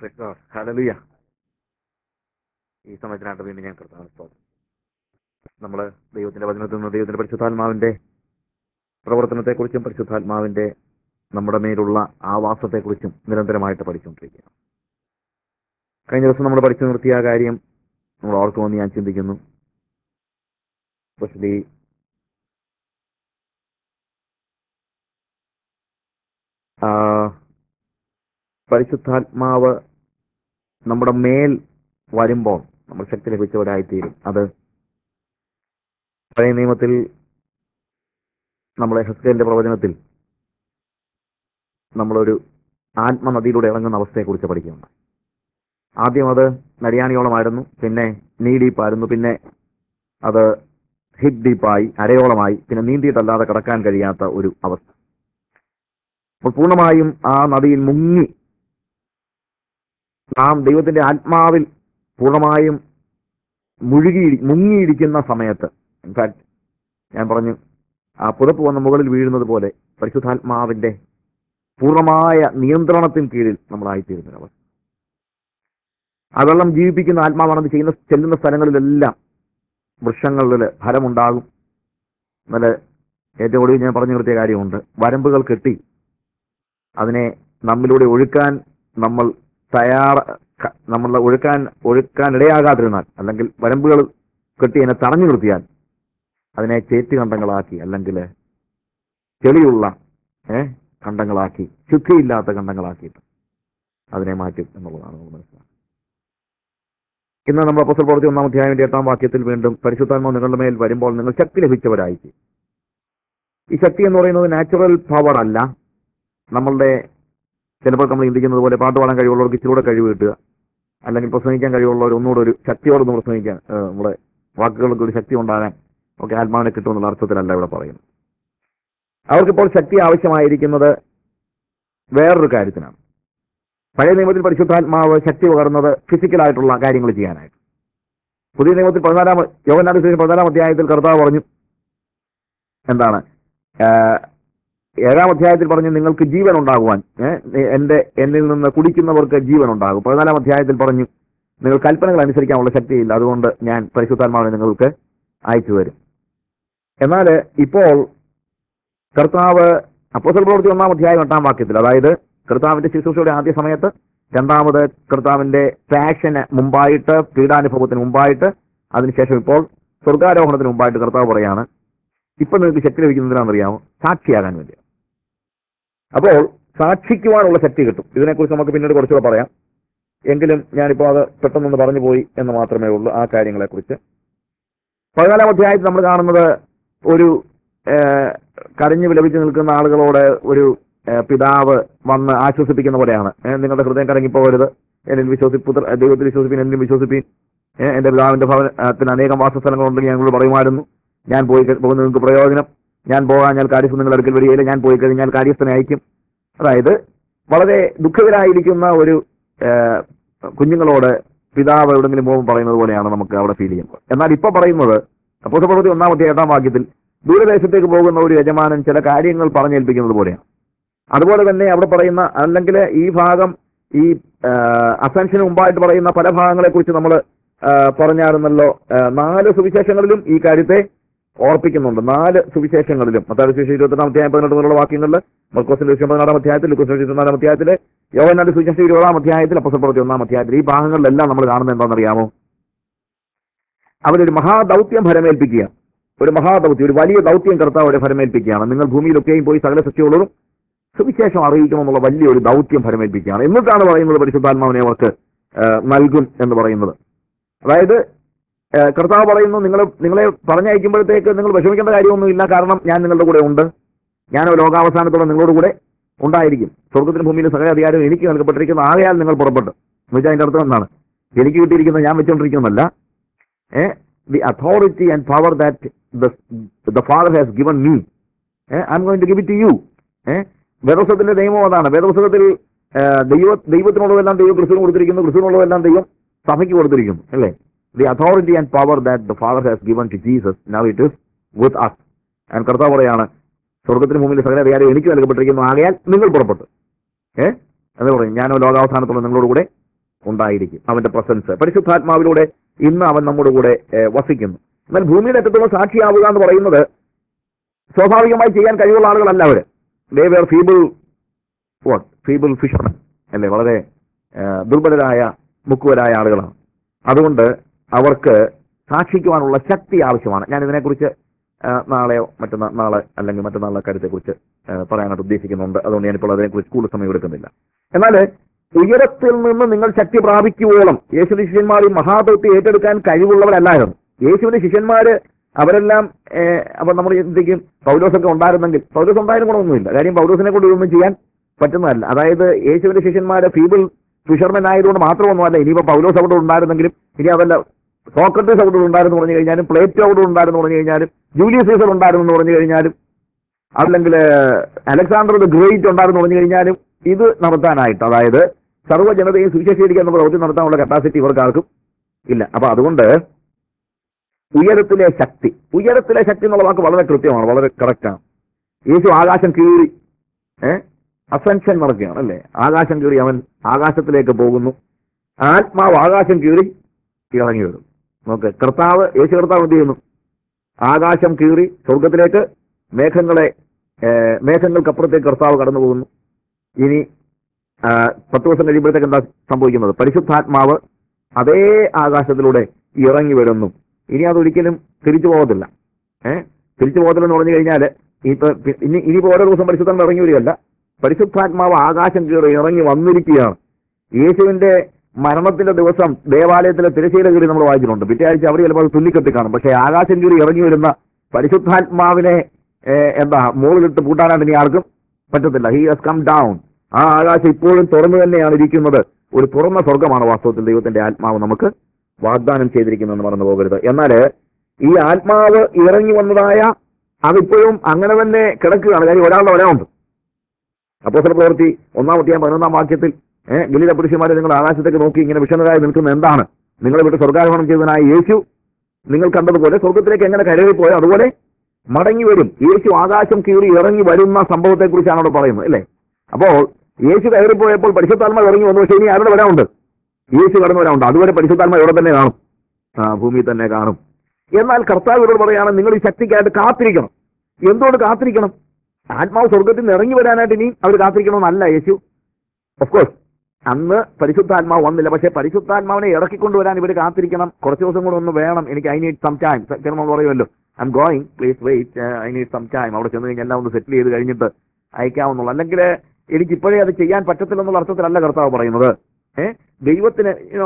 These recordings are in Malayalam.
Praise God. Hallelujah. ഈ സമയത്തിനായിട്ട് വീണ്ടും ഞാൻ കർത്താവ് സ്തോത്രം നമ്മൾ ദൈവത്തിന്റെ വചനത്തിൽ നിന്ന് ദൈവത്തിന്റെ പരിശുദ്ധാത്മാവിന്റെ പ്രവർത്തനത്തെക്കുറിച്ചും പരിശുദ്ധാത്മാവിന്റെ നമ്മുടെ മേലുള്ള ആവാസത്തെക്കുറിച്ചും നിരന്തരമായിട്ട് പഠിച്ചുകൊണ്ടിരിക്കുക കഴിഞ്ഞ ദിവസം നമ്മൾ പഠിച്ചു നിർത്തിയ ആ കാര്യം നമ്മൾ ഓർക്കുമെന്ന് ഞാൻ ചിന്തിക്കുന്നു സ്പെഷ്യലി പരിശുദ്ധാത്മാവ് നമ്മുടെ മേൽ വരുമ്പോൾ നമ്മൾ ശക്തി ലഭിച്ചവരായിത്തീരും അത് പഴയ നിയമത്തിൽ നമ്മളെ ഹസ്കേലിന്റെ പ്രവചനത്തിൽ നമ്മളൊരു ആത്മനദിയിലൂടെ ഇറങ്ങുന്ന അവസ്ഥയെക്കുറിച്ച് പഠിക്കുന്നുണ്ട് ആദ്യം അത് നരിയാണിയോളമായിരുന്നു പിന്നെ നീ ഡീപ്പായിരുന്നു പിന്നെ അത് ഹിപ്പ് ഡീപ്പായി അരയോളമായി പിന്നെ നീന്തിയിട്ടല്ലാതെ കടക്കാൻ കഴിയാത്ത ഒരു അവസ്ഥ അപ്പോൾ പൂർണ്ണമായും ആ നദിയിൽ മുങ്ങി നാം ദൈവത്തിന്റെ ആത്മാവിൽ പൂർണ്ണമായും മുഴുകി മുങ്ങിയിരിക്കുന്ന സമയത്ത് ഇൻഫാക്ട് ഞാൻ പറഞ്ഞു ആ പുതപ്പ് വന്ന് മുകളിൽ വീഴുന്നത് പോലെ പരിശുദ്ധാത്മാവിന്റെ പൂർണ്ണമായ നിയന്ത്രണത്തിന് കീഴിൽ നമ്മളായിത്തീരുന്ന അവസ്ഥ ആ വെള്ളം ജീവിപ്പിക്കുന്ന ആത്മാവാണെന്ന് ചെയ്യുന്ന ചെല്ലുന്ന സ്ഥലങ്ങളിലെല്ലാം വൃക്ഷങ്ങളിൽ ഫലമുണ്ടാകും നല്ല ഏറ്റവും ഒടുവിൽ ഞാൻ പറഞ്ഞു നിർത്തിയ കാര്യമുണ്ട് വരമ്പുകൾ കെട്ടി അതിനെ നമ്മിലൂടെ ഒഴുക്കാൻ നമ്മൾ തയ്യാറ ക- നമ്മൾ ഒഴുക്കാൻ ഒഴുക്കാൻ ഇടയാകാതിരുന്നാൽ അല്ലെങ്കിൽ വരമ്പുകൾ കെട്ടി അതിനെ തടഞ്ഞു നിർത്തിയാൽ അതിനെ ചേറ്റ് കണ്ടങ്ങളാക്കി അല്ലെങ്കിൽ ചെളിയുള്ള ഏ കണ്ടങ്ങളാക്കി ശുദ്ധിയില്ലാത്ത കണ്ടങ്ങളാക്കിയിട്ട് അതിനെ മാറ്റും എന്നുള്ളതാണ് നമ്മൾ മനസ്സിലാക്കുന്നത് ഇന്ന് നമ്മൾ അപ്പസ്വൽ പ്രവൃത്തി ഒന്നാം അധ്യായത്തിന്റെ എട്ടാം വാക്യത്തിൽ വീണ്ടും പരിശുദ്ധാത്മാവ് നിങ്ങളുടെ മേൽ വരുമ്പോൾ നിങ്ങൾ ശക്തി ലഭിച്ചവരായിരിക്കും ഈ ശക്തി എന്ന് പറയുന്നത് നാച്ചുറൽ പവർ അല്ല നമ്മളുടെ ചിലപ്പോൾ നമ്മൾ ചിന്തിക്കുന്നത് പോലെ പാട്ട് പാടാൻ കഴിവുള്ളവർക്ക് ഇച്ചിലൂടെ കഴിവ് കിട്ടുക അല്ലെങ്കിൽ പ്രസംഗിക്കാൻ കഴിവുള്ളവർ ഒന്നുകൂടെ ഒരു ശക്തിയോടൊന്ന് പ്രസംഗിക്കാൻ ഏഹ്, നമ്മുടെ വാക്കുകൾക്ക് ഒരു ശക്തി ഉണ്ടാകാൻ ഒക്കെ ആത്മാവിനെ കിട്ടുമെന്നുള്ള അർത്ഥത്തിലല്ല ഇവിടെ പറയുന്നത് അവർക്കിപ്പോൾ ശക്തി ആവശ്യമായിരിക്കുന്നത് വേറൊരു കാര്യത്തിനാണ് പഴയ നിയമത്തിൽ പരിശുദ്ധാത്മാവ് ശക്തി പകർന്നത് ഫിസിക്കലായിട്ടുള്ള കാര്യങ്ങൾ ചെയ്യാനായിട്ട് പുതിയ നിയമത്തിൽ പതിനാലാം യോഗനാഥ പതിനാലാം അധ്യായത്തിൽ കർത്താവ് പറഞ്ഞു എന്താണ് ആഹ്, ഏഴാം അധ്യായത്തിൽ പറഞ്ഞു നിങ്ങൾക്ക് ജീവൻ ഉണ്ടാകുവാൻ ഏഹ്, എന്റെ എന്നിൽ നിന്ന് കുടിക്കുന്നവർക്ക് ജീവൻ ഉണ്ടാകും പതിനാലാം അധ്യായത്തിൽ പറഞ്ഞു നിങ്ങൾ കൽപ്പനകൾ അനുസരിക്കാനുള്ള ശക്തിയില്ല അതുകൊണ്ട് ഞാൻ പരിശുദ്ധാത്മാവിനെ നിങ്ങൾക്ക് അയച്ചു തരും എന്നാൽ ഇപ്പോൾ കർത്താവ് അപ്പോസൽ പ്രവൃത്തി ഒന്നാം അധ്യായം എട്ടാം വാക്യത്തിൽ അതായത് കർത്താവിന്റെ ശുശ്രൂഷയുടെ ആദ്യ സമയത്ത് രണ്ടാമത് കർത്താവിന്റെ പാഷന് മുമ്പായിട്ട് പീഡാനുഭവത്തിന് മുമ്പായിട്ട് അതിനുശേഷം ഇപ്പോൾ സ്വർഗാരോഹണത്തിന് മുമ്പായിട്ട് കർത്താവ് പറയാണ് ഇപ്പൊ നിങ്ങൾക്ക് ശക്തി ലഭിക്കുന്നതിനാണെന്നറിയാമോ സാക്ഷിയാകാൻ വേണ്ടി അപ്പോൾ സാക്ഷിക്കുവാനുള്ള ശക്തി കിട്ടും ഇതിനെക്കുറിച്ച് നമുക്ക് പിന്നീട് കുറച്ചുകൂടെ പറയാം എങ്കിലും ഞാനിപ്പോൾ അത് പെട്ടെന്നൊന്ന് പറഞ്ഞു പോയി എന്ന് മാത്രമേ ഉള്ളൂ ആ കാര്യങ്ങളെക്കുറിച്ച് പതിനാലാം അധ്യായത്തിൽ നമ്മൾ കാണുന്നത് ഒരു ഏഹ്, കരഞ്ഞു വിലപിച്ച് നിൽക്കുന്ന ആളുകളോട് ഒരു ഏഹ്, പിതാവ് വന്ന് ആശ്വസിപ്പിക്കുന്ന പോലെയാണ് ഏഹ്, നിങ്ങളുടെ ഹൃദയം കറങ്ങിപ്പോകരുത് എന്നിൽ വിശ്വസി പുത്ര ദൈവത്തിൽ വിശ്വസിപ്പിൻ എന്നിൽ വിശ്വസിപ്പിൻ ഏഹ്, എന്റെ പിതാവിന്റെ ഭവനത്തിന് അനേകം വാസസ്ഥലങ്ങളുണ്ടെങ്കിൽ ഞങ്ങൾ പറയുമായിരുന്നു ഞാൻ പോയി കഴി- പോകുന്നത് നിങ്ങൾക്ക് പ്രയോജനം ഞാൻ പോകാൻ ഞാൻ കാര്യസ്ഥ നിങ്ങളുടെ അടുക്കൽ വരികയില്ല ഞാൻ പോയി കഴിഞ്ഞാൽ കാര്യസ്ഥനെ അയക്കും അതായത് വളരെ ദുഃഖിതരായിരിക്കുന്ന ഒരു ഏഹ്, കുഞ്ഞുങ്ങളോട് പിതാവ് എവിടെങ്കിലും പോകുമ്പോൾ പറയുന്നത് പോലെയാണ് നമുക്ക് അവിടെ ഫീൽ ചെയ്യുന്നത് എന്നാൽ ഇപ്പൊ പറയുന്നത് അപ്പോസ പ്രവൃത്തി ഒന്നാമത്തെ എട്ടാം വാക്യത്തിൽ ദൂരദേശത്തേക്ക് പോകുന്ന ഒരു യജമാനൻ ചില കാര്യങ്ങൾ പറഞ്ഞേൽപ്പിക്കുന്നത് പോലെയാണ് അതുപോലെ തന്നെ അവിടെ പറയുന്ന അല്ലെങ്കിൽ ഈ ഭാഗം ഈ അസൻഷന് മുമ്പായിട്ട് പറയുന്ന പല ഭാഗങ്ങളെ കുറിച്ച് നമ്മൾ പറഞ്ഞായിരുന്നല്ലോ ആ, നാല് സുവിശേഷങ്ങളിലും ഈ കാര്യത്തെ ഓർപ്പിക്കുന്നുണ്ട് നാല് സുവിശേഷങ്ങളിലും മത്തായ സുവിശേഷം ഇരുപത്തെട്ടാം അധ്യായം പതിനെട്ട് മുതലുള്ള വാക്യങ്ങളിൽ മർക്കോസിന്റെ വിഷയം പതിനാറാം അധ്യായത്തിൽ ലുക്കോസിന്റെ ഇരുപത്തിനാലാം അധ്യായത്തില് യോവനാന്റെ സുവിശേഷം ഇരുപതാം അധ്യായത്തിൽ അപ്പസൽ പ്രവൃത്തി ഒന്നാം അധ്യായത്തിൽ ഈ ഭാഗങ്ങളിലെല്ലാം നമ്മൾ കാണുന്നത് എന്താണെന്നറിയാമോ അവരൊരു മഹാദൗത്യം ഫലമേൽപ്പിക്കുക ഒരു മഹാദൗത്യം ഒരു വലിയ ദൗത്യം കർത്താവ് അവരെ ഫലമേൽപ്പിക്കുകയാണ് നിങ്ങൾ ഭൂമിയിലൊക്കെയും പോയി സകല സൃഷ്ടികളോടും സുവിശേഷം അറിയിക്കണമെന്നുള്ള വലിയൊരു ദൗത്യം ഫലമേൽപ്പിക്കുകയാണ് എന്നിട്ടാണ് പറയുന്നത് പരിശുദ്ധാത്മാവിനെ അവർക്ക് ആ, നൽകും എന്ന് പറയുന്നത് അതായത് ആ, കർത്താവ് പറയുന്നു നിങ്ങൾ നിങ്ങളെ പറഞ്ഞയക്കുമ്പോഴത്തേക്ക് നിങ്ങൾ വിഷമിക്കേണ്ട കാര്യമൊന്നുമില്ല കാരണം ഞാൻ നിങ്ങളുടെ കൂടെ ഉണ്ട് ഞാൻ ലോകാവസാനത്തോടെ നിങ്ങളോട് കൂടെ ഉണ്ടായിരിക്കും സ്വർഗത്തിനും ഭൂമിയിലും സകല അധികാരം എനിക്ക് നൽകപ്പെട്ടിരിക്കുന്ന ആകയാൽ നിങ്ങൾ പുറപ്പെട്ടു എന്ന് വെച്ചാൽ അതിന്റെ അർത്ഥം എന്താണ് എനിക്ക് കിട്ടിയിരിക്കുന്നത് ഞാൻ വെച്ചുകൊണ്ടിരിക്കുന്നതല്ല the authority and power that the father has given me I am going to give it to you വേദോസത്തിന്റെ നിയമം അതാണ് വേദോസത്തിൽ ദൈവ ദൈവത്തിനുള്ളതെല്ലാം ദൈവം ക്രിസ്തുവിന് കൊടുത്തിരിക്കുന്നു ക്രിസ്തുവിനുള്ളതെല്ലാം ദൈവം സഭയ്ക്ക് കൊടുത്തിരിക്കുന്നു അല്ലേ the authority and power that the father has given to Jesus now it is with us and കർത്താവ് പറയാണ് സ്വർഗത്തിന് ഭൂമിയിൽ സകല അധികാരം എനിക്ക് നൽകപ്പെട്ടിരിക്കുന്നു ആകയാൽ നിങ്ങൾ പുറപ്പെട്ടു ഏ എന്ന് പറയും ഞാൻ ലോകാവസാനത്തോളം നിങ്ങളോട് കൂടെ ഉണ്ടായിരിക്കും അവന്റെ പ്രസൻസ് പരിശുദ്ധാത്മാവിലൂടെ ഇന്ന് അവൻ നമ്മുടെ കൂടെ ഏഹ്, വസിക്കുന്നു എന്നാൽ ഭൂമിയുടെ അറ്റത്തുള്ള സാക്ഷിയാവുക എന്ന് പറയുന്നത് സ്വാഭാവികമായി ചെയ്യാൻ കഴിവുള്ള ആളുകളല്ല അവര് they were feeble what feeble fisherman അല്ലേ വളരെ ഏഹ്, ദുർബലരായ മുക്കുവരായ ആളുകളാണ് അതുകൊണ്ട് അവർക്ക് സാക്ഷിക്കുവാനുള്ള ശക്തി ആവശ്യമാണ് ഞാൻ ഇതിനെക്കുറിച്ച് ഏഹ്, നാളെയോ മറ്റന്നാ നാളെ അല്ലെങ്കിൽ മറ്റന്നാളെ കാര്യത്തെക്കുറിച്ച് ഏഹ്, പറയാനായിട്ട് ഉദ്ദേശിക്കുന്നുണ്ട് അതുകൊണ്ട് ഞാനിപ്പോൾ അതിനെക്കുറിച്ച് കൂടുതൽ സമയം എടുക്കുന്നില്ല എന്നാൽ ഉയരത്തിൽ നിന്ന് നിങ്ങൾ ശക്തി പ്രാപിക്കുവോളം യേശു ശിഷ്യന്മാർ ഈ മഹാദൗത്യം ഏറ്റെടുക്കാൻ കഴിവുള്ളവരല്ലായിരുന്നു യേശുവിന്റെ ശിഷ്യന്മാര് അവരെല്ലാം ഏഹ്, അപ്പൊ നമ്മൾ ചിന്തിക്കും പൗലോസൊക്കെ ഉണ്ടായിരുന്നെങ്കിൽ പൗലോസ് ഉണ്ടായാലും ഗുണമൊന്നുമില്ല കാര്യം പൗലോസിനെ കൊണ്ട് ഇതൊന്നും ചെയ്യാൻ പറ്റുന്നതല്ല അതായത് യേശുവിന്റെ ശിഷ്യന്മാര് ഫീബിൾ ഫിഷർമെൻ ആയതുകൊണ്ട് മാത്രമൊന്നുമല്ല ഇനിയിപ്പോ പൗലോസ് അവിടെ ഉണ്ടായിരുന്നെങ്കിലും ഇനി അതല്ല സോക്രട്ടീസ് അവിടെ ഉണ്ടായിരുന്നു പറഞ്ഞു കഴിഞ്ഞാലും പ്ലേറ്റോ അവിടെ ഉണ്ടായിരുന്നു പറഞ്ഞു കഴിഞ്ഞാലും ജൂലിയസ് സീസർ ഉണ്ടായിരുന്നു എന്ന് പറഞ്ഞു കഴിഞ്ഞാലും അല്ലെങ്കിൽ അലക്സാണ്ടർ ദ ഗ്രേറ്റ് ഉണ്ടായിരുന്നു പറഞ്ഞു കഴിഞ്ഞാലും ഇത് നടത്താനായിട്ട് അതായത് സർവ്വജനതയും സുവിശേഷീകരിക്കാൻ എന്ന പ്രവൃത്തി നടത്താനുള്ള കപ്പാസിറ്റി ഇവർക്ക് ആർക്കും ഇല്ല അപ്പൊ അതുകൊണ്ട് ഉയരത്തിലെ ശക്തി ഉയരത്തിലെ ശക്തി എന്നുള്ള വാക്ക് വളരെ കൃത്യമാണ് വളരെ കറക്റ്റാണ് യേശു ആകാശം കീറി ഏഹ് അസെൻഷൻ നടക്കുകയാണ് അല്ലേ ആകാശം കീറി അവൻ ആകാശത്തിലേക്ക് പോകുന്നു ആത്മാവ് ആകാശം കീറി ഇറങ്ങി വരും നോക്ക് കർത്താവ് യേശു കർത്താവ് എന്ത് ചെയ്യുന്നു ആകാശം കീറി സ്വർഗത്തിലേക്ക് മേഘങ്ങളെ ഏഹ്, മേഘങ്ങൾക്കപ്പുറത്തേക്ക് കർത്താവ് കടന്നു പോകുന്നു ഇനി ആ, പത്ത് ദിവസം കഴിയുമ്പോഴത്തേക്ക് എന്താ സംഭവിക്കുന്നത് പരിശുദ്ധാത്മാവ് അതേ ആകാശത്തിലൂടെ ഇറങ്ങി വരുന്നു ഇനി അതൊരിക്കലും തിരിച്ചു പോകത്തില്ല ഏഹ് തിരിച്ചു പോകത്തില്ലെന്ന് പറഞ്ഞു കഴിഞ്ഞാൽ ഇപ്പൊ പി- ഇനി ഇനിയിപ്പോ ഓരോ ദിവസം പരിശുദ്ധം ഇറങ്ങി വരികയല്ല പരിശുദ്ധാത്മാവ് ആകാശം കീറി ഇറങ്ങി വന്നിരിക്കുകയാണ് യേശുവിന്റെ മരണത്തിന്റെ ദിവസം ദേവാലയത്തിലെ തിരശ്ശീല കീറി നമ്മൾ വായിച്ചിട്ടുണ്ട് പിറ്റേ ആഴ്ച അവർ ചിലപ്പോൾ അത് തുല്ലിക്കെട്ടി കാണും പക്ഷേ ആകാശം കീറി ഇറങ്ങി വരുന്ന പരിശുദ്ധാത്മാവിനെ ഏഹ്, എന്താ മുകളിലിട്ട് പൂട്ടാനായിട്ട് ഇനി ആർക്കും പറ്റത്തില്ല ഹി ഹസ് കം ഡൗൺ ആ ആകാശം ഇപ്പോഴും തുറന്നു തന്നെയാണ് ഇരിക്കുന്നത് ഒരു തുറന്ന സ്വർഗമാണ് വാസ്തവത്തിൽ ദൈവത്തിന്റെ ആത്മാവ് നമുക്ക് വാഗ്ദാനം ചെയ്തിരിക്കുന്നതെന്ന് മറന്നു പോകരുത് എന്നാൽ ഈ ആത്മാവ് ഇറങ്ങി വന്നതായ അതിപ്പോഴും അങ്ങനെ തന്നെ കിടക്കുകയാണ് കാര്യം ഒരാളുടെ വരമുണ്ട് അപ്പോ ചില പ്രവൃത്തി ഒന്നാമത്തെ ഞാൻ പതിനൊന്നാം വാക്യത്തിൽ ഏഹ് ഗലീല പുരുഷന്മാരെ നിങ്ങൾ ആകാശത്തേക്ക് നോക്കി ഇങ്ങനെ വിഷണരായി നിൽക്കുന്ന എന്താണ് നിങ്ങളെ വിട്ട് സ്വർഗാരോഹണം ചെയ്തതിനായ യേശു നിങ്ങൾ കണ്ടതുപോലെ സ്വർഗത്തിലേക്ക് എങ്ങനെ കരകി പോയോ അതുപോലെ മടങ്ങി വരും യേശു ആകാശം കീറി ഇറങ്ങി വരുന്ന സംഭവത്തെ കുറിച്ചാണ് അവിടെ പറയുന്നത് അല്ലേ അപ്പോൾ യേശു കയറിപ്പോയപ്പോൾ പരിശുദ്ധാത്മ ഇറങ്ങി വന്നു പക്ഷേ ഇനി ആരുടെ വരാനുണ്ട് യേശു കടന്നു വരാനുണ്ട് അതുവരെ പരിശുദ്ധാത്മ ഇവിടെ തന്നെ കാണും ആ ഭൂമിയിൽ തന്നെ കാണും എന്നാൽ കർത്താവ് ഇവരോട് പറയാണ് നിങ്ങൾ ഈ ശക്തിക്കായിട്ട് കാത്തിരിക്കണം എന്തുകൊണ്ട് കാത്തിരിക്കണം ആത്മാവ് സ്വർഗത്തിൽ നിന്ന് ഇറങ്ങി വരാനായിട്ട് ഇനി അവർ കാത്തിരിക്കണമെന്നല്ല യേശു ഓഫ് കോഴ്സ് അന്ന് പരിശുദ്ധാത്മാവ് വന്നില്ല പക്ഷേ പരിശുദ്ധാത്മാവിനെ ഇറക്കിക്കൊണ്ടുവരാൻ ഇവർ കാത്തിരിക്കണം കുറച്ച് ദിവസം കൂടെ ഒന്ന് വേണം എനിക്ക് ഐ നീഡ് സം ടൈം ചിലപ്പോൾ പറയുമല്ലോ I am going please wait I need some time അവിടെ ചെന്ന് കഴിഞ്ഞാൽ എല്ലാം ഒന്ന് സെറ്റിൽ ചെയ്ത് കഴിഞ്ഞിട്ട് അയക്കാവുന്നുള്ളൂ അല്ലെങ്കിൽ എനിക്ക് ഇപ്പോഴേ അത് ചെയ്യാൻ പറ്റത്തില്ലെന്നുള്ള അർത്ഥത്തിലല്ല കർത്താവ് പറയുന്നത് ഏഹ് ദൈവത്തിന് യുനോ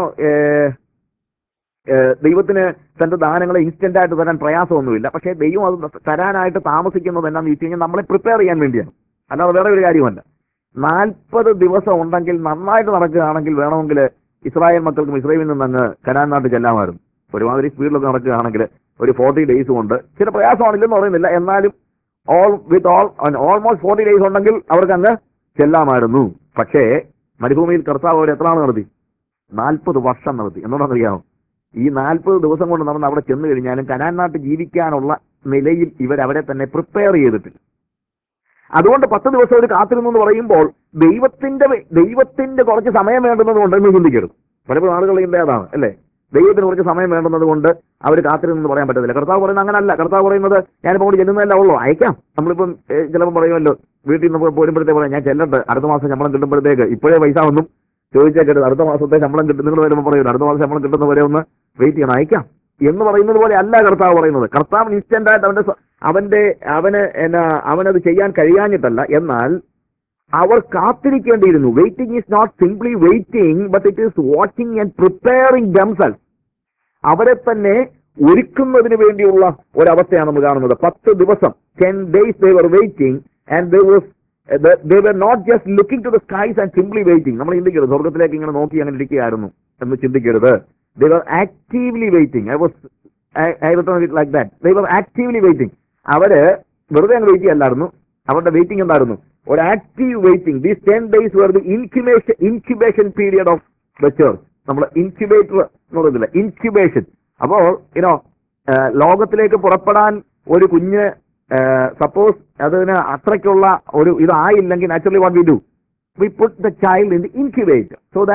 ദൈവത്തിന് തന്റെ ദാനങ്ങളെ ഇൻസ്റ്റന്റ് ആയിട്ട് തരാൻ പ്രയാസമൊന്നുമില്ല പക്ഷേ ദൈവം അത് തരാനായിട്ട് താമസിക്കുന്നത് എന്നാന്ന് വെച്ച് കഴിഞ്ഞാൽ നമ്മളെ പ്രിപ്പയർ ചെയ്യാൻ വേണ്ടിയാണ് അല്ലാതെ വേറെ ഒരു കാര്യമല്ല നാൽപ്പത് ദിവസം ഉണ്ടെങ്കിൽ നന്നായിട്ട് നടക്കുകയാണെങ്കിൽ വേണമെങ്കിൽ ഇസ്രായേൽ മക്കൾക്കും ഇസ്രായേലിൽ നിന്ന് അങ്ങ് കനാൻ നാട്ടിൽ ചെല്ലാമായിരുന്നു ഒരുമാതിരി സ്പീഡിലൊക്കെ നടക്കുകയാണെങ്കിൽ ഒരു ഫോർട്ടി ഡേയ്സ് കൊണ്ട് ചില പ്രയാസമാണില്ലെന്ന് പറയുന്നില്ല എന്നാലും all with all almost forty days ഉണ്ടെങ്കിൽ അവർക്ക് അങ്ങ് ചെല്ലാമായിരുന്നു പക്ഷേ മരുഭൂമിയിൽ കർത്താവ് അവർ എത്ര നാൾ നടത്തി നാൽപ്പത് വർഷം നടത്തി എന്നോടറിയാമോ ഈ നാൽപ്പത് ദിവസം കൊണ്ട് നടന്ന് അവിടെ ചെന്ന് കഴിഞ്ഞാലും കനാൻ നാട്ടിൽ ജീവിക്കാനുള്ള നിലയിൽ ഇവരവരെ തന്നെ പ്രിപ്പയർ ചെയ്തിട്ടില്ല അതുകൊണ്ട് പത്ത് ദിവസം ഒരു കാത്തിരുന്നു എന്ന് പറയുമ്പോൾ ദൈവത്തിന്റെ വെ- ദൈവത്തിന്റെ കുറച്ച് സമയം വേണ്ടുന്നത് കൊണ്ടെന്ന് ചിന്തിക്കരുത് പലപ്പോഴും ആളുകളുടെ അതാണ് അല്ലേ ദൈവത്തിന് കുറച്ച് സമയം വേണ്ടുന്നത് കൊണ്ട് അവർ കാത്തിരുന്നെന്ന് പറയാൻ പറ്റത്തില്ല കർത്താവ് പറയുന്നത് അങ്ങനല്ല കർത്താവ് പറയുന്നത് ഞാനിപ്പോൾ കൂടി ചെല്ലുന്നതല്ല ഉള്ളൂ അയക്കാം നമ്മളിപ്പം ഏഹ്, ചിലപ്പോൾ പറയുമല്ലോ വീട്ടിൽ നിന്ന് പോരുമ്പോഴത്തേക്ക് പറയാം ഞാൻ ചെല്ലട്ടെ അടുത്ത മാസം ശമ്പളം കിട്ടുമ്പോഴത്തേക്ക് ഇപ്പോഴേ പൈസ ഒന്നും ചോദിച്ചേക്കരുത് അടുത്ത മാസത്തെ ശമ്പളം കിട്ടും നിങ്ങൾ വരുമ്പോൾ പറയുമല്ലോ അടുത്ത മാസം ശമ്പളം കിട്ടുന്നവരെ ഒന്ന് വെയിറ്റ് ചെയ്യണം അയക്കാം എന്ന് പറയുന്നത് പോലെ അല്ല കർത്താവ് പറയുന്നത് കർത്താവ് ഇൻസ്റ്റന്റ് ആയിട്ട് അവന്റെ സ്വ- അവന്റെ അവന് എന്നാ അവനത് ചെയ്യാൻ കഴിയാഞ്ഞിട്ടല്ല എന്നാൽ അവർ കാത്തിരിക്കേണ്ടിയിരുന്നു waiting is not simply waiting but it is watching and preparing themselves അവരെ തന്നെ ഒരുക്കുന്നതിന് വേണ്ടിയുള്ള ഒരവസ്ഥയാണ് നമ്മൾ കാണുന്നത് പത്ത് ദിവസം ten days they were waiting and they was they were not just looking to the skies and simply waiting നമ്മൾ ചിന്തിക്കരുത് സ്വർഗത്തിലേക്ക് ഇങ്ങനെ നോക്കി അങ്ങനെ ഇരിക്കുകയായിരുന്നു എന്ന് ചിന്തിക്കരുത് they were actively waiting I was I return it like that they were actively waiting അവര് വെറുതെ അങ്ങ് വെയിറ്റ് ചെയ്യല്ലായിരുന്നു അവരുടെ വെയിറ്റിംഗ് എന്തായിരുന്നു ഒരു active waiting these ten days were the incubation incubation period of the church നമ്മൾ ഇൻക്യുബേറ്റർ എന്ന് പറയുന്നില്ല ഇൻക്യുബേഷൻ അപ്പോൾ ഇനോ ലോകത്തിലേക്ക് പുറപ്പെടാൻ ഒരു കുഞ്ഞ് സപ്പോസ് അതിന് അത്രയ്ക്കുള്ള ഒരു ഇതായില്ലെങ്കിൽ naturally what we do we put the child in the incubator so that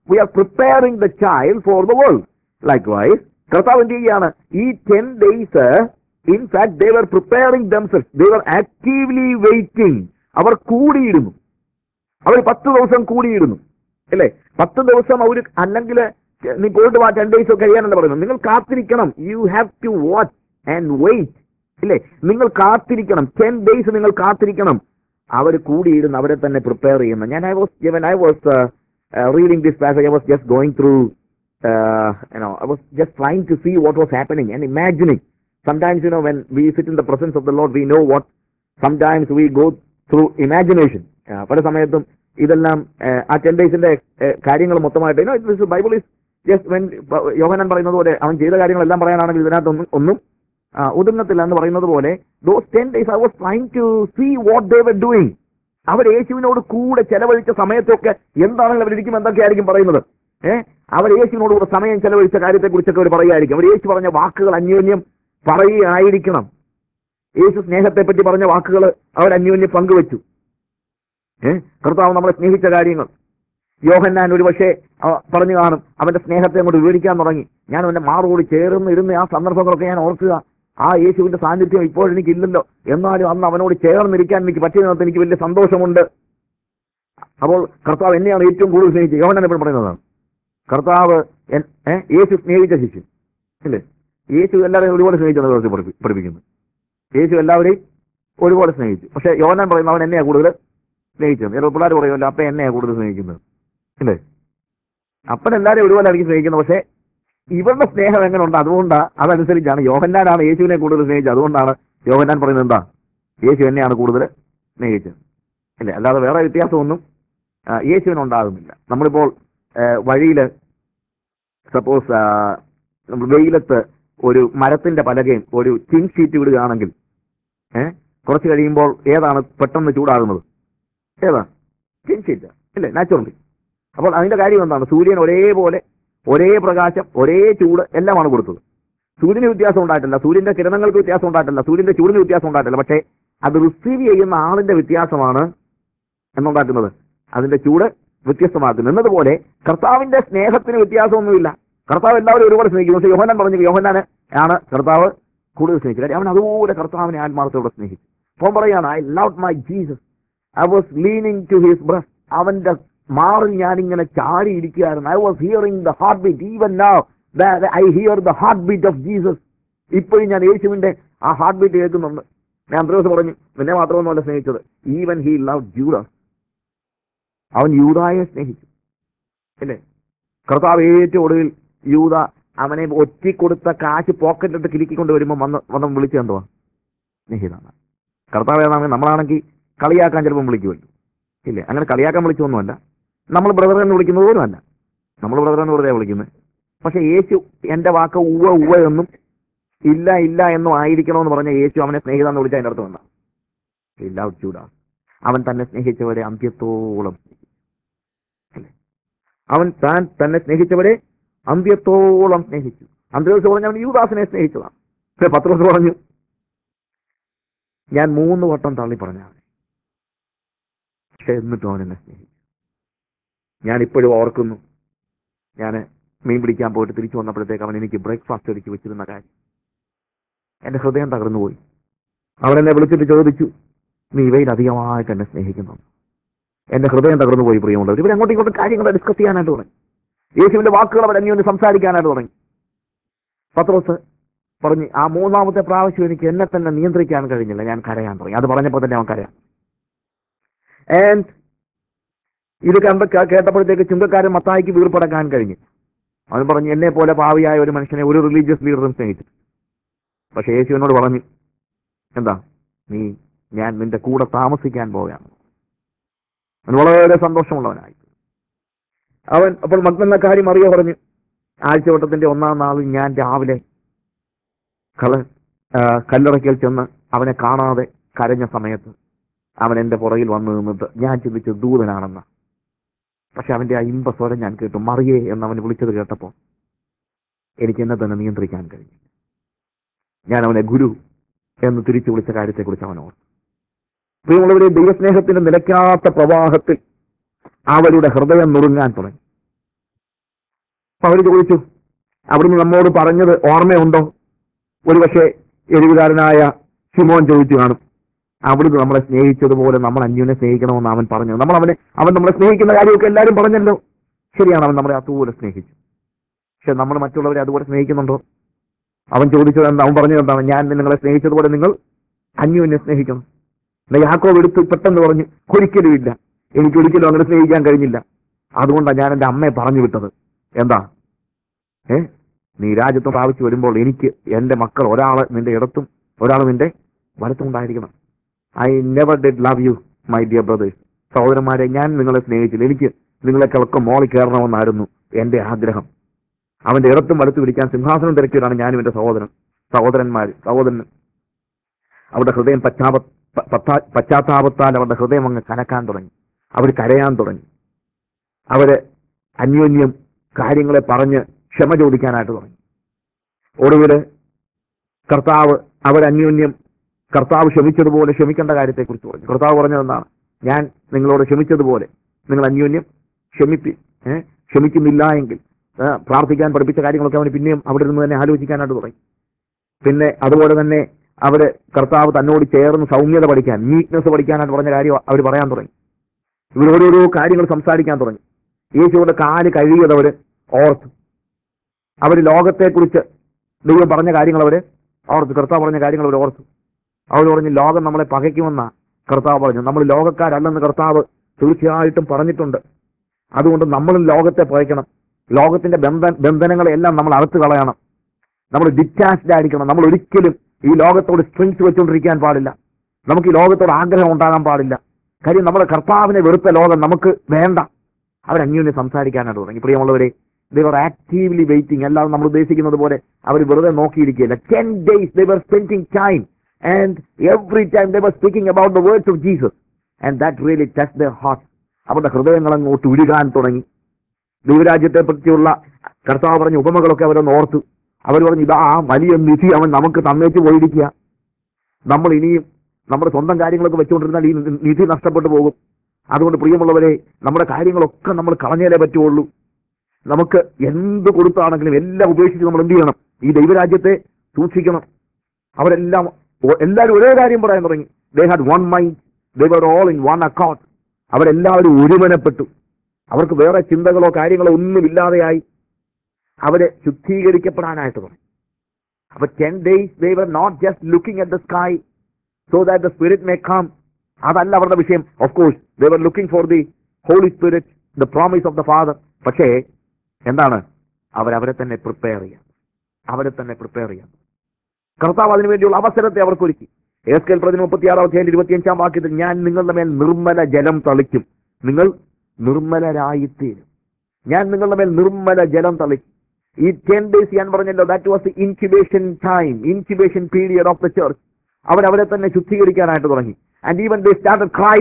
we are preparing the child for the world likewise കർത്താവ് എന്ത് ചെയ്യുകയാണ് ഈ ten days in fact they were preparing themselves they were actively waiting അവർ കൂടിയിരുന്നു അവർ പത്ത് ദിവസം കൂടിയിരുന്നു അല്ലേ പത്ത് ദിവസം അവർ അല്ലെങ്കിൽ നീ പോയിട്ട് വാ ടെൻ ഡേയ്സ് കഴിയാനല്ല പറയുന്നത് നിങ്ങൾ കാത്തിരിക്കണം you have to watch and wait ഇല്ലേ നിങ്ങൾ കാത്തിരിക്കണം ടെൻ ഡേയ്സ് നിങ്ങൾ കാത്തിരിക്കണം അവർ കൂടിയിരുന്ന് അവരെ തന്നെ പ്രിപ്പയർ ചെയ്യുന്നു ഞാൻ I was when I was reading this passage I was just going through you know I was just trying to see what was happening and imagining sometimes you know when we sit in the presence of the lord we know what sometimes we go through imagination ആ, പല സമയത്തും ഇതെല്ലാം ആ, ആ ടെൻ ഡേയ്സിന്റെ കാര്യങ്ങൾ മൊത്തമായിട്ട് Bible is just when Yohannan പറയുന്നത് പോലെ അവൻ ചെയ്ത കാര്യങ്ങളെല്ലാം പറയാനാണെങ്കിൽ ഇതിനകത്തൊന്നും ഒന്നും ആ, ഒതുങ്ങത്തില്ല എന്ന് പറയുന്നത് പോലെ those ten days I was trying to see what they were doing അവർ യേശുവിനോട് കൂടെ ചെലവഴിച്ച സമയത്തൊക്കെ എന്താണെങ്കിലും അവരിക്കും എന്തൊക്കെയായിരിക്കും പറയുന്നത് ഏഹ് അവർ യേശുവിനോട് കൂടെ സമയം ചെലവഴിച്ച കാര്യത്തെ കുറിച്ചൊക്കെ അവർ പറയുമായിരിക്കും അവർ യേശു പറഞ്ഞ വാക്കുകൾ അന്യോന്യം പറയുകയായിരിക്കണം യേശു സ്നേഹത്തെ പറ്റി പറഞ്ഞ വാക്കുകൾ അവർ അന്യോന്യം പങ്കുവച്ചു ഏഹ് കർത്താവ് നമ്മളെ സ്നേഹിച്ച കാര്യങ്ങൾ യോഹന്നാൻ ഒരു പക്ഷേ പറഞ്ഞു കാണും അവന്റെ സ്നേഹത്തെ അങ്ങോട്ട് വിവരിക്കാൻ തുടങ്ങി ഞാൻ അവന്റെ മാറോട് ചേർന്ന് ഇരുന്ന് ആ സന്ദർഭങ്ങളൊക്കെ ഞാൻ ഓർക്കുക ആ യേശുവിന്റെ സാന്നിധ്യം ഇപ്പോഴെനിക്കില്ലല്ലോ എന്നാലും അന്ന് അവനോട് ചേർന്നിരിക്കാൻ എനിക്ക് പറ്റിയതിനകത്ത് എനിക്ക് വലിയ സന്തോഷമുണ്ട് അപ്പോൾ കർത്താവ് എന്നെയാണ് ഏറ്റവും കൂടുതൽ സ്നേഹിച്ചത് യോഹന്നാൻ എപ്പോഴും പറയുന്നതാണ് കർത്താവ് എൻ- ഏ, യേശു സ്നേഹിച്ച ശിശു ഇല്ലേ യേശു എല്ലാവരെയും ഒരുപോലെ സ്നേഹിച്ചെന്ന് വേദത്തിൽ പഠിപ്പി- പഠിപ്പിക്കുന്നു യേശു എല്ലാവരെയും ഒരുപോലെ സ്നേഹിച്ചു പക്ഷെ യോഹന്നാൻ പറയുന്നു അവൻ എന്നെയാ കൂടുതൽ സ്നേഹിച്ചത് ചില പിള്ളേർ പറയുമല്ലോ അപ്പ എന്നെയാ കൂടുതൽ സ്നേഹിക്കുന്നത് ഇല്ലേ അപ്പൻ എല്ലാവരെയും ഒരുപോലെ ആയിരിക്കും സ്നേഹിക്കുന്നത് പക്ഷേ ഇവരുടെ സ്നേഹം എങ്ങനെ ഉണ്ട് അതുകൊണ്ടാണ് അതനുസരിച്ചാണ് യോഹന്നാനാണ് യേശുവിനെ കൂടുതൽ സ്നേഹിച്ചത് അതുകൊണ്ടാണ് യോഹന്നാൻ പറയുന്നത് എന്താ യേശു എന്നെയാണ് കൂടുതൽ സ്നേഹിച്ചത് ഇല്ലേ അല്ലാതെ വേറെ വ്യത്യാസമൊന്നും ആ, യേശുവിനുണ്ടാകുന്നില്ല നമ്മളിപ്പോൾ വഴിയിൽ സപ്പോസ് നമ്മൾ വെയിലത്ത് ഒരു മരത്തിന്റെ പലകയും ഒരു ചിൻ ഷീറ്റ് വിടുകയാണെങ്കിൽ ഏഹ് കുറച്ച് കഴിയുമ്പോൾ ഏതാണ് പെട്ടെന്ന് ചൂടാകുന്നത് ഏതാ ചിൻ ഷീറ്റ് ഇല്ലേ നാച്ചുറലി അപ്പോൾ അതിന്റെ കാര്യം എന്താണ് സൂര്യൻ ഒരേപോലെ ഒരേ പ്രകാശം ഒരേ ചൂട് എല്ലാമാണ് കൊടുത്തത് സൂര്യന് വ്യത്യാസം ഉണ്ടായിട്ടില്ല സൂര്യന്റെ കിരണങ്ങൾക്ക് വ്യത്യാസം ഉണ്ടായിട്ടില്ല സൂര്യന്റെ ചൂടിന് വ്യത്യാസം ഉണ്ടായിട്ടില്ല പക്ഷേ അത് റിസീവ് ചെയ്യുന്ന ആളിന്റെ വ്യത്യാസമാണ് എന്നുണ്ടാക്കുന്നത് അതിന്റെ ചൂട് വ്യത്യസ്തമാക്കുന്നു എന്നതുപോലെ കർത്താവിന്റെ സ്നേഹത്തിന് വ്യത്യാസമൊന്നുമില്ല കർത്താവ് എല്ലാവരും ഒരുപോലെ സ്നേഹിക്കുന്നു പക്ഷേ യോഹനാൻ പറഞ്ഞു യോഹനാന് ആണ് കർത്താവ് കൂടുതൽ സ്നേഹിച്ചത് കാര്യം അവൻ അതുപോലെ കർത്താവിനെ ആത്മാർത്ഥത്തോടെ സ്നേഹിച്ചു അപ്പം പറയാണ് I love my Jesus I was leaning to his breast അവന്റെ മാറിൽ ഞാനിങ്ങനെ ചാരിയിരിക്കുകയായിരുന്നു I was hearing the heart beat even now I hear the heart beat of Jesus ഇപ്പോഴും ഞാൻ യേശുവിന്റെ ആ ഹാർട്ട് ബീറ്റ് കേൾക്കുന്നുണ്ട് ഞാൻ അത്ര ദിവസം പറഞ്ഞു നിന്നെ മാത്രമൊന്നുമല്ല സ്നേഹിച്ചത് ഈവൻ ഹി ലവ് ജൂഡസ് അവൻ യൂതായെ സ്നേഹിച്ചു അല്ലേ കർത്താവ് ഏറ്റവും ഒടുവിൽ യൂത അവനെ ഒറ്റിക്കൊടുത്ത കാശ് പോക്കറ്റിലിട്ട് കിലുക്കിക്കൊണ്ട് വരുമ്പോൾ വന്ന് വന്ന് വിളിച്ചത് എന്തുവാ സ്നേഹിതാണ് കർത്താവ് ഏതാണെങ്കിൽ നമ്മളാണെങ്കിൽ കളിയാക്കാൻ ചിലപ്പം വിളിക്കുമല്ലോ ഇല്ലേ അങ്ങനെ കളിയാക്കാൻ വിളിച്ചൊന്നുമല്ല നമ്മൾ ബ്രദർ എന്ന് വിളിക്കുന്നത് പോലും അല്ല നമ്മൾ ബ്രദർ എന്ന് വെറുതെ വിളിക്കുന്നത് പക്ഷെ യേശു എന്റെ വാക്ക് ഉവ്വ ഉവ്വ എന്നും ഇല്ല ഇല്ല എന്നും ആയിരിക്കണമെന്ന് പറഞ്ഞ യേശു അവനെ സ്നേഹിതാന്ന് വിളിച്ച അതിന്റെ അർത്ഥം എന്താ ഇല്ല ചൂടാ അവൻ തന്നെ സ്നേഹിച്ചവരെ അന്ത്യത്തോളം സ്നേഹിച്ചു. അല്ലേ? അവൻ താൻ തന്നെ സ്നേഹിച്ചവരെ അന്ത്യത്തോളം സ്നേഹിച്ചു അന്ത്യദിവസം പറഞ്ഞു അവൻ യൂദാസിനെ സ്നേഹിച്ചതാണ് പക്ഷെ പത്രോസ് പറഞ്ഞു ഞാൻ മൂന്ന് വട്ടം തള്ളി പറഞ്ഞ അവനെ പക്ഷെ എന്നിട്ടും അവൻ എന്നെ സ്നേഹിച്ചു ഞാൻ ഇപ്പോഴും ഓർക്കുന്നു ഞാൻ മീൻ പിടിക്കാൻ പോയിട്ട് തിരിച്ചു വന്നപ്പോഴത്തേക്ക് അവൻ എനിക്ക് ബ്രേക്ക്ഫാസ്റ്റ് ഒരുക്കി വെച്ചിരുന്ന കാര്യം എന്റെ ഹൃദയം തകർന്നുപോയി അവൻ എന്നെ വിളിച്ചിട്ട് ചോദിച്ചു നീ ഇവയിൽ അധികമായിട്ട് എന്നെ സ്നേഹിക്കുന്നു എന്റെ ഹൃദയം തകർന്നു പോയി പ്രിയമുള്ളവർ ഇവർ അങ്ങോട്ടും ഇങ്ങോട്ടും കാര്യങ്ങൾ ഡിസ്കസ് ചെയ്യാനായിട്ട് തുടങ്ങി യേശുവിന്റെ വാക്കുകൾ അവർ അന്യോന്യം സംസാരിക്കാനായിട്ട് തുടങ്ങി പത്രോസ് പറഞ്ഞു ആ മൂന്നാമത്തെ പ്രാവശ്യം എനിക്ക് എന്നെ തന്നെ നിയന്ത്രിക്കാൻ കഴിഞ്ഞില്ല ഞാൻ കരയാൻ തുടങ്ങി അത് പറഞ്ഞപ്പോൾ തന്നെ അവൻ കരയാൻ ആൻഡ് ഇത് കണ്ട് കേ- കേട്ടപ്പോഴത്തേക്ക് ചുങ്കക്കാരൻ മത്തായിക്ക് വീർപ്പടക്കാൻ കഴിഞ്ഞു അവൻ പറഞ്ഞു എന്നെ പോലെ ഭാവിയായ ഒരു മനുഷ്യനെ ഒരു റിലീജിയസ് ലീഡറും സ്നേഹിച്ചു പക്ഷെ യേശുവിനോട് പറഞ്ഞു എന്താ നീ ഞാൻ നിന്റെ കൂടെ താമസിക്കാൻ പോവുകയാണ് അവൻ വളരെ സന്തോഷമുള്ളവനായി അവൻ അപ്പോൾ മഗ്നെന്ന കാര്യം അറിയ പറഞ്ഞു ആഴ്ചവട്ടത്തിന്റെ ഒന്നാം നാളിൽ ഞാൻ രാവിലെ കള ആ, കല്ലറയ്ക്കൽ ചെന്ന് അവനെ കാണാതെ കരഞ്ഞ സമയത്ത് അവൻ എന്റെ പുറകിൽ വന്നു നിന്നിട്ട് ഞാൻ ചിന്തിച്ചു ദൂതനാണെന്ന് പക്ഷെ അവന്റെ ആ ഇമ്പസ്വരം ഞാൻ കേട്ടു മറിയേ എന്ന് അവൻ വിളിച്ചത് കേട്ടപ്പോൾ എനിക്ക് എന്നെ തന്നെ നിയന്ത്രിക്കാൻ കഴിഞ്ഞു ഞാൻ അവനെ ഗുരു എന്ന് തിരിച്ചു വിളിച്ച കാര്യത്തെക്കുറിച്ച് അവൻ ഓർത്തു പ്രിയമുള്ളവരെ ദൈവസ്നേഹത്തിന്റെ നിലയ്ക്കാത്ത പ്രവാഹത്തിൽ അവരുടെ ഹൃദയം നുറുങ്ങാൻ തുടങ്ങി അപ്പൊ അവര് ചോദിച്ചു അവിടുന്ന് നമ്മോട് പറഞ്ഞത് ഓർമ്മയുണ്ടോ ഒരുപക്ഷെ എരിവുകാരനായ ശിമോൻ ചോദിച്ചു കാണും അവിടുന്ന് നമ്മളെ സ്നേഹിച്ചതുപോലെ നമ്മൾ അന്യോനെ സ്നേഹിക്കണമെന്ന് അവൻ പറഞ്ഞു നമ്മൾ അവനെ അവൻ നമ്മളെ സ്നേഹിക്കുന്ന കാര്യമൊക്കെ എല്ലാവരും പറഞ്ഞല്ലോ ശരിയാണ് അവൻ നമ്മളെ അതുപോലെ സ്നേഹിച്ചു പക്ഷെ നമ്മൾ മറ്റുള്ളവരെ അതുപോലെ സ്നേഹിക്കുന്നുണ്ടോ അവൻ ചോദിച്ചത് എന്താ അവൻ പറഞ്ഞത് എന്താണ് ഞാൻ നിങ്ങളെ സ്നേഹിച്ചതുപോലെ നിങ്ങൾ അന്യോന്യം സ്നേഹിക്കണം എന്നാ യാക്കോബ് എടുത്ത് പെട്ടെന്ന് പറഞ്ഞു ഒരിക്കലും ഇല്ല എനിക്ക് ഒരിക്കലും അങ്ങനെ സ്നേഹിക്കാൻ കഴിഞ്ഞില്ല അതുകൊണ്ടാണ് ഞാൻ എന്റെ അമ്മയെ പറഞ്ഞു വിട്ടത് എന്താ ഏ നീ രാജ്യത്ത് പ്രാപിച്ചു വരുമ്പോൾ എനിക്ക് എന്റെ മക്കൾ ഒരാള് നിന്റെ ഇടത്തും ഒരാൾ നിന്റെ വലത്തും ഉണ്ടായിരിക്കണം I never did love you my dear brothers സഹോദരന്മാരെ ഞാൻ നിങ്ങളെ സ്നേഹിച്ചില്ല എനിക്ക് നിങ്ങളെക്കാളൊക്കെ മോളിൽ കയറണമെന്നായിരുന്നു എന്റെ ആഗ്രഹം അവന്റെ ഇടത്തും വലത്തും ഇരിക്കാൻ സിംഹാസനം തിരക്കിയതാണ് ഞാനും എന്റെ സഹോദരൻ സഹോദരന്മാർ സഹോദരൻ അവരുടെ ഹൃദയം പശ്ചാപ പ- പത്താ- പശ്ചാത്താപത്താൽ അവരുടെ ഹൃദയം അങ്ങ് കനക്കാൻ തുടങ്ങി അവർ കരയാൻ തുടങ്ങി അവര് അന്യോന്യം കാര്യങ്ങളെ പറഞ്ഞ് ക്ഷമ ചോദിക്കാനായിട്ട് തുടങ്ങി ഒടുവില് കർത്താവ് അവരന്യോന്യം കർത്താവ് ക്ഷമിച്ചതുപോലെ ക്ഷമിക്കേണ്ട കാര്യത്തെക്കുറിച്ച് പറഞ്ഞു കർത്താവ് പറഞ്ഞത് എന്താണ് ഞാൻ നിങ്ങളോട് ക്ഷമിച്ചതുപോലെ നിങ്ങൾ അന്യോന്യം ക്ഷമിപ്പി ഏഹ് ക്ഷമിക്കുന്നില്ല എങ്കിൽ ഏ, പ്രാർത്ഥിക്കാൻ പഠിപ്പിച്ച കാര്യങ്ങളൊക്കെ അവന് പിന്നെയും അവിടെ നിന്ന് തന്നെ ആലോചിക്കാനായിട്ട് തുടങ്ങി പിന്നെ അതുപോലെ തന്നെ അവര് കർത്താവ് തന്നോട് ചേർന്ന് സൗമ്യത പഠിക്കാൻ നീറ്റ്നെസ് പഠിക്കാനായിട്ട് പറഞ്ഞ കാര്യം അവർ പറയാൻ തുടങ്ങി ഇവർ ഓരോരോ കാര്യങ്ങൾ സംസാരിക്കാൻ തുടങ്ങി യേശുവിടെ കാല് കഴുകിയത് അവര് ഓർത്തു അവർ ലോകത്തെക്കുറിച്ച് ദൈവം പറഞ്ഞ കാര്യങ്ങൾ അവര് ഓർത്തു കർത്താവ് പറഞ്ഞ കാര്യങ്ങൾ അവർ ഓർത്തു അവർ പറഞ്ഞു ലോകം നമ്മളെ പകയ്ക്കുമെന്ന കർത്താവ് പറഞ്ഞു നമ്മൾ ലോകക്കാരല്ലെന്ന് കർത്താവ് തീർച്ചയായിട്ടും പറഞ്ഞിട്ടുണ്ട് അതുകൊണ്ട് നമ്മളും ലോകത്തെ പകയ്ക്കണം ലോകത്തിന്റെ ബന്ധ ബന്ധനങ്ങളെല്ലാം നമ്മൾ അറുത്ത് കളയണം നമ്മൾ ഡിറ്റാച്ച്ഡ് ആയിരിക്കണം നമ്മൾ ഒരിക്കലും ഈ ലോകത്തോട് സ്ട്രിങ്സ് വെച്ചുകൊണ്ടിരിക്കാൻ പാടില്ല നമുക്ക് ഈ ലോകത്തോട് ആഗ്രഹം ഉണ്ടാകാൻ പാടില്ല കാര്യം നമ്മുടെ കർത്താവിനെ വെറുത്ത ലോകം നമുക്ക് വേണ്ട അവരന്യോന്യം സംസാരിക്കാനായിട്ട് തുടങ്ങി പ്രിയമുള്ളവരെ ദർ ആക്റ്റീവ്ലി വെയിറ്റിംഗ് അല്ലാതെ നമ്മൾ ഉദ്ദേശിക്കുന്നത് പോലെ അവർ വെറുതെ നോക്കിയിരിക്കുകയില്ല ten days they were spending time and every time they were speaking about the words of Jesus and that really touch the heart അവരുടെ ഹൃദയങ്ങൾ അങ്ങോട്ട് ഉരുകാൻ തുടങ്ങി ദൈവരാജ്യത്തെ പറ്റിയുള്ള കർത്താവ് പറഞ്ഞ ഉപമകളൊക്കെ അവരൊന്ന് ഓർത്തു അവർ പറഞ്ഞു ഇതാ ആ വലിയ നിധി അവൻ നമുക്ക് തന്നേച്ച് പോയിരിക്കുക നമ്മൾ ഇനിയും നമ്മുടെ സ്വന്തം കാര്യങ്ങളൊക്കെ വെച്ചുകൊണ്ടിരുന്നാൽ ഈ നിധി നഷ്ടപ്പെട്ടു പോകും അതുകൊണ്ട് പ്രിയമുള്ളവരെ നമ്മുടെ കാര്യങ്ങളൊക്കെ നമ്മൾ കളഞ്ഞാലേ പറ്റുള്ളൂ നമുക്ക് എന്ത് കൊടുത്താണെങ്കിലും എല്ലാം ഉപേക്ഷിച്ച് നമ്മൾ എന്ത് ചെയ്യണം ഈ ദൈവരാജ്യത്തെ സൂക്ഷിക്കണം അവരെല്ലാം ഒ- എല്ലാവരും ഒരേ കാര്യം പറയാൻ തുടങ്ങി they had one mind they were all in one account അവരെല്ലാവരും ഒരുമനപ്പെട്ടു അവർക്ക് വേറെ ചിന്തകളോ കാര്യങ്ങളോ ഒന്നുമില്ലാതെയായി അവര് ശുദ്ധീകരിക്കപ്പെടാനായിട്ട് തുടങ്ങി അപ്പൊ ten days they were not just looking at the sky so that the spirit may come അതല്ല അവരുടെ വിഷയം of course they were looking for the holy spirit the promise of the father പക്ഷേ എന്താണ് അവരവരെ തന്നെ പ്രിപ്പയർ ചെയ്യാം അവരെ തന്നെ പ്രിപ്പയർ ചെയ്യാം കർത്താവ് അതിനു വേണ്ടിയുള്ള അവസരത്തെ അവർക്ക് ഒരുക്കി എസ് കെൽ പ്രതി മുപ്പത്തിയാറാം അധ്യായം ഇരുപത്തിയഞ്ചാം വാക്യത്തിൽ ഞാൻ നിങ്ങളുടെ മേൽ നിർമ്മല ജലം തളിക്കും നിങ്ങൾ നിർമ്മലരായിത്തീരും ഞാൻ നിങ്ങളുടെ മേൽ നിർമ്മല ജലം തളിക്കും ഈ ടെൻ ഡേയ്സ് ഞാൻ പറഞ്ഞല്ലോ that was the incubation time incubation period of the church അവരവരെ തന്നെ ശുദ്ധീകരിക്കാനായിട്ട് തുടങ്ങി and even they start cry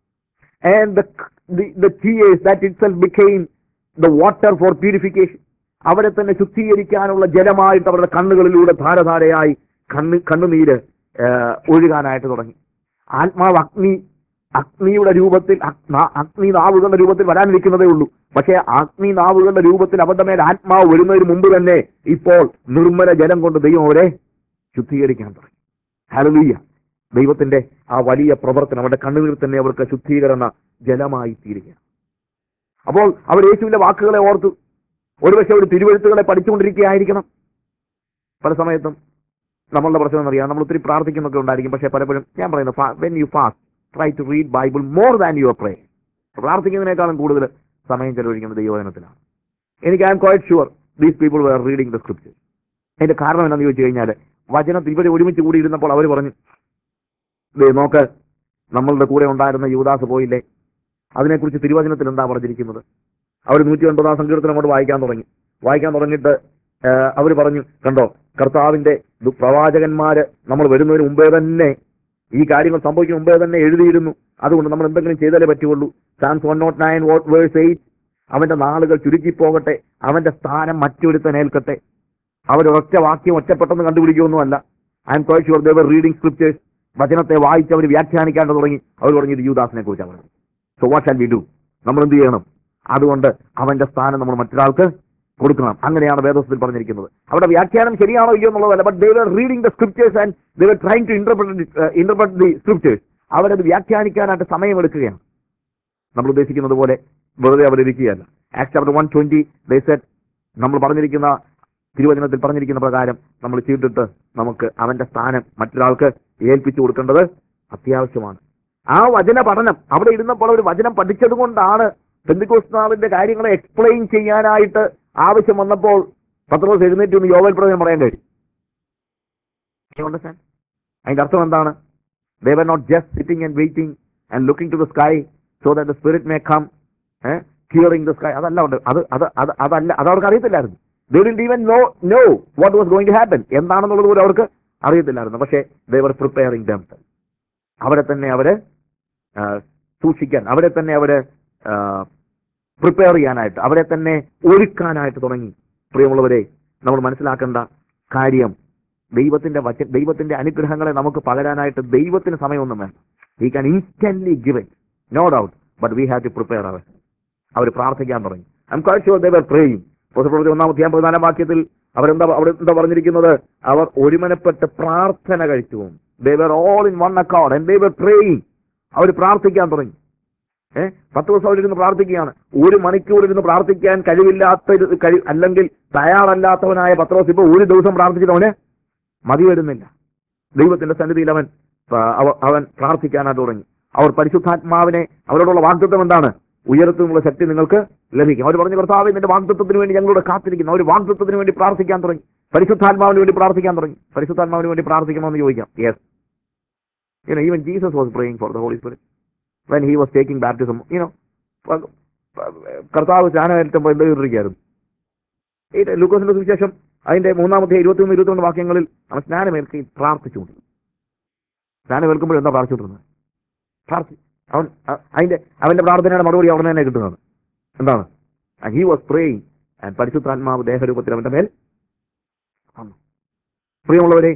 and the, the, the tears that itself became the water for purification. അവരെ തന്നെ ശുദ്ധീകരിക്കാനുള്ള ജലമായിട്ട് അവരുടെ കണ്ണുകളിലൂടെ ധാരധാരയായി കണ്ണ് കണ്ണുനീര് ആ, ഒഴുകാനായിട്ട് തുടങ്ങി ആത്മാവ് അഗ്നി അഗ്നിയുടെ രൂപത്തിൽ അഗ്ന- അഗ്നി നാവുകളുടെ രൂപത്തിൽ വരാനിരിക്കുന്നതേ ഉള്ളൂ പക്ഷേ അഗ്നി നാവുകളുടെ രൂപത്തിൽ അവരുടെ മേൽ ആത്മാവ് വരുന്നതിന് മുമ്പ് തന്നെ ഇപ്പോൾ നിർമ്മല ജലം കൊണ്ട് ദൈവം അവരെ ശുദ്ധീകരിക്കാൻ തുടങ്ങി ഹലലീയ ദൈവത്തിന്റെ ആ വലിയ പ്രവർത്തനം അവരുടെ കണ്ണുനീർ തന്നെ അവർക്ക് ശുദ്ധീകരണ ജലമായി തീരുക അപ്പോൾ അവർ യേശുവിന്റെ വാക്കുകളെ ഓർത്തു ഒരുപക്ഷെ ഒരു തിരുവഴുത്തുകളെ പഠിച്ചുകൊണ്ടിരിക്കുകയായിരിക്കണം പല സമയത്തും നമ്മളുടെ പ്രശ്നം എന്നറിയാം നമ്മൾ ഒത്തിരി പ്രാർത്ഥിക്കുന്നൊക്കെ ഉണ്ടായിരിക്കും പക്ഷേ പലപ്പോഴും ഞാൻ പറയുന്നത് when you fast try to read Bible more than your pray പ്രാർത്ഥിക്കുന്നതിനേക്കാളും കൂടുതൽ സമയം ചെലവഴിക്കുന്നത് ദൈവവചനത്തിലാണ് എനിക്ക് I'm quite sure these people were reading the script അതിന്റെ കാരണം എന്താണെന്ന് ചോദിച്ചു കഴിഞ്ഞാൽ വചനത്തിൽ ഇവർ ഒരുമിച്ച് കൂടി ഇരുന്നപ്പോൾ അവർ പറഞ്ഞു ദേ നോക്ക് നമ്മളുടെ കൂടെ ഉണ്ടായിരുന്ന യുവദാസ് പോയില്ലേ അതിനെക്കുറിച്ച് തിരുവചനത്തിൽ എന്താ പറഞ്ഞിരിക്കുന്നത് അവർ നൂറ്റി ഒൻപതാം സങ്കീർത്തനം അങ്ങോട്ട് വായിക്കാൻ തുടങ്ങി വായിക്കാൻ തുടങ്ങിയിട്ട് അവർ പറഞ്ഞു കണ്ടോ കർത്താവിന്റെ ദു- പ്രവാചകന്മാര് നമ്മൾ വരുന്നതിന് മുമ്പേ തന്നെ ഈ കാര്യങ്ങൾ സംഭവിക്കും മുമ്പേ തന്നെ എഴുതിയിരുന്നു അതുകൊണ്ട് നമ്മൾ എന്തെങ്കിലും ചെയ്താലേ പറ്റുള്ളൂ Psalms one nought nine vote verse eight അവന്റെ നാളുകൾ ചുരുക്കിപ്പോകട്ടെ അവന്റെ സ്ഥാനം മറ്റൊരുത്തനേൽക്കട്ടെ അവർ ഒറ്റ വാക്യം ഒറ്റപ്പെട്ടെന്ന് കണ്ടുപിടിക്കുകയൊന്നുമല്ല I'm quite sure they were reading scriptures വചനത്തെ വായിച്ച് അവർ വ്യാഖ്യാനിക്കാണ്ട് തുടങ്ങി അവർ പറഞ്ഞു ഇത് യൂദാസിനെ കുറിച്ചാണ് പറഞ്ഞത് so what shall we do നമ്മൾ എന്ത് ചെയ്യണം അതുകൊണ്ട് അവന്റെ സ്ഥാനം നമ്മൾ മറ്റൊരാൾക്ക് കൊടുക്കണം അങ്ങനെയാണ് വേദത്തിൽ പറഞ്ഞിരിക്കുന്നത് അവിടെ വ്യാഖ്യാനം ശരിയാണോ ഇല്ലയോ എന്നുള്ളതല്ല but they were reading the scriptures and they were trying to interpret interpret the scriptures അവരത് വ്യാഖ്യാനിക്കാനായിട്ട് സമയമെടുക്കുകയാണ് നമ്മൾ ഉദ്ദേശിക്കുന്നത് പോലെ വെറുതെ അവരിയ്ക്കുകയല്ല act chapter one twenty set നമ്മൾ പറഞ്ഞിരിക്കുന്ന തിരുവചനത്തിൽ പറഞ്ഞിരിക്കുന്ന പ്രകാരം നമ്മൾ ചെയ്തിട്ട് നമുക്ക് അവന്റെ സ്ഥാനം മറ്റൊരാൾക്ക് ഏൽപ്പിച്ചു കൊടുക്കേണ്ടത് അത്യാവശ്യമാണ് ആ വചന പഠനം അവിടെ ഇരുന്നപ്പോൾ ഒരു വചനം പഠിച്ചത് കൊണ്ടാണ് പെന്തിക്കോസ്താവിന്റെ കാര്യങ്ങളെ എക്സ്പ്ലെയിൻ ചെയ്യാനായിട്ട് ആവശ്യം വന്നപ്പോൾ പത്രോസ് എഴുന്നേറ്റ് ഒന്ന് യോവൽ പ്രവചനം പറയാൻ കഴിയും അണ്ടർസ്റ്റാൻഡ് അതിന്റെ അർത്ഥം എന്താണ് they were not just sitting and waiting and looking to the sky so that the spirit may come curing the sky അതല്ല ഉണ്ട് അത് അത് അത് അതല്ല അത് അവർക്ക് അറിയത്തില്ലായിരുന്നു they didn't even know know what was going to happen എന്താണെന്നുള്ളത് പോലും അവർക്ക് അറിയത്തില്ലായിരുന്നു പക്ഷേ ദേ വർ പ്രിപ്പയറിംഗ് ദം അവരെ തന്നെ അവര് ആ, സൂക്ഷിക്കാൻ അവരെ തന്നെ അവര് പ്രിപ്പയർ ചെയ്യാനായിട്ട് അവരെ തന്നെ ഒരുക്കാനായിട്ട് തുടങ്ങി പ്രിയമുള്ളവരെ നമ്മൾ മനസ്സിലാക്കേണ്ട കാര്യം ദൈവത്തിന്റെ വച ദൈവത്തിന്റെ അനുഗ്രഹങ്ങളെ നമുക്ക് പകരാനായിട്ട് ദൈവത്തിന് സമയമൊന്നും വേണ്ട he can instantly give it no doubt but we have to prepare അവർ അവർ പ്രാർത്ഥിക്കാൻ തുടങ്ങി I'm quite sure they were praying പ്രവൃത്തി ഒന്നാമത്തെ പതിനാലാം വാക്യത്തിൽ അവരെന്താ അവിടെ എന്താ പറഞ്ഞിരിക്കുന്നത് അവർ ഒരുമനപ്പെട്ട് പ്രാർത്ഥന കഴിച്ചു they were all in one account and they were praying അവർ പ്രാർത്ഥിക്കാൻ തുടങ്ങി ഏഹ് പത്ത് ദിവസം അവരിരുന്ന് പ്രാർത്ഥിക്കുകയാണ് ഒരു മണിക്കൂർ ഇരുന്ന് പ്രാർത്ഥിക്കാൻ കഴിവില്ലാത്ത ഒരു കഴി അല്ലെങ്കിൽ തയ്യാറല്ലാത്തവനായ പത്രോസ് ഇപ്പൊ ഒരു ദിവസം പ്രാർത്ഥിച്ചിട്ട് അവന് മതി വരുന്നില്ല ദൈവത്തിന്റെ സന്നിധിയിൽ അവൻ ആ, അവ- അവൻ പ്രാർത്ഥിക്കാനായിട്ട് തുടങ്ങി അവർ പരിശുദ്ധാത്മാവിനെ അവരോടുള്ള വാഗ്ദത്വം എന്താണ് ഉയരത്തുനിന്നുള്ള ശക്തി നിങ്ങൾക്ക് ലഭിക്കും അവർ പറഞ്ഞു കർത്താവ് നിന്റെ വാഗ്ദത്വത്തിന് വേണ്ടി ഞങ്ങളോട് കാത്തിരിക്കുന്നു അവർ വാഗ്ദത്വത്തിന് വേണ്ടി പ്രാർത്ഥിക്കാൻ തുടങ്ങി പരിശുദ്ധാത്മാവിന് വേണ്ടി പ്രാർത്ഥിക്കാൻ തുടങ്ങി പരിശുദ്ധാത്മാവിന് വേണ്ടി പ്രാർത്ഥിക്കണമെന്ന് ചോദിക്കാം yes You know, even Jesus was praying for the Holy Spirit when he was taking baptism. You know, പ- പ- കർത്താവ് സ്നാനമേറ്റപ്പോൾ എന്ത് ചെയ്തിരിക്കുകയായിരുന്നു ഈ ലൂക്കോസിന്റെ സുവിശേഷം അതിന്റെ മൂന്നാമത്തെ ഇരുപത്തിയൊന്ന് ഇരുപത്തിയൊന്ന് വാക്യങ്ങളിൽ അവൻ സ്നാനമേൽക്കി പ്രാർത്ഥിച്ചുകൊണ്ട് സ്നാനമേൽക്കുമ്പോൾ എന്താ പ്രാർത്ഥിച്ചുകൊണ്ടിരുന്നത് പ്രാർത്ഥി അവൻ അ- അതിന്റെ അവന്റെ പ്രാർത്ഥനയുടെ മറുപടി അവിടെ തന്നെ കിട്ടുന്നത് എന്താണ് ഹി വാസ് പ്രേയിങ് ആൻഡ് പരിശുദ്ധാത്മാവ് ദേഹരൂപത്തിൽ അവന്റെ മേൽ വന്നു പ്രിയമുള്ളവരെ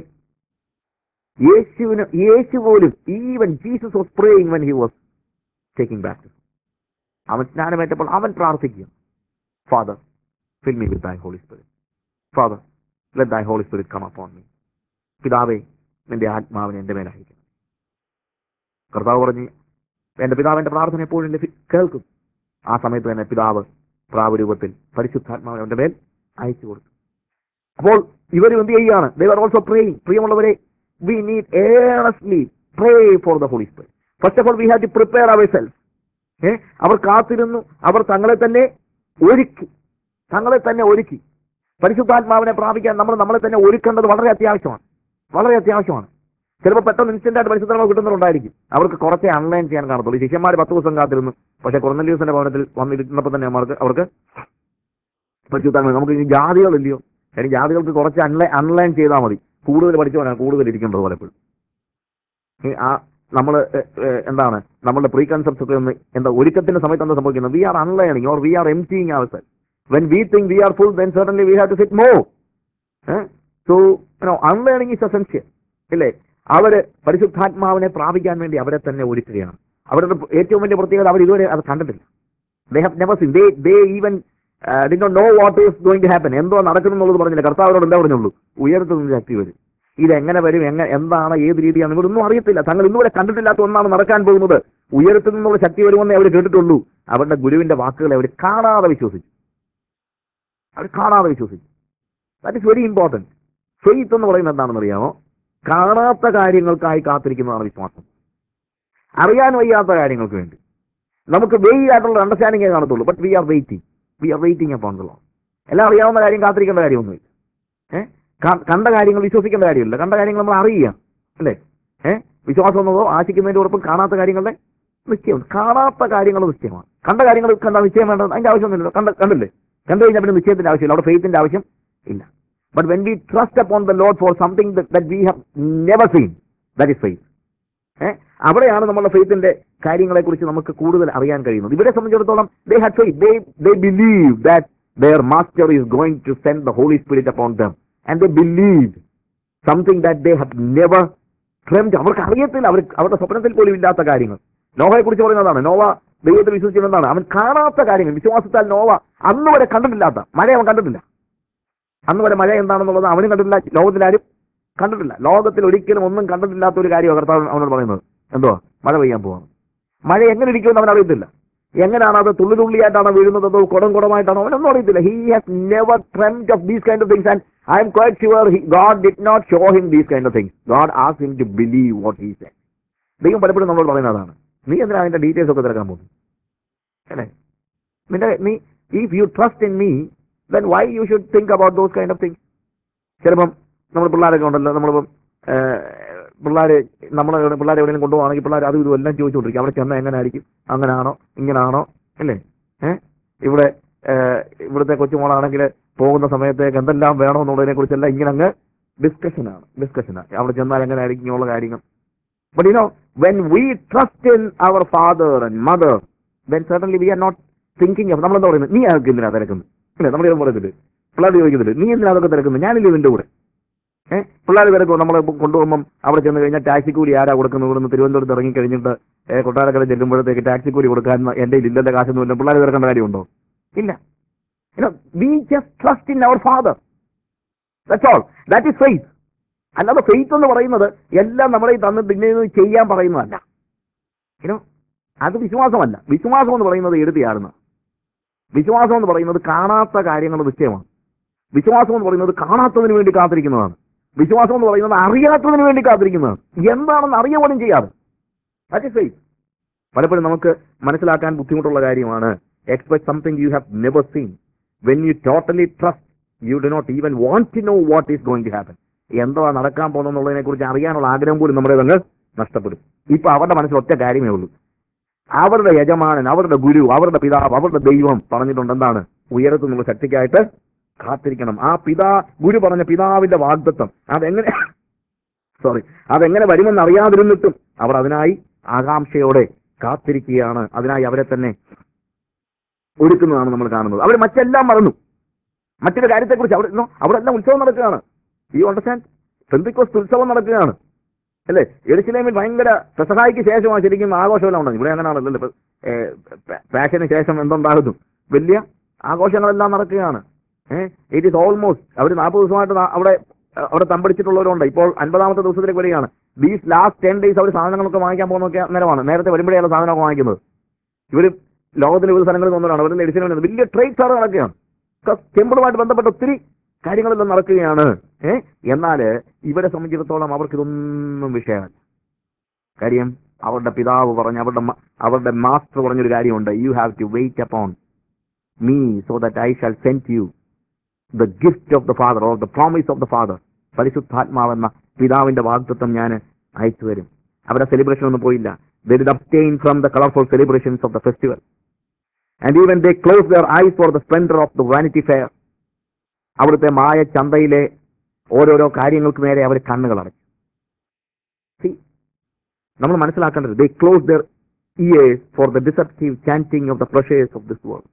യേശുവിന് യേശു പോലും even Jesus was praying when he was taking back അവൻ സ്നാനമേറ്റപ്പോൾ അവൻ പ്രാർത്ഥിക്കുക father fill me with thy holy spirit father let thy holy spirit come upon me പിതാവേ നിന്റെ ആത്മാവിനെ എന്റെ മേലയക്കണം കർത്താവ് പറഞ്ഞ് എന്റെ പിതാവിന്റെ പ്രാർത്ഥന എപ്പോഴും ലഭി കേൾക്കും ആ സമയത്ത് തന്നെ പിതാവ് പ്രാവരൂപത്തിൽ പരിശുദ്ധാത്മാവിനെ അവന്റെ മേൽ അയച്ചു കൊടുത്തു അപ്പോൾ ഇവർ എന്ത് ചെയ്യുകയാണ് ദേ ആർ ഓൾസോ പ്രേയിങ് പ്രിയമുള്ളവരെ we need earnestly pray for the holy spirit first of all we have to prepare our self ഏ അവർ കാത്തിരുന്നു അവർ തങ്ങളെ തന്നെ ഒരുക്കി തങ്ങളെ തന്നെ ഒരുക്കി പരിശുദ്ധാത്മാവിനെ പ്രാപിക്കാൻ നമ്മൾ നമ്മളെ തന്നെ ഒരുക്കേണ്ടത് വളരെ അത്യാവശ്യമാണ് വളരെ അത്യാവശ്യമാണ് ചിലപ്പോൾ പെട്ടെന്ന് ഇൻസ്റ്റന്റ് ആയിട്ട് പരിശുദ്ധാത്മാവ് കിട്ടുന്നവരുണ്ടായിരിക്കും അവർക്ക് കുറച്ചേ അൺലൈൻ ചെയ്യാൻ കാണത്തുള്ളൂ ശിഷ്യന്മാർ പത്ത് ദിവസം കാത്തിരുന്നു പക്ഷേ കുറഞ്ഞ ഭവനത്തിൽ വന്നിരുന്നപ്പോൾ തന്നെ അവർക്ക് അവർക്ക് പരിശുദ്ധാത്മാവ് നമുക്ക് ഈ ജാതികളില്ലയോ കാര്യം ജാതികൾക്ക് കുറച്ച് അൺലൈൻ അൺലൈൻ ചെയ്താൽ മതി കൂടുതൽ പഠിച്ചവനാണ് കൂടുതൽ ഇരിക്കേണ്ടത് പലപ്പോഴും ഈ ആ നമ്മൾ എന്താണ് നമ്മുടെ പ്രീ കൺസെപ്റ്റ് ഒക്കെ ഒന്ന് എന്താ ഒരുക്കത്തിന്റെ സമയത്ത് എന്താ സംഭവിക്കുന്നത് we are unlearning or we are emptying our self when we think we are full then certainly we have to sit more so unlearning is essential ഇല്ലേ അവര് പരിശുദ്ധാത്മാവിനെ പ്രാപിക്കാൻ വേണ്ടി അവരെ തന്നെ ഒരുക്കുകയാണ് അവരുടെ ഏറ്റവും വലിയ പ്രത്യേകത അവർ ഇതുവരെ അത് കണ്ടിട്ടില്ല they have never seen they they even did know what is going to happen എന്തോ നടക്കുന്നു എന്നുള്ളത് പറഞ്ഞില്ല കർത്താവിനോട് എന്താ പറഞ്ഞുള്ളൂ ഉയരത്തു നിന്ന് ശക്തി വരും ഇത് എങ്ങനെ വരും എങ്ങനെ എന്താണ് ഏത് രീതിയാണ് ഇവരൊന്നും അറിയത്തില്ല തങ്ങൾ ഇന്നുവരെ കണ്ടിട്ടില്ലാത്ത ഒന്നാണ് നടക്കാൻ പോകുന്നത് ഉയരത്തിൽ നിന്നുള്ള ശക്തി വരുമെന്നേ അവർ കേട്ടിട്ടുള്ളൂ അവരുടെ ഗുരുവിന്റെ വാക്കുകളെ അവർ കാണാതെ വിശ്വസിച്ചു അവർ കാണാതെ വിശ്വസിച്ചു that is very important faith എന്ന് പറയുന്നത് എന്താണെന്ന് അറിയാമോ കാണാത്ത കാര്യങ്ങൾക്കായി കാത്തിരിക്കുന്നതാണ് വിശ്വാസം അറിയാൻ വയ്യാത്ത കാര്യങ്ങൾക്ക് വേണ്ടി നമുക്ക് വെയ് ആയിട്ടുള്ള അണ്ടർസ്റ്റാൻഡിംഗേ കാണത്തുള്ളൂ but we are waiting we are waiting upon the law എല്ലാം അറിയാവുന്ന കാര്യം കാത്തിരിക്കേണ്ട കാര്യമൊന്നുമില്ല ഏഹ് കണ്ട കാര്യങ്ങൾ വിശ്വസിക്കേണ്ട കാര്യമില്ല കണ്ട കാര്യങ്ങൾ നമ്മൾ അറിയുക അല്ലേ ഏഹ് വിശ്വാസം എന്നതോ ആശിക്കുന്നതിന്റെ ഉറപ്പ് കാണാത്ത കാര്യങ്ങളുടെ നിശ്ചയം കാണാത്ത കാര്യങ്ങൾ നിശ്ചയമാണ് കണ്ട കാര്യങ്ങൾ കണ്ട നിശ്ചയം വേണ്ടത് അതിന്റെ ആവശ്യമൊന്നുമില്ല കണ്ട കണ്ടില്ലേ കണ്ടു കഴിഞ്ഞാൽ പിന്നെ നിശ്ചയത്തിന്റെ ആവശ്യമില്ല അവിടെ ഫെയ്ത്തിന്റെ ആവശ്യം ഇല്ല but when we trust upon the Lord for something that we have never seen that is faith uh അവിടെയാണ് നമ്മുടെ ഫെയ്ത്തിന്റെ കാര്യങ്ങളെ കുറിച്ച് നമുക്ക് കൂടുതൽ അറിയാൻ കഴിയുന്നത് ഇവരെ സംബന്ധിച്ചിടത്തോളം they had faith they they believe that their master is going to send the holy spirit upon them and they believe something that they have never dreamed അവർക്ക് അറിയത്തില്ല അവർ അവരുടെ സ്വപ്നത്തിൽ പോലും ഇല്ലാത്ത കാര്യങ്ങൾ നോവയെ കുറിച്ച് പറയുന്നതാണ് നോവ ദൈവത്തിൽ വിശ്വസിക്കുന്നത് എന്താണ് അവൻ കാണാത്ത കാര്യങ്ങൾ വിശ്വാസത്താൽ നോവ അന്ന് വരെ കണ്ടിട്ടില്ലാത്ത മഴ അവൻ കണ്ടിട്ടില്ല അന്ന് വരെ മഴ എന്താണെന്നുള്ളത് അവനും കണ്ടിട്ടില്ല ലോകത്തിലാരും കണ്ടിട്ടില്ല ലോകത്തിൽ ഒരിക്കലും ഒന്നും കണ്ടിട്ടില്ലാത്ത ഒരു കാര്യം കർത്താവ് അവനോട് പറയുന്നത് എന്തോ മഴ പെയ്യാൻ പോവാണ് മഴ എങ്ങനെ ഇരിക്കുമെന്ന് അവൻ അറിയത്തില്ല എങ്ങനെയാണ് അത് തുള്ളി തുള്ളിയായിട്ടാണോ വീഴുന്നത് അതോ കുടം കുടമായിട്ടാണോ അവനൊന്നും അറിയത്തില്ല he has never dreamed of these kind of things and I'm quite sure God did not show him these kind of things God ആസ് him to believe what he said ദൈവം പലപ്പോഴും നമ്മൾ പറയുന്നതാണ് നീ എന്തിനാ അതിന്റെ ഡീറ്റെയിൽസ് ഒക്കെ തിരക്കാൻ പോകുന്നു അല്ലേ നിന്റെ നീ if you trust in me then why you should think about those kind of things ചിലപ്പം നമ്മൾ പിള്ളേരൊക്കെ ഉണ്ടല്ലോ നമ്മളിപ്പം പിള്ളേർ നമ്മൾ പിള്ളേരെ എവിടെയെങ്കിലും കൊണ്ടുപോകണമെങ്കിൽ പിള്ളേർ അതും ഇതും എല്ലാം ചോദിച്ചുകൊണ്ടിരിക്കും അവിടെ ചെന്നാൽ എങ്ങനെ ആയിരിക്കും അങ്ങനാണോ ഇങ്ങനാണോ അല്ലേ ഏഹ് ഇവിടെ ഏഹ്, ഇവിടുത്തെ കൊച്ചുമോളാണെങ്കിൽ പോകുന്ന സമയത്തേക്ക് എന്തെല്ലാം വേണമെന്നുള്ളതിനെ കുറിച്ചെല്ലാം ഇങ്ങനെ അങ്ങ് ഡിസ്കഷനാണ് ഡിസ്കഷനാണ് അവിടെ ചെന്നാൽ എങ്ങനെ ആയിരിക്കും ഇങ്ങനെയുള്ള കാര്യങ്ങൾ But you know, when we trust in our father and mother, then certainly we are not thinking of നമ്മളെന്താ പറയുന്നത് നീ അതൊക്കെ എന്തിനാ തിരക്കുന്നത് അല്ലേ നമ്മൾ ഇത് പറയത്തില്ലേ പിള്ളേർ ചോദിക്കുന്നില്ല നീ എന്തിനാ അതൊക്കെ തിരക്കുന്നത് ഞാനില്ലേ നിന്റെ കൂടെ ഏഹ് പിള്ളേർ തിരക്കും നമ്മളെ കൊണ്ടുപോകുമ്പം അവിടെ ചെന്ന് കഴിഞ്ഞാൽ ടാക്സി കൂലി ആരാ കൊടുക്കുന്നത് ഇവിടുന്ന് തിരുവനന്തപുരത്ത് ഇറങ്ങി കഴിഞ്ഞിട്ട് ഏഹ് കൊട്ടാരക്കര ചെല്ലുമ്പോഴത്തേക്ക് ടാക്സി കൂലി കൊടുക്കാൻ എൻ്റെ ഇല്ലത്തെ കാശൊന്നുമില്ല പിള്ളേർ തിരക്കേണ്ട കാര്യമുണ്ടോ ഇല്ല we just trust in our father that's all that is faith അല്ലാതെ ഫെയ്ത്ത് എന്ന് പറയുന്നത് എല്ലാം നമ്മളെ ഈ തന്ന് പിന്നെ ഇത് ചെയ്യാൻ പറയുന്നതല്ല ഇനോ അത് വിശ്വാസമല്ല വിശ്വാസം എന്ന് പറയുന്നത് എഴുതിയാടുന്ന വിശ്വാസം എന്ന് പറയുന്നത് കാണാത്ത കാര്യങ്ങൾ നിശ്ചയമാണ് വിശ്വാസം എന്ന് പറയുന്നത് കാണാത്തതിന് വേണ്ടി കാത്തിരിക്കുന്നതാണ് വിശ്വാസം എന്ന് പറയുന്നത് അറിയാത്തതിന് വേണ്ടി കാത്തിരിക്കുന്നതാണ് എന്താണെന്ന് അറിയ പോലും ചെയ്യാതെ ദാറ്റ് ഇസ് ഫെയ്ത്ത് പലപ്പോഴും നമുക്ക് മനസ്സിലാക്കാൻ ബുദ്ധിമുട്ടുള്ള കാര്യമാണ് expect something you have never seen when you totally trust you do not even want to know what is going to happen എന്തോ നടക്കാൻ പോകുന്നതിനെ കുറിച്ച് അറിയാനുള്ള ആഗ്രഹം പോലും നമ്മുടെ തന്നെ നഷ്ടപ്പെടും ഇപ്പൊ അവരുടെ മനസ്സിൽ ഒറ്റ കാര്യമേ ഉള്ളൂ അവരുടെ യജമാനൻ അവരുടെ ഗുരു അവരുടെ പിതാവ് അവരുടെ ദൈവം പറഞ്ഞിട്ടുണ്ട് എന്താണ് ഉയരത്തുനിന്നുള്ള ശക്തിക്കായിട്ട് കാത്തിരിക്കണം ആ പിതാ ഗുരു പറഞ്ഞ പിതാവിന്റെ വാഗ്ദത്വം അതെങ്ങനെ സോറി അതെങ്ങനെ വരുമെന്ന് അറിയാതിരുന്നിട്ടും അവർ അതിനായി ആകാംക്ഷയോടെ കാത്തിരിക്കുകയാണ് അതിനായി അവരെ തന്നെ ഒരുക്കുന്നതാണ് നമ്മൾ കാണുന്നത് അവർ മറ്റെല്ലാം മറന്നു മറ്റൊരു കാര്യത്തെക്കുറിച്ച് അവിടെ നോ, അവിടെ എല്ലാം ഉത്സവം നടക്കുകയാണ് ഈ അണ്ടർസ്റ്റാൻഡ് പെന്തിക്കോസ് ഉത്സവം നടക്കുകയാണ് അല്ലേ എരുസലേമിൽ ഭയങ്കര പെസഹായിക്ക് ശേഷമാണ് ശരിക്കും ആഘോഷമെല്ലാം ഉണ്ടാകും ഇവിടെ അങ്ങനെയാണല്ലോ ഇപ്പൊ, ഏ, പ- പാഷന് ശേഷം എന്തുണ്ടാകുന്നു വലിയ ആഘോഷങ്ങളെല്ലാം നടക്കുകയാണ് ഏഹ് ഇറ്റ് ഈസ് ഓൾമോസ്റ്റ് അവർ നാൽപ്പത് ദിവസമായിട്ട് നാ- അവിടെ അവിടെ തമ്പടിച്ചിട്ടുള്ളവരുണ്ട് ഇപ്പോൾ അൻപതാമത്തെ ദിവസത്തിലേക്ക് വരികയാണ് ദീസ് ലാസ്റ്റ് ടെൻ ഡേയ്സ് അവർ സാധനങ്ങളൊക്കെ വാങ്ങിക്കാൻ പോകുന്നൊക്കെ നേരമാണ് നേരത്തെ വരുമ്പോഴേയാണ് സാധനമൊക്കെ വാങ്ങിക്കുന്നത് ഇവർ ലോകത്തിലെ വിവിധ സ്ഥലങ്ങളിൽ നിന്നവരാണ് അവരുടെ എഡിസിന് വലിയ ട്രേഡ് സാറ് നടക്കുകയാണ് ടെമ്പിളുമായിട്ട് ബന്ധപ്പെട്ട ഒത്തിരി കാര്യങ്ങളെല്ലാം നടക്കുകയാണ് ഏ എന്നാൽ ഇവരെ സംബന്ധിച്ചിടത്തോളം അവർക്ക് ഇതൊന്നും വിഷയമല്ല കാര്യം അവരുടെ പിതാവ് പറഞ്ഞ അവരുടെ മ- അവരുടെ മാസ്റ്റർ പറഞ്ഞൊരു കാര്യമുണ്ട് you have to wait upon me so that I shall send you the gift of the father or the promise of the father പരിശുദ്ധാത്മാവെന്ന പിതാവിന്റെ വാഗ്ദത്വം ഞാൻ അയച്ചു തരും അവരുടെ സെലിബ്രേഷൻ ഒന്നും പോയില്ല they did abstain from the colourful celebrations of the festival and even they close their eyes for the splendour of the vanity fair അവിടുത്തെ മായ ചന്തയിലെ ഓരോരോ കാര്യങ്ങൾക്ക് നേരെ അവർ കണ്ണുകൾ അടച്ചു See, നമ്മൾ മനസ്സിലാക്കേണ്ടത് they close their ears for the deceptive chanting of the pleasures of this world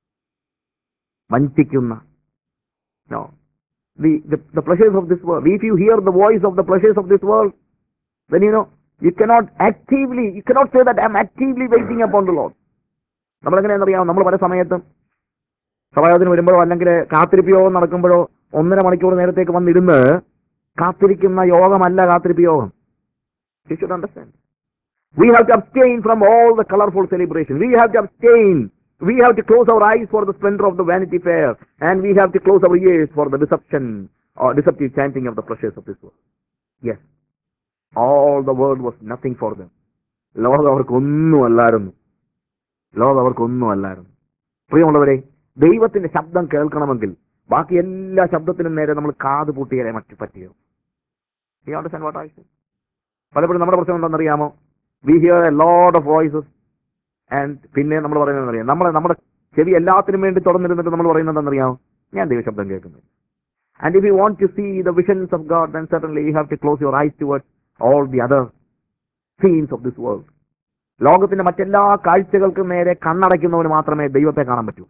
വഞ്ചിക്കുന്ന no the, the the pleasures of this world if you hear the voice of the pleasures of this world then you know you cannot actively you cannot say that i'm actively waiting upon the lord നമ്മൾ എങ്ങനെയാണെന്നറിയാം നമ്മൾ പല സമയത്തും സഭായോഗത്തിന് വരുമ്പോഴോ അല്ലെങ്കിൽ കാത്തിരിപ്പ് യോഗം നടക്കുമ്പോഴോ ഒന്നര മണിക്കൂർ നേരത്തേക്ക് വന്നിരുന്ന് കാത്തിരിക്കുന്ന യോഗമല്ല കാത്തിരിപ്പ് യോഗം You should understand. We have to abstain from all the colorful celebration. We have to abstain. We have to close our eyes for the splendor of the vanity fair. And we have to close our ears for the deception or deceptive chanting of the pleasures of this world. Yes. All the world was nothing for them. ലോകം അവർക്കൊന്നും അല്ലായിരുന്നു ലോകം അവർക്കൊന്നും അല്ലായിരുന്നു പ്രിയമുള്ളവരെ ദൈവത്തിന്റെ ശബ്ദം കേൾക്കണമെങ്കിൽ ബാക്കി എല്ലാ ശബ്ദത്തിനും നേരെ നമ്മൾ കാത് പൂട്ടിയാലേ മറ്റു പറ്റിയോ ഈ അണ്ടർസ്റ്റാൻഡ് വാട്ട് ഐ സേ പലപ്പോഴും നമ്മുടെ പ്രശ്നം എന്താണെന്നറിയാമോ we hear a load of voices and പിന്നെ നമ്മൾ പറയുന്നത് അറിയാം നമ്മളെ നമ്മുടെ ചെവി എല്ലാത്തിനും വേണ്ടി തുറന്നിരുന്നിട്ട് നമ്മൾ പറയുന്നത് എന്താണെന്നറിയാമോ ഞാൻ ദൈവശബ്ദം കേൾക്കുന്നില്ല and if you want to see the visions of God then certainly you have to close your eyes towards all the other scenes of this world ലോകത്തിന്റെ മറ്റെല്ലാ കാഴ്ചകൾക്കും നേരെ കണ്ണടയ്ക്കുന്നവന് മാത്രമേ ദൈവത്തെ കാണാൻ പറ്റൂ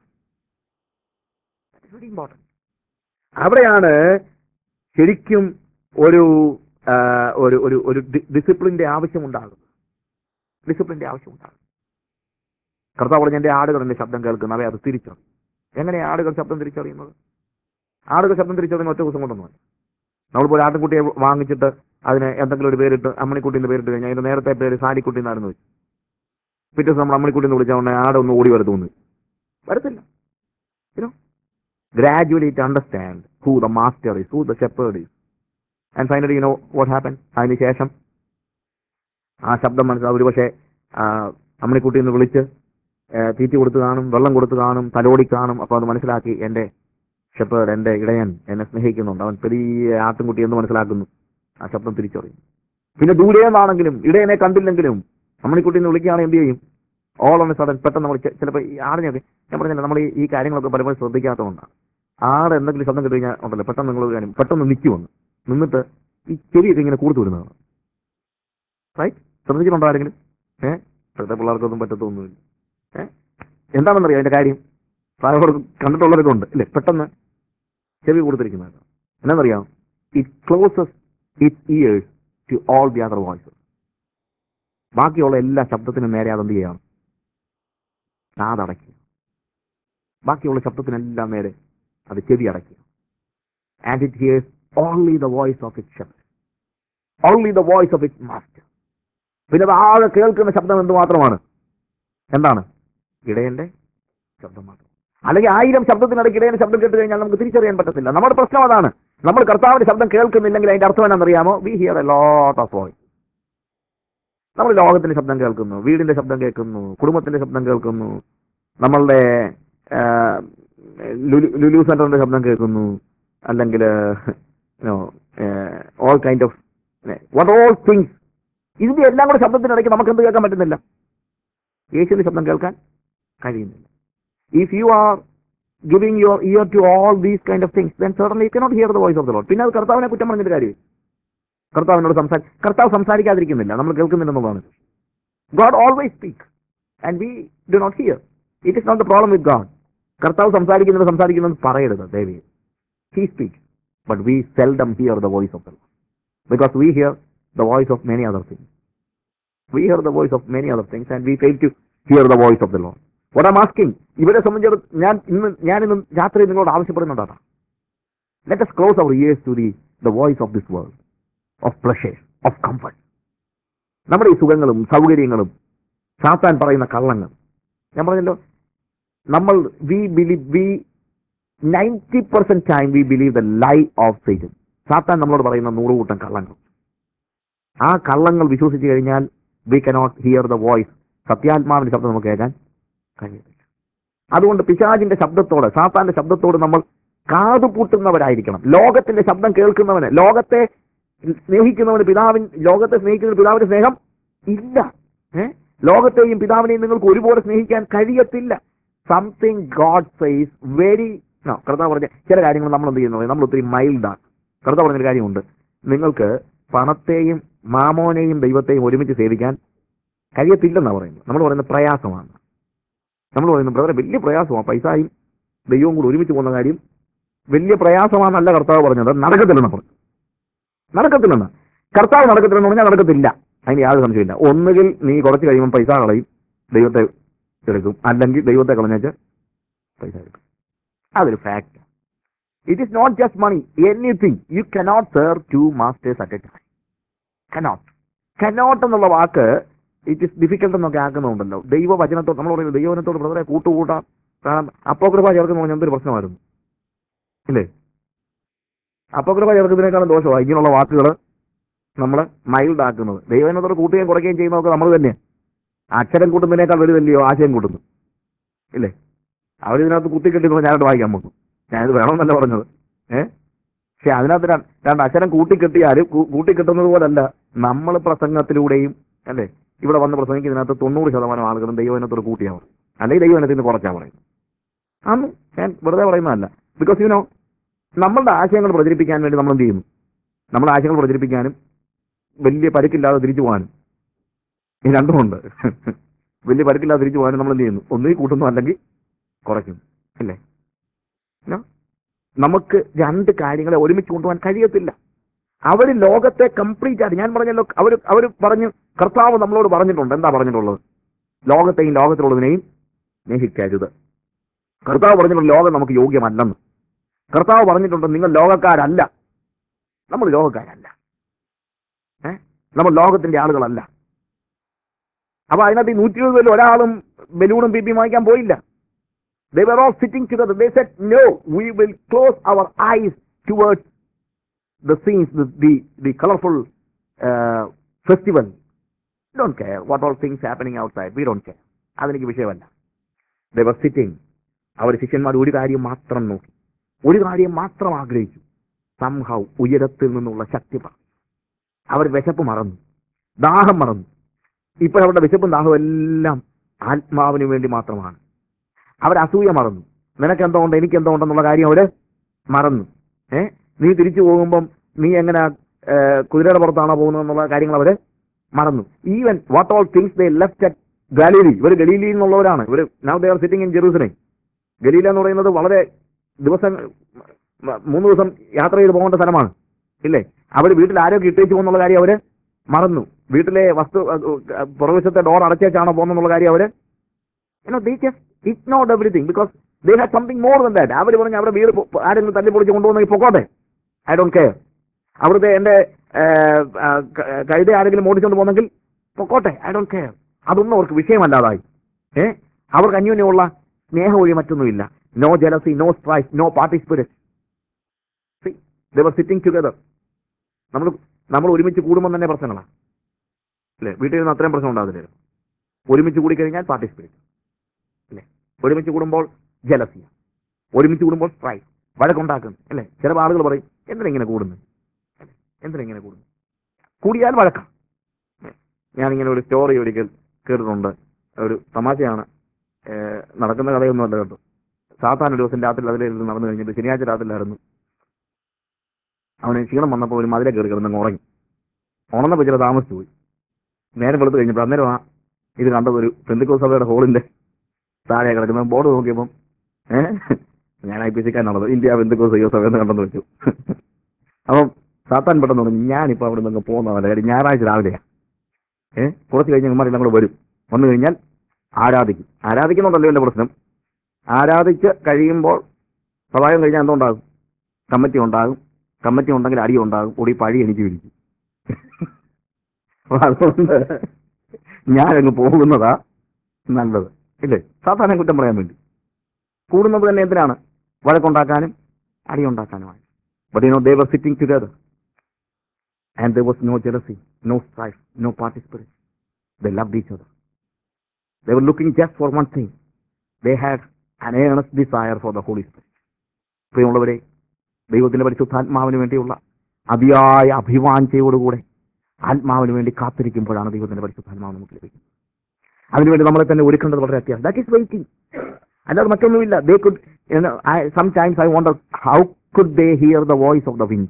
വെരി ഇമ്പോർട്ടൻറ്റ് അവിടെയാണ് ശരിക്കും ഒരു ആ, ഒരു ഒരു ഒരു ഡിസിപ്ലിന്റെ ആവശ്യമുണ്ടാകും ഡിസിപ്ലിന്റെ ആവശ്യമുണ്ടാകും കർത്താവ് പറഞ്ഞ എൻ്റെ ആടുകൾ എൻ്റെ ശബ്ദം കേൾക്കുന്നു അവയെ അത് തിരിച്ചറിയും എങ്ങനെയാണ് ആടുകൾ ശബ്ദം തിരിച്ചറിയുന്നത് ആടുകൾ ശബ്ദം തിരിച്ചറിയുന്ന ഒറ്റ ദിവസം കൊണ്ടൊന്നും നമ്മളിപ്പോൾ ഒരു ആട്ടിൻകുട്ടിയെ വാങ്ങിച്ചിട്ട് അതിന് എന്തെങ്കിലും ഒരു പേരിട്ട് അമ്മണിക്കുട്ടിന്റെ പേരിട്ട് കഴിഞ്ഞാൽ അതിന്റെ നേരത്തെ പേര് സാരിക്കുട്ടി എന്നായിരുന്നു വെച്ചു പിറ്റേ ദിവസം നമ്മൾ അമ്മണിക്കുട്ടി എന്ന് വിളിച്ചാൽ ഉടനെ ആടെ ഒന്ന് ഓടി വരത്തുന്നു വരത്തില്ല you know gradually to understand who the master is who the shepherd is and finally you know what happen അതിന് ശേഷം ആ ശബ്ദം മനസ്സിലാവും ഒരു പക്ഷേ അമ്മണിക്കുട്ടി എന്ന് വിളിച്ച് ആ, തീറ്റി കൊടുത്ത് കാണും വെള്ളം കൊടുത്ത് കാണും തലോടി കാണും അപ്പോൾ അത് മനസ്സിലാക്കി എൻ്റെ ഷെപ്പേർഡ് എൻ്റെ ഇടയൻ എന്നെ സ്നേഹിക്കുന്നുണ്ട് അവൻ ചെറിയ ആട്ടിൻകുട്ടി എന്ന് മനസ്സിലാക്കുന്നു ആ ശബ്ദം തിരിച്ചറിയും പിന്നെ ദൂരെ നിന്നാണെങ്കിലും ഇടയനെ കണ്ടില്ലെങ്കിലും അമ്മണിക്കുട്ടി എന്ന് വിളിക്കുകയാണെങ്കിൽ എന്ത് ചെയ്യും ഓൾ ഓൺ സഡൻ പെട്ടെന്ന് നമ്മൾ ചിലപ്പോൾ ഈ ആടിനൊക്കെ ഞാൻ പറഞ്ഞില്ല നമ്മൾ ഈ ഈ കാര്യങ്ങളൊക്കെ പലപ്പോഴും ശ്രദ്ധിക്കാത്തതുകൊണ്ടാണ് ആട് എന്തെങ്കിലും ശബ്ദം കിട്ടി കഴിഞ്ഞാൽ ഉണ്ടല്ലോ പെട്ടെന്ന് നിങ്ങൾ ഒരു കാര്യം പെട്ടെന്ന് നിൽക്കുമെന്ന് നിന്നിട്ട് ഈ ചെവിയൊക്കെ ഇങ്ങനെ കൂടുതൽ വിടുന്നതാണ് റൈറ്റ് ശ്രദ്ധിച്ചിട്ടുണ്ടോ ആരെങ്കിലും ഏഹ് ഇപ്പോഴത്തെ പിള്ളേർക്കൊന്നും പറ്റത്തൊന്നുമില്ല ഏഹ് എന്താണെന്നറിയാം അതിന്റെ കാര്യം പ്രായവർക്ക് കണ്ടിട്ടുള്ളവരൊക്കെ ഉണ്ട് ഇല്ലേ പെട്ടെന്ന് ചെവി കൊടുത്തിരിക്കുന്നത് എന്നാന്നറിയാം it closes it ears to all the other voices ബാക്കിയുള്ള എല്ലാ ശബ്ദത്തിനും നേരെ അതെന്ത് ചെയ്യണം കാതടയ്ക്കുക ബാക്കിയുള്ള ശബ്ദത്തിനെല്ലാം നേരെ അത് ചെവി അടയ്ക്കുക and it hears only the voice of it shepherd only the voice of it master പിന്നെ അത് ആകെ കേൾക്കുന്ന ശബ്ദം എന്ത് മാത്രമാണ് എന്താണ് ഇടയന്റെ ശബ്ദം മാത്രം അല്ലെങ്കിൽ ആയിരം ശബ്ദത്തിനിടയ്ക്ക് ഇടയന്റെ ശബ്ദം കേട്ട് കഴിഞ്ഞാൽ നമുക്ക് തിരിച്ചറിയാൻ പറ്റത്തില്ല നമ്മുടെ പ്രശ്നം അതാണ് നമ്മൾ കർത്താവിന്റെ ശബ്ദം കേൾക്കുന്നില്ലെങ്കിൽ അതിന്റെ അർത്ഥം എന്താണെന്നറിയാമോ we hear a lot of voice നമ്മൾ ലോകത്തിന്റെ ശബ്ദം കേൾക്കുന്നു വീടിന്റെ ശബ്ദം കേൾക്കുന്നു കുടുംബത്തിന്റെ ശബ്ദം കേൾക്കുന്നു നമ്മളുടെ ആ, ലുലു ലുലു സെന്ററിന്റെ ശബ്ദം കേൾക്കുന്നു അല്ലെങ്കിൽ all kind of what all things ഇതിന്റെ എല്ലാം കൂടെ ശബ്ദത്തിനിടയ്ക്ക് നമുക്ക് എന്ത് കേൾക്കാൻ പറ്റുന്നില്ല യേശുവിന്റെ ശബ്ദം കേൾക്കാൻ കഴിയുന്നില്ല if you are giving your ear to all these kind of things then suddenly you cannot hear the voice of the Lord പിന്നെ അത് കർത്താവിനെ കുറ്റം പറഞ്ഞിട്ട് കാര്യം കർത്താവിനോട് സംസാരി കർത്താവ് സംസാരിക്കാതിരിക്കുന്നില്ല നമ്മൾ കേൾക്കുന്നില്ലെന്നുള്ളതാണ് God always speak and we do not hear it is not the problem with God കർത്താവ് സംസാരിക്കുന്നത് സംസാരിക്കുന്നത് പറയരുത് ദേവി he speak but we seldom hear the voice of the Lord because we hear the voice of many other things we hear the voice of many other things and we fail to hear the voice of the Lord what am asking ഇവരെ സംബന്ധിച്ചിടത്തോളം ഞാൻ ഇന്ന് ഞാൻ ഇന്ന് രാത്രി നിങ്ങളോട് ആവശ്യപ്പെടുന്നുണ്ടാണ് let us close our ears to the the voice of this world of pleasures of comfort നമ്മുടെ ഈ സുഖങ്ങളും സൗകര്യങ്ങളും സാത്താൻ പറയുന്ന കള്ളങ്ങൾ ഞാൻ പറഞ്ഞല്ലോ നമ്മൾ we believe we ninety percent time we believe the lie of Satan സാത്താൻ നമ്മളോട് പറയുന്ന നൂറുകൂട്ടം കള്ളങ്ങൾ ആ കള്ളങ്ങൾ വിശ്വസിച്ച് കഴിഞ്ഞാൽ we cannot hear the voice സത്യാത്മാവിന്റെ ശബ്ദം നമുക്ക് കേൾക്കാൻ കഴിയത്തില്ല അതുകൊണ്ട് പിശാചിന്റെ ശബ്ദത്തോട് സാത്താന്റെ ശബ്ദത്തോട് നമ്മൾ കാതുപൂട്ടുന്നവരായിരിക്കണം ലോകത്തിന്റെ ശബ്ദം കേൾക്കുന്നവന് ലോകത്തെ സ്നേഹിക്കുന്നവന് പിതാവിൻ ലോകത്തെ സ്നേഹിക്കുന്ന പിതാവിന്റെ സ്നേഹം ഇല്ല ഏ ലോകത്തെയും പിതാവിനെയും നിങ്ങൾക്ക് ഒരുപോലെ സ്നേഹിക്കാൻ കഴിയത്തില്ല സംതിങ് ഗോഡ് സൈസ് വെരി കർത്താവ് പറഞ്ഞ ചില കാര്യങ്ങൾ നമ്മൾ എന്ത് ചെയ്യുന്നു നമ്മൾ ഒത്തിരി മൈൽഡാണ് കർത്താവ് പറഞ്ഞൊരു കാര്യമുണ്ട് നിങ്ങൾക്ക് പണത്തെയും മാമോനെയും ദൈവത്തെയും ഒരുമിച്ച് സേവിക്കാൻ കഴിയത്തില്ലെന്നാണ് പറയുന്നത് നമ്മൾ പറയുന്നത് പ്രയാസമാണ് നമ്മൾ പറയുന്നത് ബ്രദറെ വലിയ പ്രയാസമാണ് പൈസയും ദൈവവും കൂടി ഒരുമിച്ച് പോകുന്ന കാര്യം വലിയ പ്രയാസമാണെന്നല്ല കർത്താവ് പറഞ്ഞത് നടക്കത്തില്ലെന്ന് പറഞ്ഞു നടക്കത്തില്ലെന്ന് കർത്താവ് നടക്കത്തില്ലെന്ന് പറഞ്ഞാൽ നടക്കത്തില്ല അതിന് യാതൊരു സംശയമില്ല ഒന്നുകിൽ നീ കുറച്ച് കഴിയുമ്പോൾ പൈസ കളയും ദൈവത്തെ എടുക്കും അല്ലെങ്കിൽ ദൈവത്തെ കളഞ്ഞേച്ച് പൈസ എടുക്കും അതൊരു fact it is not just money anything you cannot serve two masters at a time cannot cannot എന്നുള്ള വാക്ക് ഇറ്റ് ഇസ് ഡിഫിക്കൽട്ട് എന്നൊക്കെ ആക്കുന്നുണ്ടല്ലോ ദൈവവചനത്തോട് നമ്മൾ പറയുന്നത് ദൈവവചനത്തോട് ബ്രദറെ കൂട്ടുകൂട്ടാം കാരണം അപ്പോകൃപ ചേർക്കുന്ന പറഞ്ഞാൽ എന്തൊരു പ്രശ്നമായിരുന്നു ഇല്ലേ അപ്പോകൃപ ചേർക്കുന്നതിനേക്കാളും ദോഷമാണ് ഇങ്ങനെയുള്ള വാക്കുകൾ നമ്മൾ മൈൽഡ് ആക്കുന്നത് ദൈവവചനത്തോട് കൂട്ടുകയും കുറയ്ക്കുകയും ചെയ്യുന്നതൊക്കെ നമ്മൾ തന്നെ അക്ഷരം കൂട്ടുന്നതിനേക്കാൾ വലുതല്ലയോ ആശയം കൂട്ടുന്നു ഇല്ലേ അവരിതിനകത്ത് കുത്തിക്കെട്ടിന്ന് ഞാനത് വായിക്കാൻ പോകും ഞാനിത് വേണമെന്നല്ല പറഞ്ഞത് ഏഹ് പക്ഷെ അതിനകത്ത് രണ്ട് രണ്ട് അക്ഷരം കൂട്ടിക്കെട്ടിയാലും കൂ- കൂട്ടിക്കെട്ടുന്നത് പോലല്ല നമ്മൾ പ്രസംഗത്തിലൂടെയും അല്ലേ ഇവിടെ വന്ന് പ്രസംഗിക്കുന്നതിനകത്ത് തൊണ്ണൂറ് ശതമാനം ആളുകളും ദൈവത്തിനത്തോട് കൂട്ടിയാ പറയും അല്ലെങ്കിൽ ദൈവത്തിനത്തിൽ നിന്ന് കുറച്ചാ പറയും അന്ന് ഞാൻ വെറുതെ പറയുന്നതല്ല ബിക്കോസ് യു നോ നമ്മളുടെ ആശയങ്ങൾ പ്രചരിപ്പിക്കാൻ വേണ്ടി നമ്മൾ എന്ത് ചെയ്യുന്നു നമ്മുടെ ആശയങ്ങൾ പ്രചരിപ്പിക്കാനും വലിയ പരിക്കില്ലാതെ തിരിച്ചു പോകാനും ഈ രണ്ടുമുണ്ട് വലിയ പരിക്കില്ലാതെ തിരിച്ചു പോകാനും നമ്മൾ എന്ത് ചെയ്യുന്നു ഒന്നുകിൽ കൂട്ടുന്നു അല്ലെങ്കിൽ കുറയ്ക്കുന്നു അല്ലേ No? നമുക്ക് രണ്ട് കാര്യങ്ങളെ ഒരുമിച്ച് കൊണ്ടുപോകാൻ കഴിയത്തില്ല അവർ ലോകത്തെ കംപ്ലീറ്റ് ആയിട്ട് ഞാൻ പറഞ്ഞല്ലോ അവർ അവർ പറഞ്ഞു കർത്താവ് നമ്മളോട് പറഞ്ഞിട്ടുണ്ട് എന്താ പറഞ്ഞിട്ടുള്ളത് ലോകത്തെയും ലോകത്തിലുള്ളതിനെയും സ്നേഹിക്കരുത് കർത്താവ് പറഞ്ഞിട്ടുണ്ട് ലോകം നമുക്ക് യോഗ്യമല്ലെന്ന് കർത്താവ് പറഞ്ഞിട്ടുണ്ട് നിങ്ങൾ ലോകക്കാരല്ല നമ്മൾ ലോകക്കാരല്ല ഏ നമ്മൾ ലോകത്തിന്റെ ആളുകളല്ല അപ്പൊ അതിനകത്ത് ഈ നൂറ്റി എഴുപതിൽ ഒരാളും ബലൂണും പി പി വാങ്ങിക്കാൻ പോയില്ല They were all sitting together. They said, No, we will close our eyes towards the scenes, the, the, the colorful uh, festival. We don't care what all things happening outside. We don't care. അതെനിക്ക് വിഷയമല്ല They were sitting. അവർ ശിഷ്യന്മാർ ഒരു കാര്യം മാത്രം നോക്കി ഒരു കാര്യം മാത്രം ആഗ്രഹിച്ചു സംഹൗ ഉയരത്തിൽ നിന്നുള്ള ശക്തി പറഞ്ഞു അവർ വിശപ്പ് മറന്നു ദാഹം മറന്നു ഇപ്പോഴവരുടെ വിശപ്പും ദാഹവും എല്ലാം ആത്മാവിന് വേണ്ടി മാത്രമാണ് അവർ അസൂയ മറന്നു നിനക്ക് എന്തോ ഉണ്ട് എനിക്ക് എന്തോ ഉണ്ടെന്നുള്ള കാര്യം അവര് മറന്നു ഏ നീ തിരിച്ചു പോകുമ്പം നീ എങ്ങനെ ഏ, കുതിരയുടെ പുറത്താണോ പോകുന്നത് എന്നുള്ള കാര്യങ്ങൾ അവര് മറന്നു even what all things they left at Galilee ഇവർ ഗലീലിയിൽ നിന്നുള്ളവരാണ് ഇവർ now they are sitting in Jerusalem ഗലീല എന്ന് പറയുന്നത് വളരെ ദിവസം മ- മൂന്ന് ദിവസം യാത്ര ചെയ്ത് പോകേണ്ട സ്ഥലമാണ് ഇല്ലേ അവർ വീട്ടിൽ ആരൊക്കെ ഇട്ടേച്ചു പോകുന്നുള്ള കാര്യം അവര് മറന്നു വീട്ടിലെ വസ്തു അഹ് ഉഹ് പുറകുവശത്തെ ഡോർ അടച്ചേച്ചാണോ പോകുന്നുള്ള കാര്യം അവര് you know, they just ignored everything because they had something more than that. അവർ പറഞ്ഞു അവിടെ വീട് പൊ- ആരെങ്കിലും തല്ലി പൊളിച്ച് കൊണ്ടുപോകുന്നെങ്കിൽ പൊക്കോട്ടെ ഐ ഡോണ്ട് കെയർ അവിടുത്തെ എന്റെ കഴുത ആരെങ്കിലും ഓടിച്ചുകൊണ്ട് പോകുന്നെങ്കിൽ പൊക്കോട്ടെ ഐ ഡോണ്ട് കെയർ അതൊന്നും അവർക്ക് വിഷയമല്ലാതായി ഏ അവർക്ക് അന്യോന്യമുള്ള സ്നേഹം ഒഴി മറ്റൊന്നുമില്ല no jealousy no strife no party spirit they're sitting together നമ്മൾ നമ്മൾ ഒരുമിച്ച് കൂടുമ്പോൾ തന്നെ പ്രശ്നങ്ങളാണ് അല്ലേ വീട്ടിൽ നിന്ന് അത്രയും പ്രശ്നം ഉണ്ടാകുന്നില്ല ഒരുമിച്ച് കൂടി കഴിഞ്ഞാൽ പാർട്ടി സ്പിരിറ്റ് അല്ലേ ഒരുമിച്ച് കൂടുമ്പോൾ ജലസിയ ഒരുമിച്ച് കൂടുമ്പോൾ സ്ട്രൈക്ക് വഴക്കുണ്ടാക്കുന്നു അല്ലേ ചില ആളുകൾ പറയും എന്തിനെങ്ങനെ കൂടുന്നു അല്ലേ? എന്തിനെങ്ങനെ കൂടുന്നു കൂടിയാൽ വഴക്കാം ഞാനിങ്ങനെ ഒരു സ്റ്റോറി ഒരിക്കൽ കേട്ടിട്ടുണ്ട് ഒരു തമാശയാണ് ഏഹ് നടക്കുന്ന കഥയൊന്നും അല്ല കേട്ടോ സാത്താൻ ഒരു ദിവസം രാത്രി അതിലിരുന്ന് നടന്നു കഴിഞ്ഞിട്ട് ശനിയാഴ്ച രാത്രിയിലായിരുന്നു അവന് ക്ഷീണം വന്നപ്പോൾ ഒരു മതിലെ കയറി കിടന്നങ്ങ് ഉറങ്ങി ഉണർന്നപ്പോൾ ചില താമസിച്ചു പോയി നേരം വെളുത്ത് കഴിഞ്ഞപ്പോൾ അന്നേരം ആ ഇത് കണ്ടത് ഒരു പെന്തിക്കോ സഭയുടെ ഹോളിന്റെ താഴെ കിടക്കുന്ന ബോർഡ് നോക്കിയപ്പം ഏഹ് ഞാൻ ഐ പി സിക്കാനുള്ളത് ഇന്ത്യ ബന്ധുക്കോ സയ്യോ സഭ എന്ന് കണ്ടെന്ന് വെച്ചു അപ്പം സാത്താൻ പെട്ടെന്ന് പറഞ്ഞു ഞാനിപ്പോൾ അവിടെ നിന്ന് പോകുന്നതല്ല കാര്യം ഞായറാഴ്ച രാവിലെയാണ് ഏഹ് കുറച്ച് കഴിഞ്ഞ് ഇമാർ ഞങ്ങൾ വരും വന്നു കഴിഞ്ഞാൽ ആരാധിക്കും ആരാധിക്കുന്നുണ്ടല്ലോ എൻ്റെ പ്രശ്നം ആരാധിച്ച് കഴിയുമ്പോൾ പ്രളയം കഴിഞ്ഞാൽ എന്തുണ്ടാകും കമ്മിറ്റി ഉണ്ടാകും കമ്മിറ്റി ഉണ്ടെങ്കിൽ അടി ഉണ്ടാകും കൂടി പഴി എനിക്ക് പിടിക്കും അപ്പൊ അതുകൊണ്ട് ഞാനങ്ങ് പോകുന്നതാ നല്ലത് ഇല്ലേ സാധാരണ കുറ്റം പറയാൻ വേണ്ടി കൂടുന്നത് തന്നെ എന്തിനാണ് വഴക്കുണ്ടാക്കാനും അടിയുണ്ടാക്കാനുമാണ് but you know they were sitting together and there was no jealousy no strife no party spirit they love each other they were looking just for one thing they had an earnest desire for the holy spirit പ്രിയമുള്ളവരെ ദൈവത്തിന്റെ പരിശുദ്ധാത്മാവിന് വേണ്ടിയുള്ള അതിയായ അഭിവാഞ്ചയോടുകൂടെ ആത്മാവിന് വേണ്ടി കാത്തിരിക്കുമ്പോഴാണ് ദൈവത്തിന്റെ പരിശുദ്ധാത്മാവ് നമുക്ക് ലഭിക്കുന്നത് അതിനുവേണ്ടി നമ്മളെ തന്നെ ഒരുക്കേണ്ടത് വളരെ അത്യാവശ്യം ദാറ്റ് ഈസ് വെയിറ്റിംഗ് അല്ലാതെ മറ്റൊന്നുമില്ല they could sometimes I wonder how could they hear the voice of the wind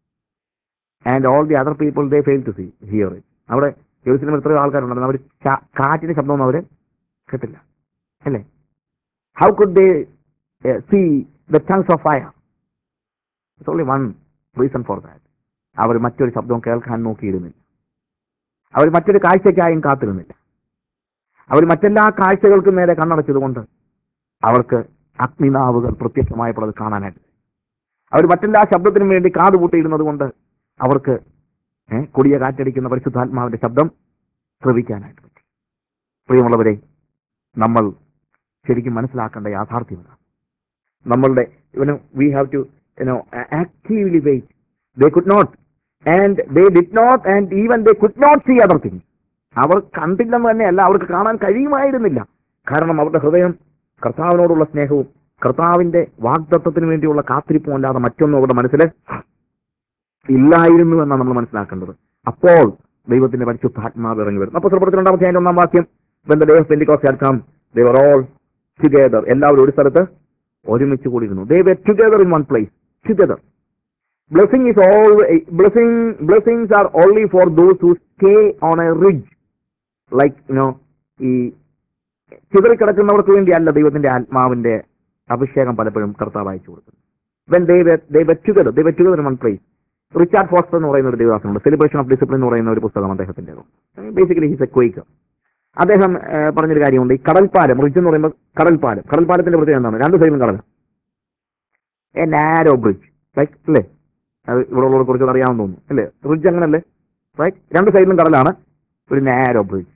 and all the other people they fail to see hear it അവിടെ ജെറുസലേമിൽ എത്രയോ ആൾക്കാരുണ്ടെന്ന് അവർ കാറ്റിന്റെ ശബ്ദമൊന്നും അവർ കേട്ടില്ല അല്ലേ how could they see the tongues of fire it's only one reason for that അവർ മറ്റൊരു ശബ്ദവും കേൾക്കാൻ നോക്കിയിരുന്നില്ല അവർ മറ്റൊരു കാഴ്ചയ്ക്കായും കാത്തിരുന്നില്ല അവർ മറ്റെല്ലാ കാഴ്ചകൾക്കും നേരെ കണ്ണടച്ചതുകൊണ്ട് അവർക്ക് അഗ്നിനാവുകൾ പ്രത്യക്ഷമായപ്പോൾ അത് കാണാനായിട്ട് അവർ മറ്റെല്ലാ ശബ്ദത്തിനും വേണ്ടി കാതുകൂട്ടിയിരുന്നത് കൊണ്ട് അവർക്ക് ഏ, കൊടിയ കാറ്റടിക്കുന്ന പരിശുദ്ധാത്മാവിന്റെ ശബ്ദം ശ്രവിക്കാനായിട്ട് പറ്റി പ്രിയമുള്ളവരെ നമ്മൾ ശരിക്കും മനസ്സിലാക്കേണ്ട യാഥാർത്ഥ്യമാണ് നമ്മളുടെ ഇവന് we have to you know actively wait they could not and they did not and even they could not see other thing അവർ കണ്ടില്ലെന്ന് തന്നെയല്ല അവർക്ക് കാണാൻ കഴിയുമായിരുന്നില്ല കാരണം അവരുടെ ഹൃദയം കർത്താവിനോടുള്ള സ്നേഹവും കർത്താവിന്റെ വാഗ്ദത്വത്തിന് വേണ്ടിയുള്ള കാത്തിരിപ്പും അല്ലാതെ മറ്റൊന്നും അവരുടെ മനസ്സിൽ ഇല്ലായിരുന്നു എന്നാണ് നമ്മൾ മനസ്സിലാക്കേണ്ടത് അപ്പോൾ ദൈവത്തിന്റെ പരിശുദ്ധാത്മാവ് ഇറങ്ങി വരും അപ്പോൾ രണ്ടാമത്തെ അതിന്റെ ഒന്നാം വാക്യം when the day of Pentecost had come, they were all together. എല്ലാവരും ഒരു സ്ഥലത്ത് ഒരുമിച്ച് കൂടിയിരുന്നു they were together in one place together blessing is all blessing blessings are only for those who stay on a ridge like you know ഈ ചിതറിക്കിടക്കുന്നവർക്ക് വേണ്ടിയല്ല ദൈവത്തിന്റെ ആത്മാവിന്റെ അഭിഷേകം പലപ്പോഴും കർത്താവ് അയച്ചു കൊടുക്കുന്നത് when they they together they together in one place Richard Foster എന്ന് പറയുന്ന ഒരു ദേവദാസനുണ്ട് സെലിബ്രേഷൻ ഓഫ് ഡിസിപ്ലിൻ എന്ന് പറയുന്ന ഒരു പുസ്തകം അദ്ദേഹത്തിന്റെ ബേസിക്കലി ഹിസ് എ ക്വൈക്കർ അദ്ദേഹം ആ, പറഞ്ഞൊരു കാര്യമുണ്ട് ഈ കടൽപ്പാലം റിച്ച് എന്ന് പറയുമ്പോൾ കടൽപ്പാലം കടൽപ്പാലത്തിന്റെ പ്രത്യേകത എന്താണ് രണ്ട് സൈഡിലും കടൽ എ നാരോ ബ്രിഡ്ജ് റൈറ്റ് അല്ലേ അത് ഇവിടെ ഉള്ളവർ കുറച്ച് അറിയാമെന്ന് തോന്നുന്നു അല്ലേ ബ്രിഡ്ജ് അങ്ങനല്ലേ റൈറ്റ് രണ്ട് സൈഡിലും കടലാണ് ഒരു നാരോ ബ്രിഡ്ജ്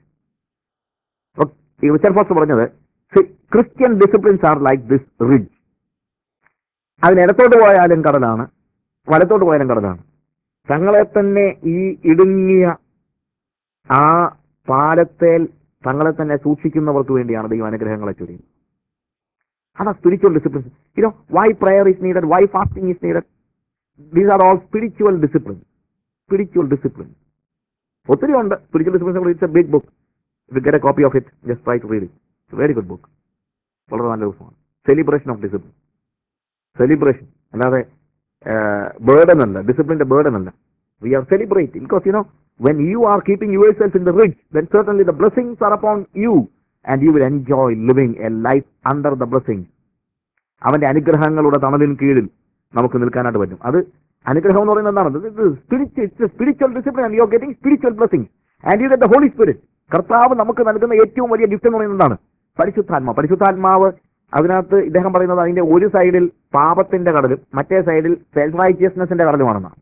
ഈ റിച്ചർഡ് ഫോസ്റ്റ് പറഞ്ഞത് Christian disciplines are like this ridge അതിന് ഇടത്തോട്ട് പോയാലും കടലാണ് വലത്തോട്ട് പോയാലും കടലാണ് തങ്ങളെ തന്നെ ഈ ഇടുങ്ങിയ ആ പാലത്തേൽ തങ്ങളെ തന്നെ സൂക്ഷിക്കുന്നവർക്ക് വേണ്ടിയാണ് ദൈവം അനുഗ്രഹങ്ങളെ ചൊരിയുന്നത് അതാ spiritual disciplines you know why prayer is needed why fasting is needed these are all spiritual discipline spiritual discipline ഒത്തിരി ഉണ്ട് spiritual disciplines it's a big book if get a copy of it just try to read it very good book വളരെ നല്ല പുസ്തകമാണ് സെലിബ്രേഷൻ ഓഫ് ഡിസിപ്ലിൻ സെലിബ്രേഷൻ അല്ലാതെ ബേർഡൻ അല്ല ഡിസിപ്ലിന്റെ ബേർഡൻ അല്ല we are celebrating because you know when you are keeping yourself in the rich then certainly the blessings are upon you and you will enjoy living a life under the blessings അവന്റെ അനുഗ്രഹങ്ങളുടെ തണലിൻ കീഴിൽ നമുക്ക് നിൽക്കാനായിട്ട് പറ്റും അത് അനുഗ്രഹം എന്ന് പറയുന്നത് എന്താണ് spiritual discipline and you are getting spiritual blessing and you get the holy Spirit കർത്താവ് നമുക്ക് നൽകുന്ന ഏറ്റവും വലിയ ഗിഫ്റ്റ് എന്ന് പറയുന്നത് എന്താണ് പരിശുദ്ധാത്മാവ് പരിശുദ്ധാത്മാവ് അതിനകത്ത് ഇദ്ദേഹം പറയുന്നത് അതിന്റെ ഒരു സൈഡിൽ പാപത്തിന്റെ കടലും മറ്റേ സൈഡിൽ സെൽഫ് റൈറ്റിയസ്നെസിന്റെ കടലുമാണെന്നാണ്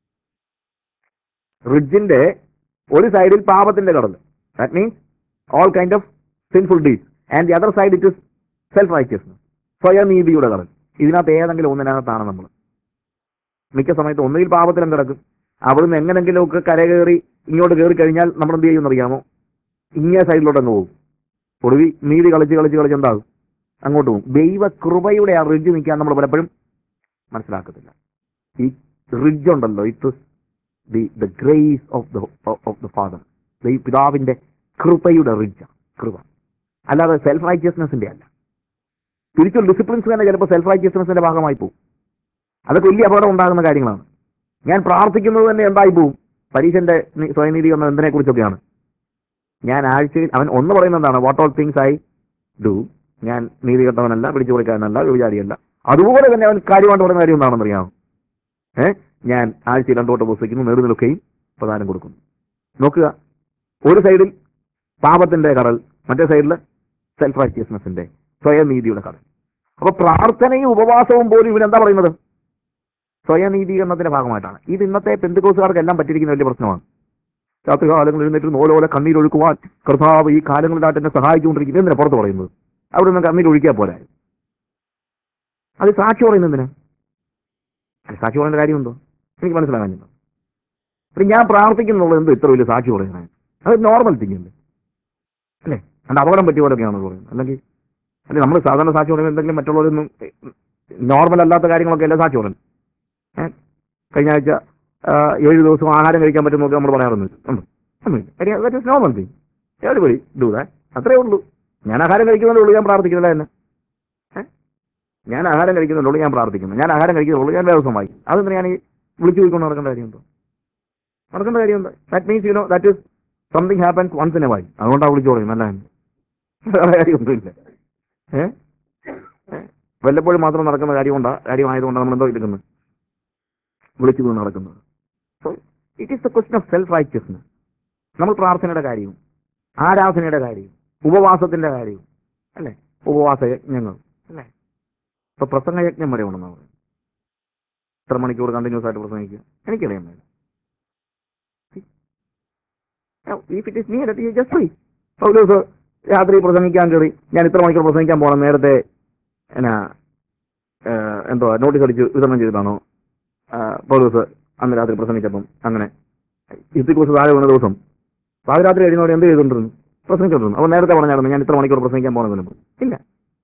റിഡ്ജിന്റെ ഒരു സൈഡിൽ പാപത്തിന്റെ കടൽ that means all kind of sinful deeds and the other side it is self righteousness സ്വയനീതിയുടെ കടൽ ഇതിനകത്ത് ഏതെങ്കിലും ഒന്നിനകത്താണ് നമ്മൾ മിക്ക സമയത്ത് ഒന്നുകിൽ പാപത്തിലും കിടക്കും അവിടുന്ന് എങ്ങനെങ്കിലുമൊക്കെ കരകയറി ഇങ്ങോട്ട് കയറി കഴിഞ്ഞാൽ നമ്മൾ എന്ത് ചെയ്യുമെന്ന് അറിയാമോ ഇങ്ങേ സൈഡിലോട്ട് അങ്ങ് പോകും ഒടുവി നീതി കളിച്ച് കളിച്ച് കളിച്ച് എന്താകും അങ്ങോട്ട് പോകും ദൈവ കൃപയുടെ ആ റിഡ്ജ് നിൽക്കാൻ നമ്മൾ പലപ്പോഴും മനസ്സിലാക്കത്തില്ല ഈ റിഡ്ജ് ഉണ്ടല്ലോ it the the grace of the of the father ഈ പിതാവിന്റെ കൃപയുടെ റിഡ്ജ് കൃപ അല്ലാതെ സെൽഫ് റൈറ്റിയസ്നെസിന്റെ അല്ല സ്പിരിച്വൽ ഡിസിപ്ലിൻസ് തന്നെ ചിലപ്പോൾ സെൽഫ് റൈറ്റിയസ്നെസിന്റെ ഭാഗമായി പോകും അതൊക്കെ വലിയ അപകടം ഉണ്ടാകുന്ന കാര്യങ്ങളാണ് ഞാൻ പ്രാർത്ഥിക്കുന്നത് തന്നെ എന്തായി പോവും പരീക്ഷന്റെ നി- സ്വയനീതി എന്ന എന്തിനെ കുറിച്ചൊക്കെയാണ് ഞാൻ ആഴ്ചയിൽ അവൻ ഒന്ന് പറയുന്നത് എന്താണ് what all things I do ഞാൻ നീതി കെട്ടവനല്ല പിടിച്ചു കൊടുക്കാനല്ല വിചാരിയല്ല അതുപോലെ തന്നെ അവൻ കാര്യമായിട്ട് പറയുന്ന കാര്യം എന്താണെന്ന് അറിയാമോ ഏ ഞാൻ ആഴ്ചയിൽ രണ്ടോട്ട് പുസ്തകിക്കുന്നു നേടുനിൽക്കുകയും പ്രധാനം കൊടുക്കുന്നു നോക്കുക ഒരു സൈഡിൽ പാപത്തിന്റെ കടൽ മറ്റേ സൈഡിൽ സെൽഫ് റൈറ്റിയസ്നെസിന്റെ സ്വയനീതിയുടെ കടൽ അപ്പൊ പ്രാർത്ഥനയും ഉപവാസവും പോലും ഇവനെന്താ പറയുന്നത് സ്വയനീതീകരണത്തിന്റെ ഭാഗമായിട്ടാണ് ഇത് ഇന്നത്തെ പെന്തുകോസുകാർക്ക് എല്ലാം പറ്റിയിരിക്കുന്ന വലിയ പ്രശ്നമാണ് രാത്രി കാലങ്ങളിൽ എഴുന്നേറ്റ് നോലോലെ കണ്ണീരൊഴുക്കുവാൻ കർത്താവ് ഈ കാലങ്ങളിലായിട്ട് എന്നെ സഹായിച്ചുകൊണ്ടിരിക്കുന്നു എന്തിനാ പുറത്ത് പറയുന്നത് അവിടെ നിന്ന് കണ്ണീരൊഴിക്കാൻ പോരാ അത് സാക്ഷി പറയുന്നതിന് അത് സാക്ഷി പറയുന്ന കാര്യമുണ്ടോ എനിക്ക് മനസ്സിലാകാനുണ്ടോ അപ്പൊ ഞാൻ പ്രാർത്ഥിക്കുന്നുള്ളത് എന്ത് ഇത്ര വലിയ സാക്ഷി പറയുന്നത് അത് നോർമൽ തിങ് അല്ലേ അല്ലേ അതിന്റെ അപകടം പറ്റിയ പോലെയൊക്കെയാണ് പറയുന്നത് അല്ലെങ്കിൽ അല്ലെ നമ്മൾ സാധാരണ സാക്ഷി പറയുന്നത് എന്തെങ്കിലും മറ്റുള്ളവരൊന്നും നോർമൽ അല്ലാത്ത കാര്യങ്ങളൊക്കെ അല്ലേ സാക്ഷി പറയുന്നത് ഏ? കഴിഞ്ഞ ആഴ്ച ആ, ഏഴ് ദിവസം ആഹാരം കഴിക്കാൻ പറ്റുന്നൊക്കെ നമ്മൾ പറയാറുണ്ട് normal thing everybody do that അത്രേ ഉള്ളൂ ഞാൻ ആഹാരം കഴിക്കുന്നതേ ഉള്ളൂ ഞാൻ പ്രാർത്ഥിക്കുന്നില്ല എന്നെ ഏ? ഞാൻ ആഹാരം കഴിക്കുന്നുള്ളൂ ഞാൻ പ്രാർത്ഥിക്കുന്നു ഞാൻ ആഹാരം കഴിക്കുന്നുള്ളൂ ഞാൻ ദിവസം വായിക്കും അതെന്തിനാ ഞാൻ ഈ വിളിച്ചു പോയിക്കൊണ്ട് നടക്കേണ്ട കാര്യമുണ്ടോ നടക്കേണ്ട കാര്യമുണ്ടോ that means you know that is something happens once in a while അതുകൊണ്ടാണ് വിളിച്ചു പറയുന്നത് അല്ല വേറെ കാര്യമൊന്നുമില്ല ഏ ഏ? വല്ലപ്പോഴും മാത്രം നടക്കുന്ന കാര്യമുണ്ടാ കാര്യമായതുകൊണ്ടാണ് നമ്മൾ എന്തോ എടുക്കുന്നത് വിളിച്ചു കൊണ്ട് നടക്കുന്നത് so it is the question of self righteousness നമ്മൾ പ്രാർത്ഥനയുടെ കാര്യവും ആരാധനയുടെ കാര്യവും ഉപവാസത്തിന്റെ കാര്യവും അല്ലേ ഉപവാസ യജ്ഞങ്ങൾ അല്ലേ ഇപ്പൊ പ്രസംഗ യജ്ഞം വരെ ഉണ്ടെന്ന് പറയും എത്ര മണിക്കൂർ കണ്ടിന്യൂസ് ആയിട്ട് പ്രസംഗിക്കുക എനിക്കറിയാൻ വേണ്ട ഇഫ് ഇറ്റ് ഇസ് നീ ജസ്റ്റ് ഫ്രീ പൗലോസ് രാത്രി പ്രസംഗിക്കാൻ കയറി ഞാൻ ഇത്ര മണിക്കൂർ പ്രസംഗിക്കാൻ പോകണം നേരത്തെ എന്നാ ഏഹ്, എന്തോ നോട്ടീസ് അടിച്ച് വിതരണം ചെയ്തിട്ടാണോ ആഹ്, പൗലോസ് അന്ന് രാത്രി പ്രസംഗിച്ചപ്പം അങ്ങനെ ഇത്തിക്കുറിച്ച് താഴെ വീണ ദിവസം പാതിരാത്രി കഴിയുന്നവർ എന്ത് ചെയ്തുകൊണ്ടിരുന്നു പ്രസംഗിച്ചോണ്ടിരുന്നു അപ്പോൾ നേരത്തെ പറഞ്ഞായിരുന്നു ഞാൻ ഇത്ര മണിക്കൂർ പ്രസംഗിക്കാൻ പോകുന്നതിന് ഇല്ല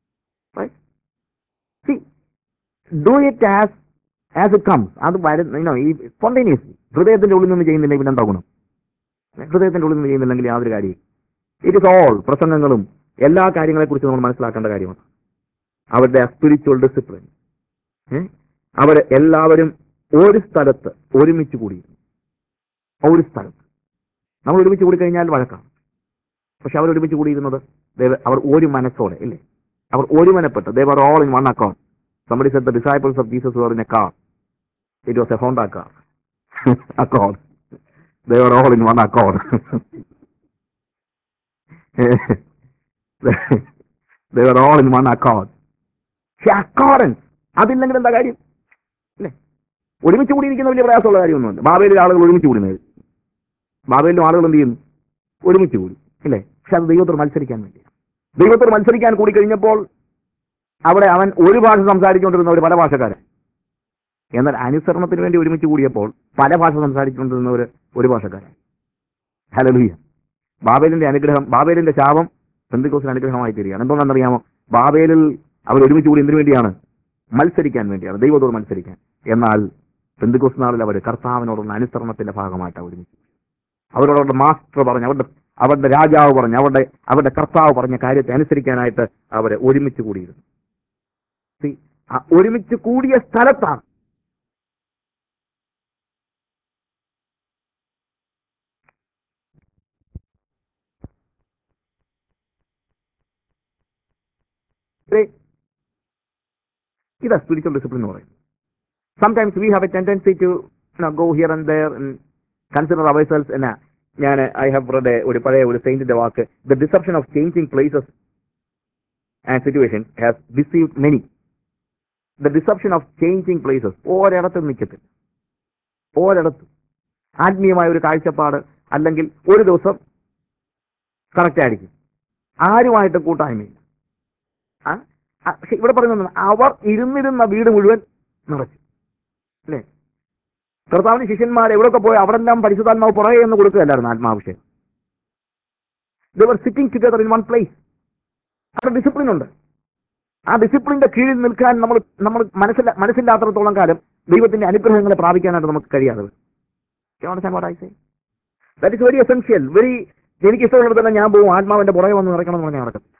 do it as as it comes അത് വരുന്ന ഈ സ്പോണ്ടേനിയസ്ലി ഹൃദയത്തിന്റെ ഉള്ളിൽ നിന്ന് ചെയ്യുന്നില്ല പിന്നെ എന്താ ഗുണം ഹൃദയത്തിന്റെ ഉള്ളിൽ നിന്ന് ചെയ്യുന്നില്ലെങ്കിൽ യാതൊരു കാര്യം ഇറ്റ് ഇസ് ഓൾ പ്രസംഗങ്ങളും എല്ലാ കാര്യങ്ങളെക്കുറിച്ച് നമ്മൾ മനസ്സിലാക്കേണ്ട കാര്യമാണ് അവരുടെ സ്പിരിച്വൽ ഡിസിപ്ലിൻ അവർ എല്ലാവരും ഒരു സ്ഥലത്ത് ഒരുമിച്ച് കൂടിയിരുന്നു ഒരു സ്ഥലത്ത് നമ്മൾ ഒരുമിച്ച് കൂടി കഴിഞ്ഞാൽ വഴക്കാണ് പക്ഷെ അവർ ഒരുമിച്ച് കൂടിയിരുന്നത് they- അവർ ഒരു മനസ്സോടെ ഇല്ലേ അവർ ഒരുമനപ്പെട്ട് they were all in one accord somebody said the disciples of jesus were in a car it was a honda car accord they were all in one accord they were all in one accord പക്ഷെ അക്കോർഡൻസ് അതില്ലെങ്കിൽ എന്താ കാര്യം അല്ലേ ഒരുമിച്ച് കൂടിയിരിക്കുന്ന വലിയ പ്രയാസമുള്ള കാര്യമൊന്നുമില്ല ബാബയിലെ ആളുകൾ ഒരുമിച്ച് കൂടുന്നത് ബാബയിലും ആളുകൾ എന്ത് ചെയ്യുന്നു ഒരുമിച്ച് കൂടി അല്ലേ പക്ഷെ അത് ദൈവത്തോട് മത്സരിക്കാൻ വേണ്ടി ദൈവത്തോട് മത്സരിക്കാൻ കൂടി കഴിഞ്ഞപ്പോൾ അവിടെ അവൻ ഒരു ഭാഷ സംസാരിച്ചുകൊണ്ടിരുന്നവർ പല ഭാഷക്കാരൻ എന്നാൽ അനുസരണത്തിന് വേണ്ടി ഒരുമിച്ച് കൂടിയപ്പോൾ പല ഭാഷ സംസാരിച്ചുകൊണ്ടിരുന്നവർ ഒരു ഭാഷക്കാരൻ ഹലലുയ്യ ബാബേലിന്റെ അനുഗ്രഹം ബാബേലിന്റെ ശാപം പെന്തിക്കോസിന് അനുഗ്രഹമായി തീരുകയാണ് എന്തുകൊണ്ടാണെന്നറിയാമോ ബാബേലിൽ അവർ ഒരുമിച്ച് കൂടി എന്തിനു വേണ്ടിയാണ് മത്സരിക്കാൻ വേണ്ടിയാണ് ദൈവത്തോട് മത്സരിക്കാൻ എന്നാൽ പെന്തിക്കോസ് നാളിൽ അവർ കർത്താവിനോടുള്ള അനുസരണത്തിന്റെ ഭാഗമായിട്ടാണ് ഒരുമിച്ച് അവരോട് അവരുടെ മാസ്റ്റർ പറഞ്ഞ് അവരുടെ അവരുടെ രാജാവ് പറഞ്ഞ് അവരുടെ അവരുടെ കർത്താവ് പറഞ്ഞ കാര്യത്തെ അനുസരിക്കാനായിട്ട് അവരെ ഒരുമിച്ച് കൂടിയിരുന്നു See, ആ ഒരുമിച്ച് കൂടിയ സ്ഥലത്താണ് See, ഇതാ സ്പിരിച്വൽ ഡിസിപ്ലിൻ എന്ന് പറയുന്നത് sometimes we have a tendency to go here and there consider ourselves എന്ന ഞാൻ ഐ ഹാവ് റെഡ് ഒരു പഴയ ഒരു സെയിന്റിന്റെ വാക്ക് the deception of changing places and situation has deceive many the deception of changing places ഒരിടത്തും നിൽക്കത്തില്ല ഒരിടത്തും ആത്മീയമായ ഒരു കാഴ്ചപ്പാട് അല്ലെങ്കിൽ ഒരു ദിവസം കറക്റ്റ് ആയിരിക്കും ആരുമായിട്ട് കൂട്ടായ്മയില്ല ആ? ആ, പക്ഷെ ഇവിടെ പറയുന്നത് അവർ ഇരുന്നിരുന്ന വീട് മുഴുവൻ നിറച്ചു അല്ലേ കർത്താവിന് ശിഷ്യന്മാർ എവിടെയൊക്കെ പോയി അവിടെ എല്ലാം പരിശുദ്ധാത്മാവ് പുറകെ എന്ന് കൊടുക്കുകയല്ലായിരുന്നു ആത്മാഭിഷേകം they're sitting together in one place അവിടെ ഡിസിപ്ലിൻ ഉണ്ട് ആ ഡിസിപ്ലിന്റെ കീഴിൽ നിൽക്കാൻ നമ്മൾ നമ്മൾ മനസ്സില മനസ്സില്ലാത്തടത്തോളം കാലം ദൈവത്തിന്റെ അനുഗ്രഹങ്ങളെ പ്രാപിക്കാനായിട്ട് നമുക്ക് കഴിയാതെ that is very essential very എനിക്ക് ഇഷ്ടമുള്ളിടത്തെല്ലാം ഞാൻ പോകും ആത്മാവിന്റെ പുറകെ വന്ന് നിറയ്ക്കണം എന്ന് പറഞ്ഞാൽ നടക്കും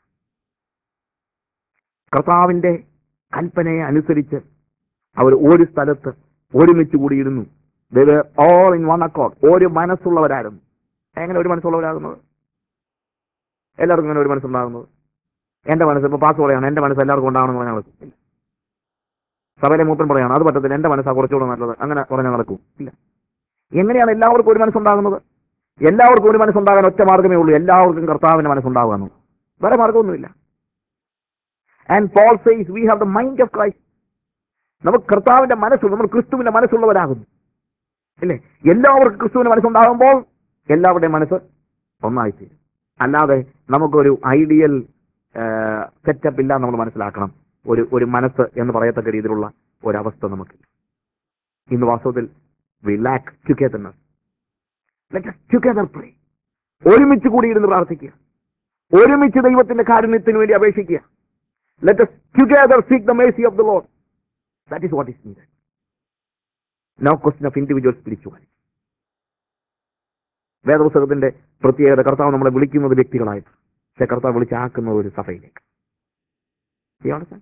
കർത്താവിന്റെ കൽപ്പനയെ അനുസരിച്ച് അവർ ഒരു സ്ഥലത്ത് ഒരുമിച്ച് കൂടിയിരുന്നു ഓൾ ഇൻ വൺ അക്കോർഡ് ഒരു മനസ്സുള്ളവരായിരുന്നു എങ്ങനെ ഒരു മനസ്സുള്ളവരാകുന്നത് എല്ലാവർക്കും ഇങ്ങനെ ഒരു മനസ്സുണ്ടാകുന്നത് എന്റെ മനസ്സ് ഇപ്പൊ പാസ് പറയാണ് എന്റെ മനസ്സ് എല്ലാവർക്കും ഉണ്ടാവണമെന്ന് പറഞ്ഞാൽ നടക്കും ഇല്ല സഭയിലെ മൂപ്പൻ പറയാണ് അത് പറ്റത്തില്ല എന്റെ മനസ്സാ കുറച്ചുകൂടെ നല്ലത് അങ്ങനെ പറഞ്ഞാൽ നടക്കും ഇല്ല എങ്ങനെയാണ് എല്ലാവർക്കും ഒരു മനസ്സുണ്ടാകുന്നത് എല്ലാവർക്കും ഒരു മനസ്സുണ്ടാകാൻ ഒറ്റ മാർഗമേ ഉള്ളൂ എല്ലാവർക്കും കർത്താവിന്റെ മനസ്സുണ്ടാകുക എന്നുള്ളത് വേറെ മാർഗമൊന്നുമില്ല and Paul says we have the mind of Christ നമുക്ക് കർത്താവിന്റെ മനസ്സ് നമ്മൾ ക്രിസ്തുവിന്റെ മനസ്സുള്ളവരാകുന്നു അല്ലേ എല്ലാവർക്കും ക്രിസ്തുവിന്റെ മനസ്സുണ്ടാകുമ്പോൾ എല്ലാവരുടെയും മനസ്സ് ഒന്നായിത്തീരും അല്ലാതെ നമുക്കൊരു ഐഡിയൽ സെറ്റപ്പ് ഇല്ല നമ്മൾ മനസ്സിലാക്കണം ഒരു ഒരു മനസ്സ് എന്ന് പറയത്തക്ക രീതിയിലുള്ള ഒരവസ്ഥ നമുക്കില്ല ഇന്ന് വാസ്തവത്തിൽ we lack togetherness let together pray ഒരുമിച്ച് കൂടിയിരുന്ന് പ്രാർത്ഥിക്കുക ഒരുമിച്ച് ദൈവത്തിന്റെ കാരുണ്യത്തിന് വേണ്ടി അപേക്ഷിക്കുക let us together seek the mercy of the Lord. That is what is needed. No question of individual spirituality. വേദപുസ്തകത്തിന്റെ പ്രത്യേകത കർത്താവ് നമ്മളെ വിളിക്കുന്നത് വ്യക്തികളായിട്ട് പക്ഷെ കർത്താവ് വിളിച്ചാക്കുന്നത് ഒരു സഭയിലേക്ക് You understand?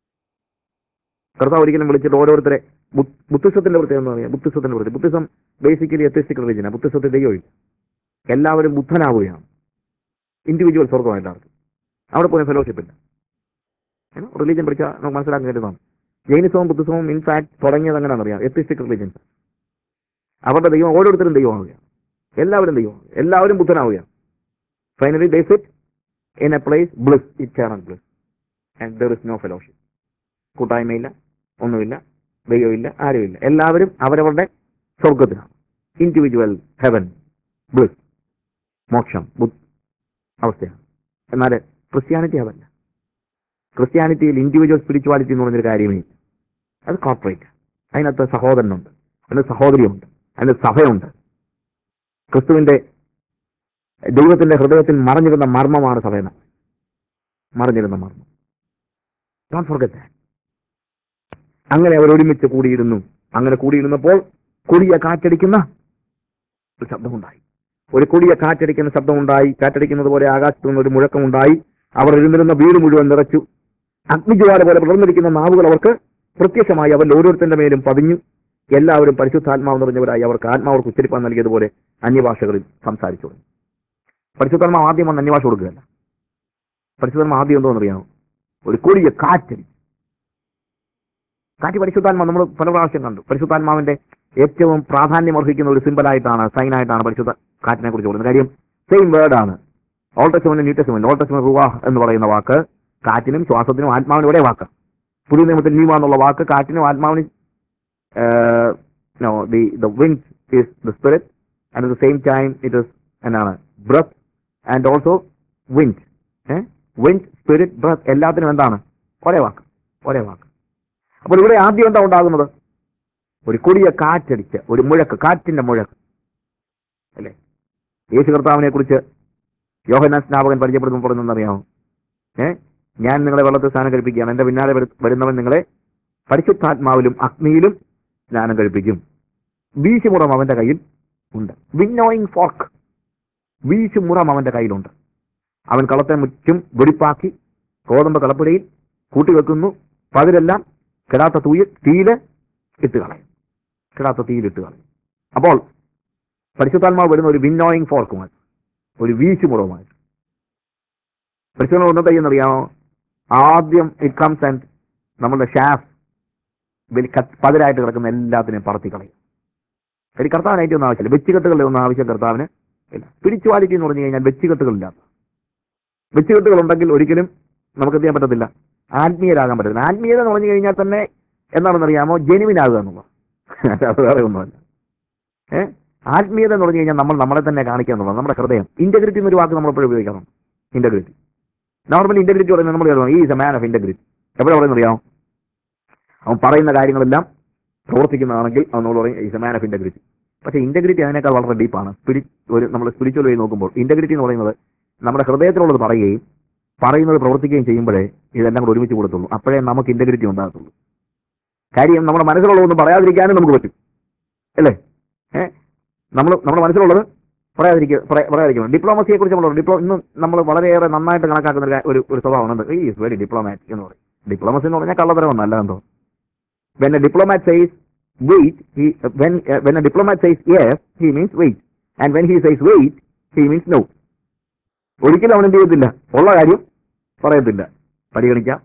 കർത്താവ് ഒരിക്കലും വിളിച്ചിട്ട് ഓരോരുത്തരെ ബു- ബുദ്ധിസത്തിന്റെ പ്രത്യേകത എന്ന് പറയാം ബുദ്ധിസത്തിന്റെ പ്രത്യേകത ബുദ്ധിസം ബേസിക്കലി എത്തിസ്റ്റിക് റിലീജിയനാണ് ബുദ്ധിസത്തിൽ ദൈവമില്ല എല്ലാവരും ബുദ്ധനാവുകയാണ് ഇൻഡിവിജ്വൽ സ്വർഗം എല്ലാവർക്കും അവിടെ പോയ ഫെലോഷിപ്പ് ഇല്ല റിലീജിയൻ പഠിച്ചാൽ നമുക്ക് മനസ്സിലാക്കാൻ കഴിയുന്നതാണ് ജൈനിസവും ബുദ്ധിസവും ഇൻഫാക്ട് തുടങ്ങിയത് എങ്ങനെയാണെന്ന് അറിയാം എത്തിസ്റ്റിക് റിലീജിയൻസ് അവരുടെ ദൈവം ഓരോരുത്തരും ദൈവമാവുകയാണ് എല്ലാവരും ദൈവമാണ് എല്ലാവരും ബുദ്ധനാവുകയാണ് finally they sit in a place bliss eternal bliss and there is no fellowship കൂട്ടായ്മയില്ല ഒന്നുമില്ല ദൈവമില്ല ആരുമില്ല എല്ലാവരും അവരവരുടെ സ്വർഗത്തിലാണ് ഇൻഡിവിജ്വൽ ഹെവൻ ബ്ലിസ് മോക്ഷം ബുദ്ധ അവസ്ഥയാണ് എന്നാൽ ക്രിസ്ത്യാനിറ്റി അതല്ല ക്രിസ്ത്യാനിറ്റിയിൽ ഇൻഡിവിജ്വൽ സ്പിരിച്വാലിറ്റി എന്ന് പറഞ്ഞൊരു കാര്യമേ ഇല്ല. അത് കോർപ്പറേറ്റ് അതിനകത്ത് സഹോദരനുണ്ട് അതിന് സഹോദരിയുണ്ട് അതിന് സഭയുണ്ട് ക്രിസ്തുവിന്റെ ദൈവത്തിന്റെ ഹൃദയത്തിൽ മറഞ്ഞിരുന്ന മർമ്മമാണ് സഭയെന്ന് മറഞ്ഞിരുന്ന മർമ്മം ഡോണ്ട് ഫോർഗറ്റ് അങ്ങനെ അവർ ഒരുമിച്ച് കൂടിയിരുന്നു അങ്ങനെ കൂടിയിരുന്നപ്പോൾ കൊടിയ കാറ്റടിക്കുന്ന ഒരു ശബ്ദമുണ്ടായി ഒരു കൊടിയ കാറ്റടിക്കുന്ന ശബ്ദമുണ്ടായി കാറ്റടിക്കുന്നത് പോലെ ആകാശത്തു നിന്ന് ഒരു മുഴക്കമുണ്ടായി അവർ ഇരുന്നിരുന്ന വീട് മുഴുവൻ നിറച്ചു അഗ്നിജ്വാല പോലെ പടർന്നിരിക്കുന്ന നാവുകൾ അവർക്ക് പ്രത്യക്ഷമായി അവരിൽ ഓരോരുത്തരുടെ മേലും പതിഞ്ഞു എല്ലാവരും പരിശുദ്ധാത്മാവ് നിറഞ്ഞവരായി അവർക്ക് ആത്മാവർക്ക് ഉച്ചരിപ്പാൻ നൽകിയതുപോലെ അന്യഭാഷകളിൽ സംസാരിച്ചു തുടങ്ങി പരിശുദ്ധാത്മാവ് ആദ്യം വന്ന് അന്യഭാഷ കൊടുക്കുകയല്ല പരിശുദ്ധാത്മാവ് ആദ്യം എന്തോന്ന് അറിയാമോ ഒരു കൊടിയ കാറ്റടി കാറ്റ് പരിശുദ്ധാത്മാവ് നമ്മൾ പല പ്രാവശ്യം കണ്ടു പരിശുദ്ധാത്മാവിന്റെ ഏറ്റവും പ്രാധാന്യം അർഹിക്കുന്ന ഒരു സിമ്പലായിട്ടാണ് സൈനായിട്ടാണ് പരിശുദ്ധ കാറ്റിനെ കുറിച്ച് പറയുന്നത് കാര്യം സെയിം വേർഡാണ് old testament new testament old testament റുവാ എന്ന് പറയുന്ന വാക്ക് കാറ്റിനും ശ്വാസത്തിനും ആത്മാവിനും ഒരേ വാക്ക് പുതിയ നിയമത്തിൽ നീവ എന്നുള്ള വാക്ക് കാറ്റിനും ആത്മാവിനും no the the wind is the spirit and at the same time it is എന്നാണ് breath and also wind wind spirit breath എല്ലാത്തിനും എന്താണ് ഒരേ വാക്ക് ഒരേ വാക്ക് അപ്പോൾ ഇവിടെ ആദ്യം എന്താ ഉണ്ടാകുന്നത് ഒരു കൊടിയ കാറ്റടിച്ച് ഒരു മുഴക്ക് കാറ്റിന്റെ മുഴക്ക് അല്ലേ യേശു കർത്താവിനെ കുറിച്ച് യോഹനാൻ സ്നാപകൻ പരിചയപ്പെടുത്തുമ്പോൾ പറയുന്നറിയാമോ ഏ ഞാൻ നിങ്ങളെ വെള്ളത്തിൽ സ്നാനം കഴിപ്പിക്കുകയാണ് എന്റെ പിന്നാലെ വരു- വരുന്നവൻ നിങ്ങളെ പരിശുദ്ധാത്മാവിലും അഗ്നിയിലും സ്നാനം കഴിപ്പിക്കും വീശുമുറം അവന്റെ കയ്യിൽ ഉണ്ട് വിന്നോയിങ് ഫോർക്ക് വീശുമുറം അവന്റെ കയ്യിലുണ്ട് അവൻ കളത്തെ മുറ്റും വെടിപ്പാക്കി കോതമ്പ് കളപ്പുരയിൽ കൂട്ടിവെക്കുന്നു പതിരെല്ലാം കിടാത്ത തൂയിൽ തീയില് ഇട്ട് കളയും കിടാത്ത തീയിലിട്ട് കളയും അപ്പോൾ പരിശുദ്ധാത്മാവ് വരുന്ന ഒരു വിന്നോയിങ് ഫോർക്കുമായി ഒരു വീശുമുറവുമായി പരിശുദ്ധ ഒന്നും ചെയ്യുന്നറിയാമോ ആദ്യം ഇറ്റ് കംസ് ആൻഡ് നമ്മളുടെ ഷാഫ് വലിയ കത്ത് പതിരായിട്ട് കിടക്കുന്ന എല്ലാത്തിനെയും പറത്തി കളയും ഒരു കർത്താവിനായിട്ട് ഒന്നും ആവശ്യമില്ല വെച്ചുകെട്ടുകളുടെ ഒന്നും ആവശ്യം കർത്താവിന് ഇല്ല സ്പിരിച്വാലിറ്റി എന്ന് പറഞ്ഞു കഴിഞ്ഞാൽ വെച്ചുകെട്ടുകളില്ലാത്ത വെച്ചുകെട്ടുകൾ ഉണ്ടെങ്കിൽ ഒരിക്കലും നമുക്ക് എന്ത് ചെയ്യാൻ പറ്റത്തില്ല ആത്മീയരാകാൻ പറ്റത്തില്ല ആത്മീയത എന്ന് പറഞ്ഞു കഴിഞ്ഞാൽ തന്നെ എന്താണെന്ന് അറിയാമോ ജെനുവിൻ ആകുക എന്നുള്ളത് അത് വേറെ ഒന്നുമല്ല ഏ ആത്മീയത എന്ന് പറഞ്ഞു കഴിഞ്ഞാൽ നമ്മൾ നമ്മളെ തന്നെ കാണിക്കുക എന്നുള്ളത് നമ്മുടെ ഹൃദയം ഇന്റഗ്രിറ്റി എന്നൊരു വാക്ക് നമ്മൾ എപ്പോഴും ഉപയോഗിക്കാറുണ്ട് ഇന്റഗ്രിറ്റി നോർമലി ഇന്റഗ്രിറ്റി പറയുന്നത് നമ്മൾ കേൾക്കണം he is a man of integrity എപ്പോഴും പറയുന്നത് അറിയാമോ അവൻ പറയുന്ന കാര്യങ്ങളെല്ലാം പ്രവർത്തിക്കുന്നതാണെങ്കിൽ അവൻ നമ്മൾ പറയും is a man of integrity പക്ഷേ ഇന്റഗ്രിറ്റി അതിനേക്കാൾ വളരെ ഡീപ്പാണ് സ്പിരിറ്റ് ഒരു നമ്മൾ സ്പിരിച്വൽ വഴി നോക്കുമ്പോൾ ഇന്റഗ്രിറ്റി എന്ന് പറയുന്നത് നമ്മുടെ ഹൃദയത്തിലുള്ളത് പറയുകയും പറയുന്നത് പ്രവർത്തിക്കുകയും ചെയ്യുമ്പോഴേ ഇതെല്ലാം കൂടെ ഒരുമിച്ച് കൊടുത്തുള്ളൂ അപ്പോഴേ നമുക്ക് ഇന്റഗ്രിറ്റി ഉണ്ടാകത്തുള്ളൂ കാര്യം നമ്മുടെ മനസ്സിലുള്ളതൊന്നും പറയാതിരിക്കാനും നമുക്ക് പറ്റും അല്ലേ ഏഹ് നമ്മൾ നമ്മുടെ മനസ്സിലുള്ളത് പറയാതിരിക്കുക പറയാ- പറയാതിരിക്കണം ഡിപ്ലോമസിയെ കുറിച്ച് നമ്മൾ ഡിപ്ലോ ഇന്ന് നമ്മൾ വളരെയേറെ നന്നായിട്ട് കണക്കാക്കുന്ന ഒരു കാ- ഒരു ഒരു സ്വഭാവമാണ് ഈ ഇസ് വെരി ഡിപ്ലോമാറ്റിക് എന്ന് പറയും ഡിപ്ലോമസി എന്ന് പറഞ്ഞാൽ കള്ളത്തരമൊന്നും അല്ല എന്തോ when a diplomat says wait he uh, when uh, when a diplomat says yes he means wait and when he says wait he means no ഒരിക്കലും അവൻ എന്ത് ചെയ്യത്തില്ല ഉള്ള കാര്യം പറയത്തില്ല പരിഗണിക്കാം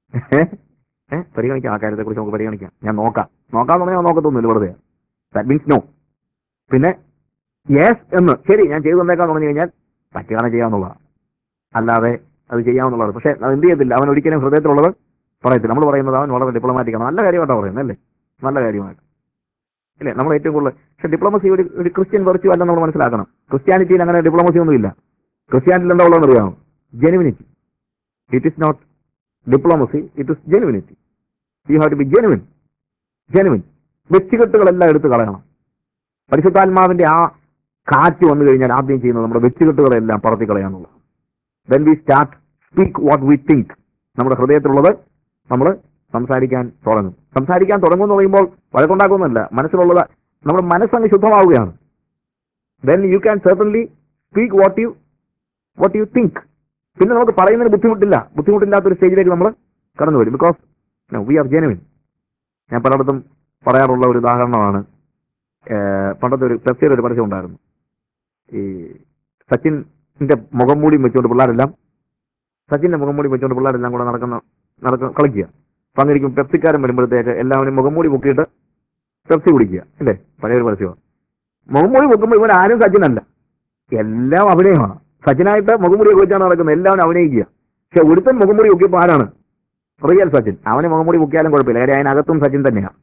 ഏഹ് പരിഗണിക്കാം ആ കാര്യത്തെ കുറിച്ച് നമുക്ക് പരിഗണിക്കാം ഞാൻ നോക്കാം നോക്കാന്ന് പറഞ്ഞാൽ നോക്കത്തൊന്നുമില്ല വെറുതെ ദാറ്റ് മീൻസ് നോ പിന്നെ യെസ് എന്ന് ശരി ഞാൻ ചെയ്തു തന്നേക്കാന്ന് പറഞ്ഞു കഴിഞ്ഞാൽ പറ്റുകയാണ് ചെയ്യാവുന്നതാണ് അല്ലാതെ അത് ചെയ്യാവുന്നതാണ് പക്ഷെ അത് എന്ത് ചെയ്യത്തില്ല അവൻ ഒരിക്കലും ഹൃദയത്തിലുള്ളത് പറയത്തില്ല നമ്മൾ പറയുന്നത് അവൻ വളരെ ഡിപ്ലോമാറ്റിക് ആണ് നല്ല കാര്യമായിട്ടാണ് പറയുന്നത് അല്ലേ നല്ല കാര്യമായിട്ട് ഇല്ലേ നമ്മൾ ഏറ്റവും കൂടുതൽ പക്ഷെ ഡിപ്ലോമസി ഒരു ഒരു ക്രിസ്ത്യൻ വെർച്യു അല്ല നമ്മൾ മനസ്സിലാക്കണം ക്രിസ്ത്യാനിറ്റിയിൽ അങ്ങനെ ഡിപ്ലോമസി ഒന്നുമില്ല ക്രിസ്ത്യാനിറ്റിയിൽ എന്താ ഉള്ളതെന്ന് അറിയാമോ genuinity it is not diplomacy it is genuinity you have to be genuine genuine വെച്ചുകെട്ടുകളെല്ലാം എടുത്ത് കളയണം പരിശുദ്ധാത്മാവിന്റെ ആ കാറ്റ് വന്നു കഴിഞ്ഞാൽ ആദ്യം ചെയ്യുന്നത് നമ്മുടെ വെച്ചുകെട്ടുകളെല്ലാം പറത്തി കളയാന്നുള്ളത് when we start speak what we think നമ്മുടെ ഹൃദയത്തിലുള്ളത് നമ്മൾ സംസാരിക്കാൻ തുടങ്ങും സംസാരിക്കാൻ തുടങ്ങും എന്ന് പറയുമ്പോൾ വഴക്കുണ്ടാക്കുന്നില്ല മനസ്സിലുള്ളത് നമ്മുടെ മനസ്സങ്ങ് ശുദ്ധമാവുകയാണ് then you can certainly speak what you what you think പിന്നെ നമുക്ക് പറയുന്നതിന് ബുദ്ധിമുട്ടില്ല ബുദ്ധിമുട്ടില്ലാത്ത ഒരു സ്റ്റേജിലേക്ക് നമ്മൾ കടന്നു വരും ബിക്കോസ് വി ആർ ജെനുവിൻ ഞാൻ പലയിടത്തും പറയാറുള്ള ഒരു ഉദാഹരണമാണ് ഏഹ്, പണ്ടത്തെ ഒരു പെപ്സിയുടെ ഒരു പരസ്യം ഉണ്ടായിരുന്നു ഈ സച്ചിന്റെ മുഖം മൂടി വെച്ചുകൊണ്ട് പിള്ളേരെല്ലാം സച്ചിന്റെ മുഖം മൂടി വെച്ചുകൊണ്ട് പിള്ളേരെല്ലാം കൂടെ നടക്കുന്ന നടക്കുന്ന കളിക്കുക അപ്പൊ അങ്ങനെ പെപ്സിക്കാരൻ വരുമ്പോഴത്തേക്ക് എല്ലാവരും മുഖം മൂടി പൊക്കിയിട്ട് പെപ്സി കുടിക്കുക അല്ലേ പഴയൊരു പരസ്യമാണ് മുഖം മൂടി പൊക്കുമ്പോൾ ഇവൻ ആരും സച്ചിനല്ല എല്ലാം അഭിനയമാണ് സച്ചിനായിട്ട് മുഖംമുടിയൊക്കെ വെച്ചാണ് നടക്കുന്നത് എല്ലാവരും അഭിനയിക്കുക പക്ഷെ ഒരുത്തൻ മുഖംമുടി പൊക്കിയപ്പോൾ ആരാണ് റിയൽ സച്ചിൻ അവന് മുഖംമുടി പൊക്കിയാലും കുഴപ്പമില്ല കാര്യം അതിനകത്തും സച്ചിൻ തന്നെയാണ്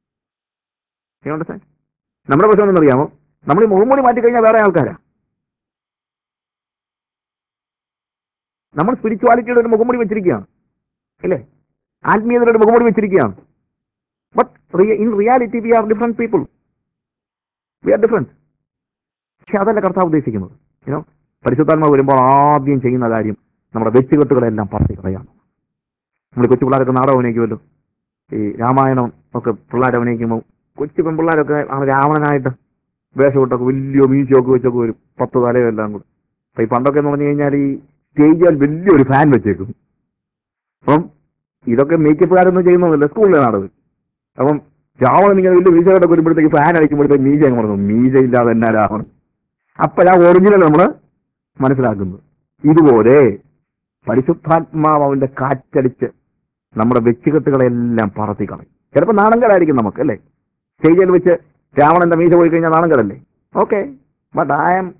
You understand? നമ്മുടെ പ്രശ്നം എന്തെന്നറിയാമോ നമ്മൾ ഈ മുഖംമൂടി മാറ്റിക്കഴിഞ്ഞാൽ വേറെ ആൾക്കാരാ നമ്മൾ സ്പിരിച്വാലിറ്റിയുടെ ഒരു മുഖംമൂടി വെച്ചിരിക്കുകയാണ് അല്ലേ ആത്മീയതയുടെ ഒരു മുഖംമൂടി വെച്ചിരിക്കുകയാണ് but in reality we are different people we are different പക്ഷെ അതല്ല കർത്താവ് ഉദ്ദേശിക്കുന്നത് യുനോ പരിശുദ്ധാത്മ വരുമ്പോൾ ആദ്യം ചെയ്യുന്ന കാര്യം നമ്മുടെ വെച്ചുകെട്ടുകളെല്ലാം പറത്തി കളയാണ് നമ്മൾ കൊച്ചു പിള്ളേരൊക്കെ നാടകം അഭിനയിക്കുമല്ലോ ഈ രാമായണം ഒക്കെ പിള്ളേർ അഭിനയിക്കുമ്പോൾ കൊച്ചു പെൺപിള്ളേരൊക്കെ ആ രാവണനായിട്ട് വേഷമിട്ടൊക്കെ വലിയ മീശയൊക്കെ വെച്ചൊക്കെ വരും പത്ത് തലയും എല്ലാം കൂടെ അപ്പൊ ഈ പണ്ടൊക്കെ എന്ന് പറഞ്ഞു കഴിഞ്ഞാൽ ഈ സ്റ്റേജിൽ വലിയൊരു ഫാൻ വെച്ചേക്കും അപ്പം ഇതൊക്കെ മേക്കപ്പുകാരൊന്നും ചെയ്യുന്നതല്ല സ്കൂളിലെ നാടകം അപ്പം രാവണൻ ഇങ്ങനെ വലിയ മീശയോടെ വരുമ്പോഴത്തേക്ക് ഫാൻ അടിക്കുമ്പോഴത്തേക്ക് മീശ അങ്ങ് പറഞ്ഞു മീശ ഇല്ലാതെ എന്നാ രാവണൻ അപ്പോഴാ ഒറിജിനൽ നമ്മൾ മനസ്സിലാക്കുന്നത് ഇതുപോലെ പരിശുദ്ധാത്മാവ് അവന്റെ കാറ്റടിച്ച് നമ്മുടെ വ്യക്തികത്തുകളെല്ലാം പറത്തി കളയും ചിലപ്പോൾ നാണങ്കടായിരിക്കും നമുക്ക് അല്ലേ സ്റ്റേജിൽ വെച്ച് രാവണന്റെ മീശ പോയി കഴിഞ്ഞാൽ നാണങ്കടല്ലേ ഓക്കെ ബട്ട് ഐ ആം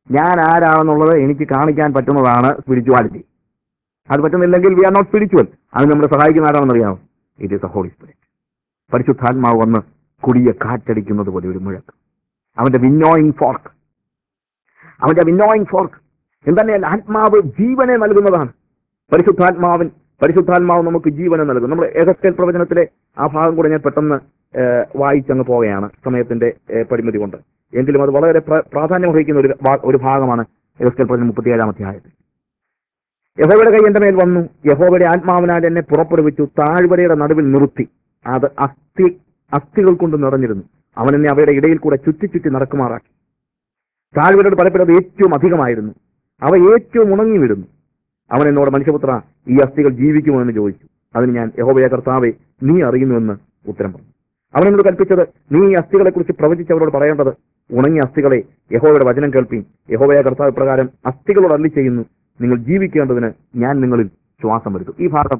ഞാൻ ആരാണെന്നുള്ളത് എനിക്ക് കാണിക്കാൻ പറ്റുന്നതാണ് സ്പിരിച്വാലിറ്റി അത് പറ്റുന്നില്ലെങ്കിൽ വി ആർ നോട്ട് സ്പിരിച്വൽ അത് നമ്മളെ സഹായിക്കുന്ന ആരാണെന്ന് അറിയാമോ it is a Holy Spirit പരിശുദ്ധാത്മാവ് വന്ന് കുടിയെ കാറ്റടിക്കുന്നത് പോലെ ഒരു മുഴക്കം അവന്റെ വിന്നോയിങ് ഫോർക്ക് അവന്റെ വിന്നോയിങ് ഫോർക്ക് എന്തന്നെയല്ല ആത്മാവ് ജീവനെ നൽകുന്നതാണ് പരിശുദ്ധാത്മാവൻ പരിശുദ്ധാത്മാവ് നമുക്ക് ജീവനെ നൽകും നമ്മൾ ഏകസ്കേൽ പ്രവചനത്തിലെ ആ ഭാഗം കൂടെ ഞാൻ പെട്ടെന്ന് ഏഹ്, വായിച്ചങ്ങ് പോവുകയാണ് സമയത്തിന്റെ ഏഹ്, പരിമിതി കൊണ്ട് എങ്കിലും അത് വളരെ പ്ര- പ്രാധാന്യം വഹിക്കുന്ന ഒരു ഭാ- ഒരു ഭാഗമാണ് ഏകസ്കേൽ പ്രവചനം മുപ്പത്തിയേഴാം അധ്യായത്തിൽ യഹോവയുടെ കൈ എന്റെ മേൽ വന്നു യഹോവയുടെ ആത്മാവിനാൽ എന്നെ പുറപ്പെടുവിച്ചു താഴ്വരയുടെ നടുവിൽ നിർത്തി അത് അസ്ഥി അസ്ഥികൾ കൊണ്ട് നിറഞ്ഞിരുന്നു അവൻ എന്നെ അവയുടെ ഇടയിൽ കൂടെ ചുറ്റി ചുറ്റി നടക്കുമാറാക്കി താഴ്വരയുടെ പലപ്പോഴും അത് ഏറ്റവും അധികമായിരുന്നു അവ ഏറ്റവും ഉണങ്ങി വിടുന്നു അവൻ എന്നോട് മനുഷ്യപുത്ര ഈ അസ്ഥികൾ ജീവിക്കുമോ എന്ന് ചോദിച്ചു അതിന് ഞാൻ യഹോബയ കർത്താവെ നീ അറിയുന്നുവെന്ന് ഉത്തരം പറഞ്ഞു അവൻ എന്നോട് കൽപ്പിച്ചത് നീ ഈ അസ്ഥികളെ കുറിച്ച് പ്രവചിച്ചവരോട് പറയേണ്ടത് ഉണങ്ങിയ അസ്ഥികളെ യഹോവയുടെ വചനം കേൾപ്പീൻ യഹോവയ കർത്താവ് പ്രകാരം അസ്ഥികളോട് അല്ലി ചെയ്യുന്നു നിങ്ങൾ ജീവിക്കേണ്ടതിന് ഞാൻ നിങ്ങളിൽ ശ്വാസം വരുത്തും ഈ ഭാഗം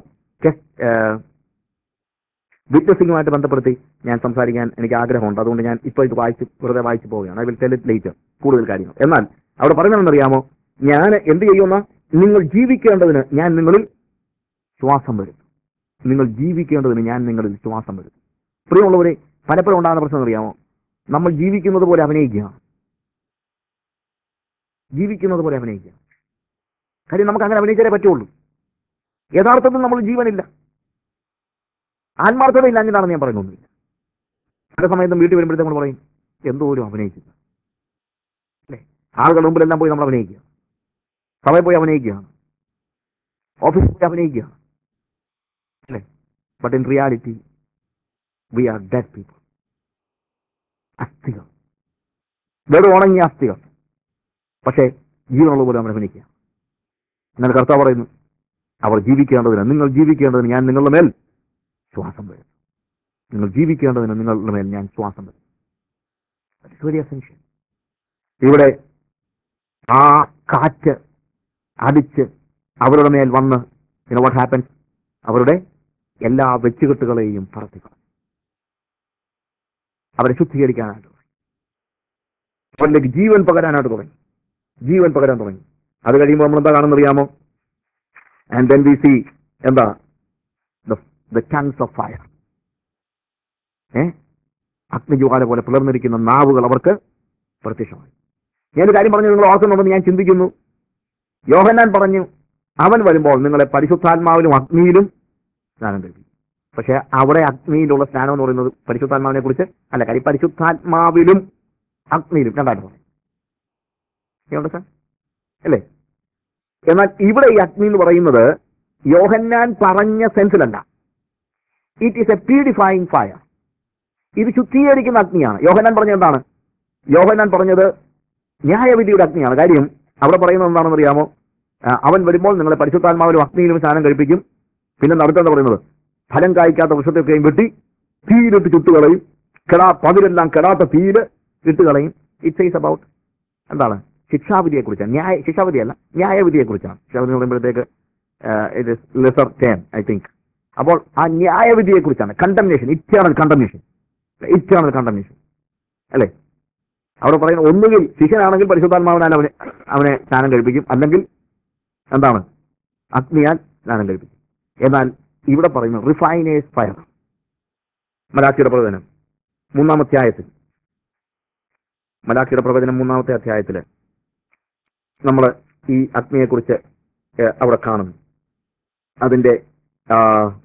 വിറ്റ്നസിംഗുമായിട്ട് ബന്ധപ്പെടുത്തി ഞാൻ സംസാരിക്കാൻ എനിക്ക് ആഗ്രഹമുണ്ട് അതുകൊണ്ട് ഞാൻ ഇപ്പോൾ ഇത് വായിച്ച് വെറുതെ വായിച്ചു പോവുകയാണ് I will tell it later കൂടുതൽ കാര്യങ്ങൾ എന്നാൽ അവിടെ പറയുന്നതെന്നറിയാമോ ഞാൻ എന്ത് ചെയ്യുന്ന നിങ്ങൾ ജീവിക്കേണ്ടതിന് ഞാൻ നിങ്ങളിൽ ശ്വാസം വരും നിങ്ങൾ ജീവിക്കേണ്ടതിന് ഞാൻ നിങ്ങളിൽ ശ്വാസം വരും പ്രിയമുള്ളവരെ പലപ്പോഴും ഉണ്ടാകുന്ന പ്രശ്നം അറിയാമോ നമ്മൾ ജീവിക്കുന്നത് പോലെ അഭിനയിക്കുക ജീവിക്കുന്നത് പോലെ അഭിനയിക്കുക കാര്യം നമുക്ക് അങ്ങനെ അഭിനയിച്ചാലേ പറ്റുള്ളൂ യഥാർത്ഥത്തിൽ നമ്മൾ ജീവനില്ല ആത്മാർത്ഥത ഇല്ല എന്നാണ് ഞാൻ പറയുന്നൊന്നുമില്ല പല സമയത്തും വീട്ടിൽ വരുമ്പോഴത്തേക്കും നമ്മൾ പറയും എന്തോ ഒരു അഭിനയിക്കുക അല്ലേ ആളുകളുടെ മുമ്പിലെല്ലാം പോയി നമ്മൾ അഭിനയിക്കുക സഭയിൽ പോയി അഭിനയിക്കുകയാണ് ഓഫീസിൽ പോയി അഭിനയിക്കുക അല്ലേ but in reality we are dead people അസ്ഥികൾ വെറും ഉണങ്ങിയ അസ്ഥികൾ പക്ഷേ ജീവനുള്ള പോലെ നമ്മൾ അഭിനയിക്കുക എന്നാൽ കർത്താവ് പറയുന്നു അവർ ജീവിക്കേണ്ടതിന് നിങ്ങൾ ജീവിക്കേണ്ടതിന് ഞാൻ നിങ്ങളുടെ മേൽ ശ്വാസം വരും നിങ്ങൾ ജീവിക്കേണ്ടതിന് നിങ്ങളുടെ മേൽ ഞാൻ ശ്വാസം വരും വെരി അസെൻഷ്യൽ ഇവിടെ ആ കാറ്റ് അടിച്ച് അവരുടെ മേൽ വന്ന് വാട്ട് ഹാപ്പൻസ് അവരുടെ എല്ലാ വെച്ചുകെട്ടുകളെയും പറത്തിക്കളഞ്ഞു അവരെ ശുദ്ധീകരിക്കാനായിട്ട് തുടങ്ങി അവരിലേക്ക് ജീവൻ പകരാനായിട്ട് തുടങ്ങി ജീവൻ പകരാൻ തുടങ്ങി അത് കഴിയുമ്പോൾ നമ്മൾ എന്താ കാണുന്നറിയാമോ ആൻഡ് ദെൻ വി സി എന്താ ദ ടങ്സ് ഓഫ് ഫയർ ഏ അഗ്നിജ്വാല പോലെ പിളർന്നിരിക്കുന്ന നാവുകൾ അവർക്ക് പ്രത്യക്ഷമായി ഞാനൊരു കാര്യം പറഞ്ഞു നിങ്ങൾ ഓർക്കുന്നുണ്ടെന്ന് ഞാൻ ചിന്തിക്കുന്നു യോഹന്നാൻ പറഞ്ഞു അവൻ വരുമ്പോൾ നിങ്ങളെ പരിശുദ്ധാത്മാവിലും അഗ്നിയിലും സ്നാനം കഴിക്കും പക്ഷെ അവിടെ അഗ്നിയിലുള്ള സ്നാനം എന്ന് പറയുന്നത് പരിശുദ്ധാത്മാവിനെ കുറിച്ച് അല്ല കാര്യം പരിശുദ്ധാത്മാവിലും അഗ്നിയിലും രണ്ടായിട്ട് പറയും ഏതുണ്ട് സാർ അല്ലേ എന്നാൽ ഇവിടെ ഈ അഗ്നി എന്ന് പറയുന്നത് യോഹന്നാൻ പറഞ്ഞ സെൻസിലല്ല it is a purifying fire ഇത് ശുദ്ധീകരിക്കുന്ന അഗ്നിയാണ് യോഹന്നാൻ പറഞ്ഞത് എന്താണ് യോഹന്നാൻ പറഞ്ഞത് ന്യായവിധിയുടെ അഗ്നിയാണ് കാര്യം അവിടെ പറയുന്നത് എന്താണെന്ന് അറിയാമോ ആ, അവൻ വരുമ്പോൾ നിങ്ങളെ പരിശുദ്ധാത്മാവിലും അഗ്നിയിലും സ്നാനം കഴിപ്പിക്കും പിന്നെ നടത്തെന്ന് പറയുന്നത് ഫലം കായ്ക്കാത്ത വൃക്ഷത്തെയൊക്കെയും വെട്ടി തീയിലിട്ട് ചുട്ടുകളയും കെടാ പതിരെല്ലാം കെടാത്ത തീയിൽ ഇട്ടുകളയും ഇറ്റ്സ് ഈസ് അബൌട്ട് എന്താണ് ശിക്ഷാവിധിയെ കുറിച്ചാണ് ന്യായ ശിക്ഷാവിധിയല്ല ന്യായവിധിയെ കുറിച്ചാണ് ശിക്ഷാവിധി എന്ന് പറയുമ്പോഴത്തേക്ക് it is lesser term I think അപ്പോൾ ആ ന്യായവിധിയെ കുറിച്ചാണ് condemnation eternal condemnation eternal condemnation അല്ലേ അവിടെ പറയുന്ന ഒന്നുകിൽ ശിഷ്യനാണെങ്കിൽ പരിശുദ്ധാത്മാവിനാൽ അവനെ അവനെ സ്നാനം കഴിപ്പിക്കും അല്ലെങ്കിൽ എന്താണ് അഗ്നിയാൽ സ്നാനം കഴിപ്പിക്കും എന്നാൽ ഇവിടെ പറയുന്നു റിഫൈനേഴ്സ് ഫയർ മലാഖിയുടെ പ്രവചനം മൂന്നാമത്തെ അധ്യായത്തിൽ മലാഖിയുടെ പ്രവചനം മൂന്നാമത്തെ അധ്യായത്തിൽ നമ്മൾ ഈ അഗ്നിയെക്കുറിച്ച് ഏഹ്, അവിടെ കാണുന്നു അതിന്റെ ആ,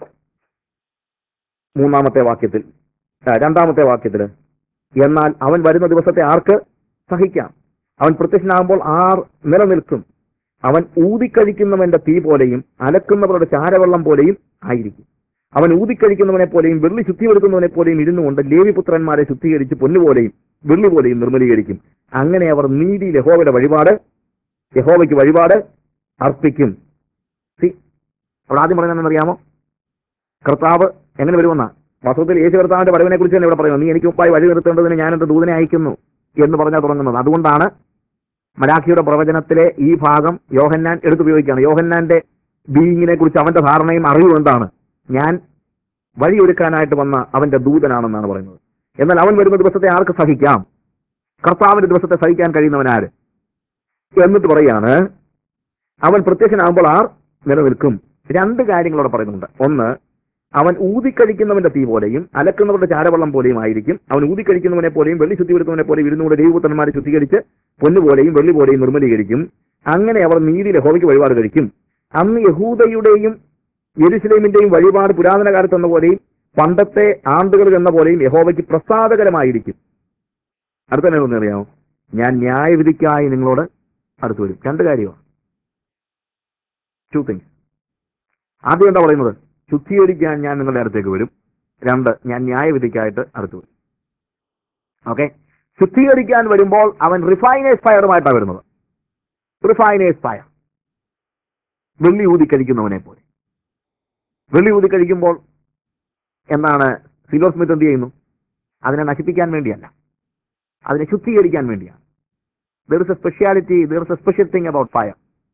മൂന്നാമത്തെ വാക്യത്തിൽ ആ, രണ്ടാമത്തെ വാക്യത്തിൽ എന്നാൽ അവൻ വരുന്ന ദിവസത്തെ ആർക്ക് സഹിക്കാം അവൻ പ്രത്യക്ഷനാകുമ്പോൾ ആർ നിലനിൽക്കും അവൻ ഊതിക്കഴിക്കുന്നവന്റെ തീ പോലെയും അലക്കുന്നവരുടെ ചാരവെള്ളം പോലെയും ആയിരിക്കും അവൻ ഊതിക്കഴിക്കുന്നവനെ പോലെയും വെള്ളി ശുദ്ധീകരിക്കുന്നവനെ പോലെയും ഇരുന്നുകൊണ്ട് ലേവിപുത്രന്മാരെ ശുദ്ധീകരിച്ച് പൊന്നുപോലെയും വെള്ളി പോലെയും നിർമ്മലീകരിക്കും അങ്ങനെ അവർ നീതി യഹോവയുടെ വഴിപാട് യഹോവയ്ക്ക് വഴിപാട് അർപ്പിക്കും സി അവിടെ ആദ്യം പറയുന്നത് അറിയാമോ കർത്താവ് എങ്ങനെ വരുമെന്ന വാസ്തവത്തിൽ യേശു കർത്താവിന്റെ വരവിനെ കുറിച്ച് തന്നെ ഇവിടെ പറയുന്നത് നീ എനിക്ക് മുമ്പായി വഴി നിർത്തേണ്ടതിന് ഞാൻ എന്റെ ദൂതനെ അയക്കുന്നു എന്ന് പറഞ്ഞാൽ തുടങ്ങുന്നത് അതുകൊണ്ടാണ് മലാഖിയുടെ പ്രവചനത്തിലെ ഈ ഭാഗം യോഹന്നാൻ എടുത്തുപയോഗിക്കുകയാണ് യോഹന്നാന്റെ ബീയിങ്ങിനെ കുറിച്ച് അവന്റെ ധാരണയും അറിവും എന്താണ് ഞാൻ വഴിയൊരുക്കാനായിട്ട് വന്ന അവന്റെ ദൂതനാണെന്നാണ് പറയുന്നത് എന്നാൽ അവൻ വരുന്ന ദിവസത്തെ ആർക്ക് സഹിക്കാം കർത്താവിന്റെ ദിവസത്തെ സഹിക്കാൻ കഴിയുന്നവനാര് എന്നിട്ട് പറയാണ് അവൻ പ്രത്യക്ഷനാകുമ്പോൾ ആർ നിലനിൽക്കും രണ്ട് കാര്യങ്ങളോടെ പറയുന്നുണ്ട് ഒന്ന് അവൻ ഊതിക്കഴിക്കുന്നവന്റെ തീ പോലെയും അലക്കുന്നവരുടെ ചാരവെള്ളം പോലെയും ആയിരിക്കും അവൻ ഊതിക്കഴിക്കുന്നവനെ പോലെയും വെള്ളി ശുദ്ധീകരിക്കുന്നവനെ പോലെയും ഇരുന്നൂടെ ദൈവപുത്രന്മാരെ ശുദ്ധീകരിച്ച് പൊന്നു പോലെയും വെള്ളി പോലെയും നിർമ്മലീകരിക്കും അങ്ങനെ അവർ നീതി ലഹോവയ്ക്ക് വഴിപാട് കഴിക്കും അന്ന് യഹൂദയുടെയും യെരുസലേമിന്റെയും വഴിപാട് പുരാതന കാലത്ത് എന്ന പോലെയും പണ്ടത്തെ ആണ്ടുകൾ എന്ന പോലെയും യഹോവയ്ക്ക് പ്രസാദകരമായിരിക്കും അടുത്ത തന്നെ ഒന്ന് അറിയാമോ ഞാൻ ന്യായവിധിക്കായി നിങ്ങളോട് അടുത്ത് വരും രണ്ട് കാര്യമാണ് ടു തിങ്സ് ആദ്യം എന്താ പറയുന്നത് ശുദ്ധീകരിക്കാൻ ഞാൻ നിങ്ങളുടെ അടുത്തേക്ക് വരും രണ്ട് ഞാൻ ന്യായവിധിക്കായിട്ട് അടുത്ത് വരും ഓക്കെ ശുദ്ധീകരിക്കാൻ വരുമ്പോൾ അവൻ റിഫൈനേഴ്സ് ഫയറുമായിട്ടാണ് വരുന്നത് റിഫൈനേഴ്സ് ഫയർ വെള്ളി ഊതി കഴിക്കുന്നവനെ പോലെ വെള്ളി ഊതി കഴിക്കുമ്പോൾ എന്താണ് സിലോർ സ്മിത്ത് എന്ത് ചെയ്യുന്നു അതിനെ നശിപ്പിക്കാൻ വേണ്ടിയല്ല അതിനെ ശുദ്ധീകരിക്കാൻ വേണ്ടിയാണ് there is a speciality there is a special thing about fire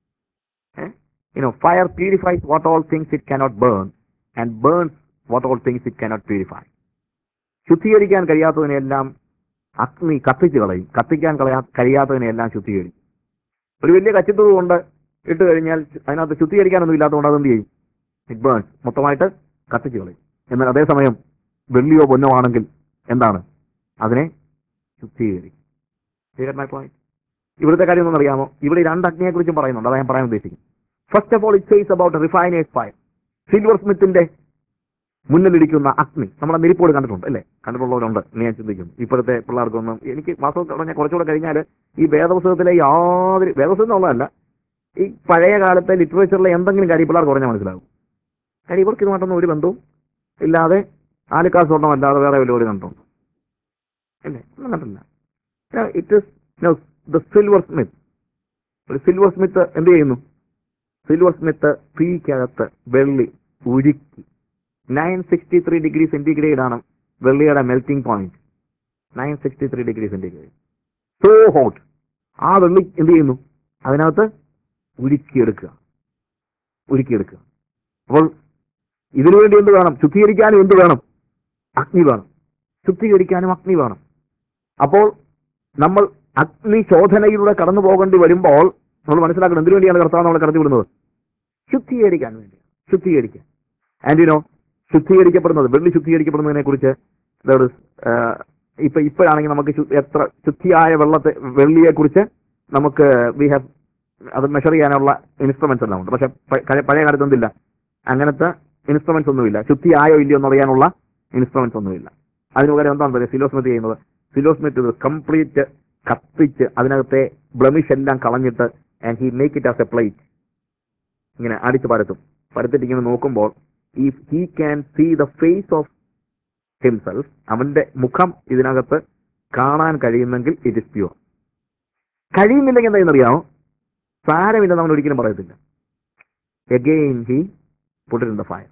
you know fire purifies what all things it cannot burn and burns what all things it cannot purify ശുദ്ധീകരിക്കാൻ കഴിയാത്തതിനെല്ലാം അഗ്നി കത്തിച്ച് കളയും കത്തിക്കാൻ കളയാ കഴിയാത്തതിനെല്ലാം ശുദ്ധീകരിക്കും ഒരു വലിയ കച്ചിത്തത് കൊണ്ട് ഇട്ട് കഴിഞ്ഞാൽ അതിനകത്ത് ശുദ്ധീകരിക്കാനൊന്നും ഇല്ലാത്തതുകൊണ്ട് അതെന്ത് ചെയ്യും ഇറ്റ് ബേൺസ് മൊത്തമായിട്ട് കത്തിച്ച് കളയും എന്നാൽ അതേസമയം വെള്ളിയോ പൊന്നോ ആണെങ്കിൽ എന്താണ് അതിനെ ശുദ്ധീകരിക്കും മൈ പോയിന്റ് ഇവിടുത്തെ കാര്യം ഒന്നും അറിയാമോ ഇവിടെ ഈ രണ്ട് അഗ്നിയെ കുറിച്ചും പറയുന്നുണ്ട് അതാ ഞാൻ പറയാൻ ഉദ്ദേശിക്കും first of all it says about refiner's fire സിൽവർ സ്മിത്തിന്റെ മുന്നിലിരിക്കുന്ന അഗ്നി നമ്മുടെ നെരിപ്പോട് കണ്ടിട്ടുണ്ട് അല്ലേ കണ്ടിട്ടുള്ളവരുണ്ട് എന്ന് ഞാൻ ചിന്തിക്കും ഇപ്പോഴത്തെ പിള്ളേർക്കൊന്നും എനിക്ക് വാസ്തവത്തിൽ പറഞ്ഞാൽ കുറച്ചുകൂടെ കഴിഞ്ഞാൽ ഈ വേദപുസ്തകത്തിലെ യാതൊരു വേദപുസ്തകം എന്നുള്ളതല്ല ഈ പഴയ കാലത്തെ ലിറ്ററേച്ചറിലെ എന്തെങ്കിലും കാര്യം പിള്ളേർക്ക് പറഞ്ഞാൽ മനസ്സിലാകും കാര്യം ഇവർക്ക് ഇതുമായിട്ടൊന്നും ഒരു ബന്ധവും ഇല്ലാതെ ആലുക്കാസ് സ്വർണ്ണം അല്ലാതെ വേറെ വല്ല ഒരു കണ്ടുണ്ട് അല്ലേ ഒന്നും കണ്ടില്ല it is the silversmith ഒരു സിൽവർ സ്മിത്ത് എന്ത് ചെയ്യുന്നു സിൽവർ സ്മിത്ത് തീക്കകത്ത് വെള്ളി ഉരുക്കി nine sixty three degree centigrade ആണ് വെള്ളിയുടെ melting point nine sixty three degree centigrade so hot ആ വെള്ളി എന്ത് ചെയ്യുന്നു അതിനകത്ത് ഉരുക്കിയെടുക്കുക ഉരുക്കിയെടുക്കുക അപ്പോൾ ഇതിനു വേണ്ടി എന്ത് വേണം ശുദ്ധീകരിക്കാനും എന്ത് വേണം അഗ്നി വേണം ശുദ്ധീകരിക്കാനും അഗ്നി വേണം അപ്പോൾ നമ്മൾ അഗ്നി ശോധനയിലൂടെ കടന്നു പോകേണ്ടി വരുമ്പോൾ നമ്മൾ മനസ്സിലാക്കണം എന്തിനു വേണ്ടിയാണ് കർത്താവ് നമ്മളെ കടത്തി വിടുന്നത് ശുദ്ധീകരിക്കാൻ വേണ്ടിയാണ് ശുദ്ധീകരിക്കാൻ ആൻഡ് യുനോ ശുദ്ധീകരിക്കപ്പെടുന്നത് വെള്ളി ശുദ്ധീകരിക്കപ്പെടുന്നതിനെ കുറിച്ച് ഇപ്പൊ ഇപ്പോഴാണെങ്കിൽ നമുക്ക് ശു- എത്ര ശുദ്ധിയായ വെള്ളത്തെ വെള്ളിയെ കുറിച്ച് നമുക്ക് വി ഹാവ് അത് മെഷർ ചെയ്യാനുള്ള ഇൻസ്ട്രുമെന്റ്സ് എല്ലാം ഉണ്ട് പക്ഷെ പ- പഴയ- പഴയ കാലത്ത് എന്തില്ല അങ്ങനത്തെ ഇൻസ്ട്രുമെന്റ്സ് ഒന്നുമില്ല ശുദ്ധിയായോ ഇല്ലയോ എന്നറിയാനുള്ള ഇൻസ്ട്രുമെന്റ്സ് ഒന്നുമില്ല അതിന് പകരം എന്താണ് പറയുക സിലോസ്മിത്ത് ചെയ്യുന്നത് സിലോസ്മിത്ത് കംപ്ലീറ്റ് കത്തിച്ച് അതിനകത്തെ ബ്ലമിഷ് എല്ലാം കളഞ്ഞിട്ട് and he make it as a plate ഇങ്ങനെ അടിച്ച് പരത്തും പരത്തിട്ട് ഇങ്ങനെ നോക്കുമ്പോൾ ഈ he can see the face of himself അവന്റെ മുഖം ഇതിനകത്ത് കാണാൻ കഴിയുന്നെങ്കിൽ ഇറ്റ് ഇസ് പ്യൂർ കഴിയുന്നില്ലെങ്കിൽ എന്താ അറിയാമോ സാരമില്ലെന്ന് അവൻ ഒരിക്കലും പറയത്തില്ല again he put in the fire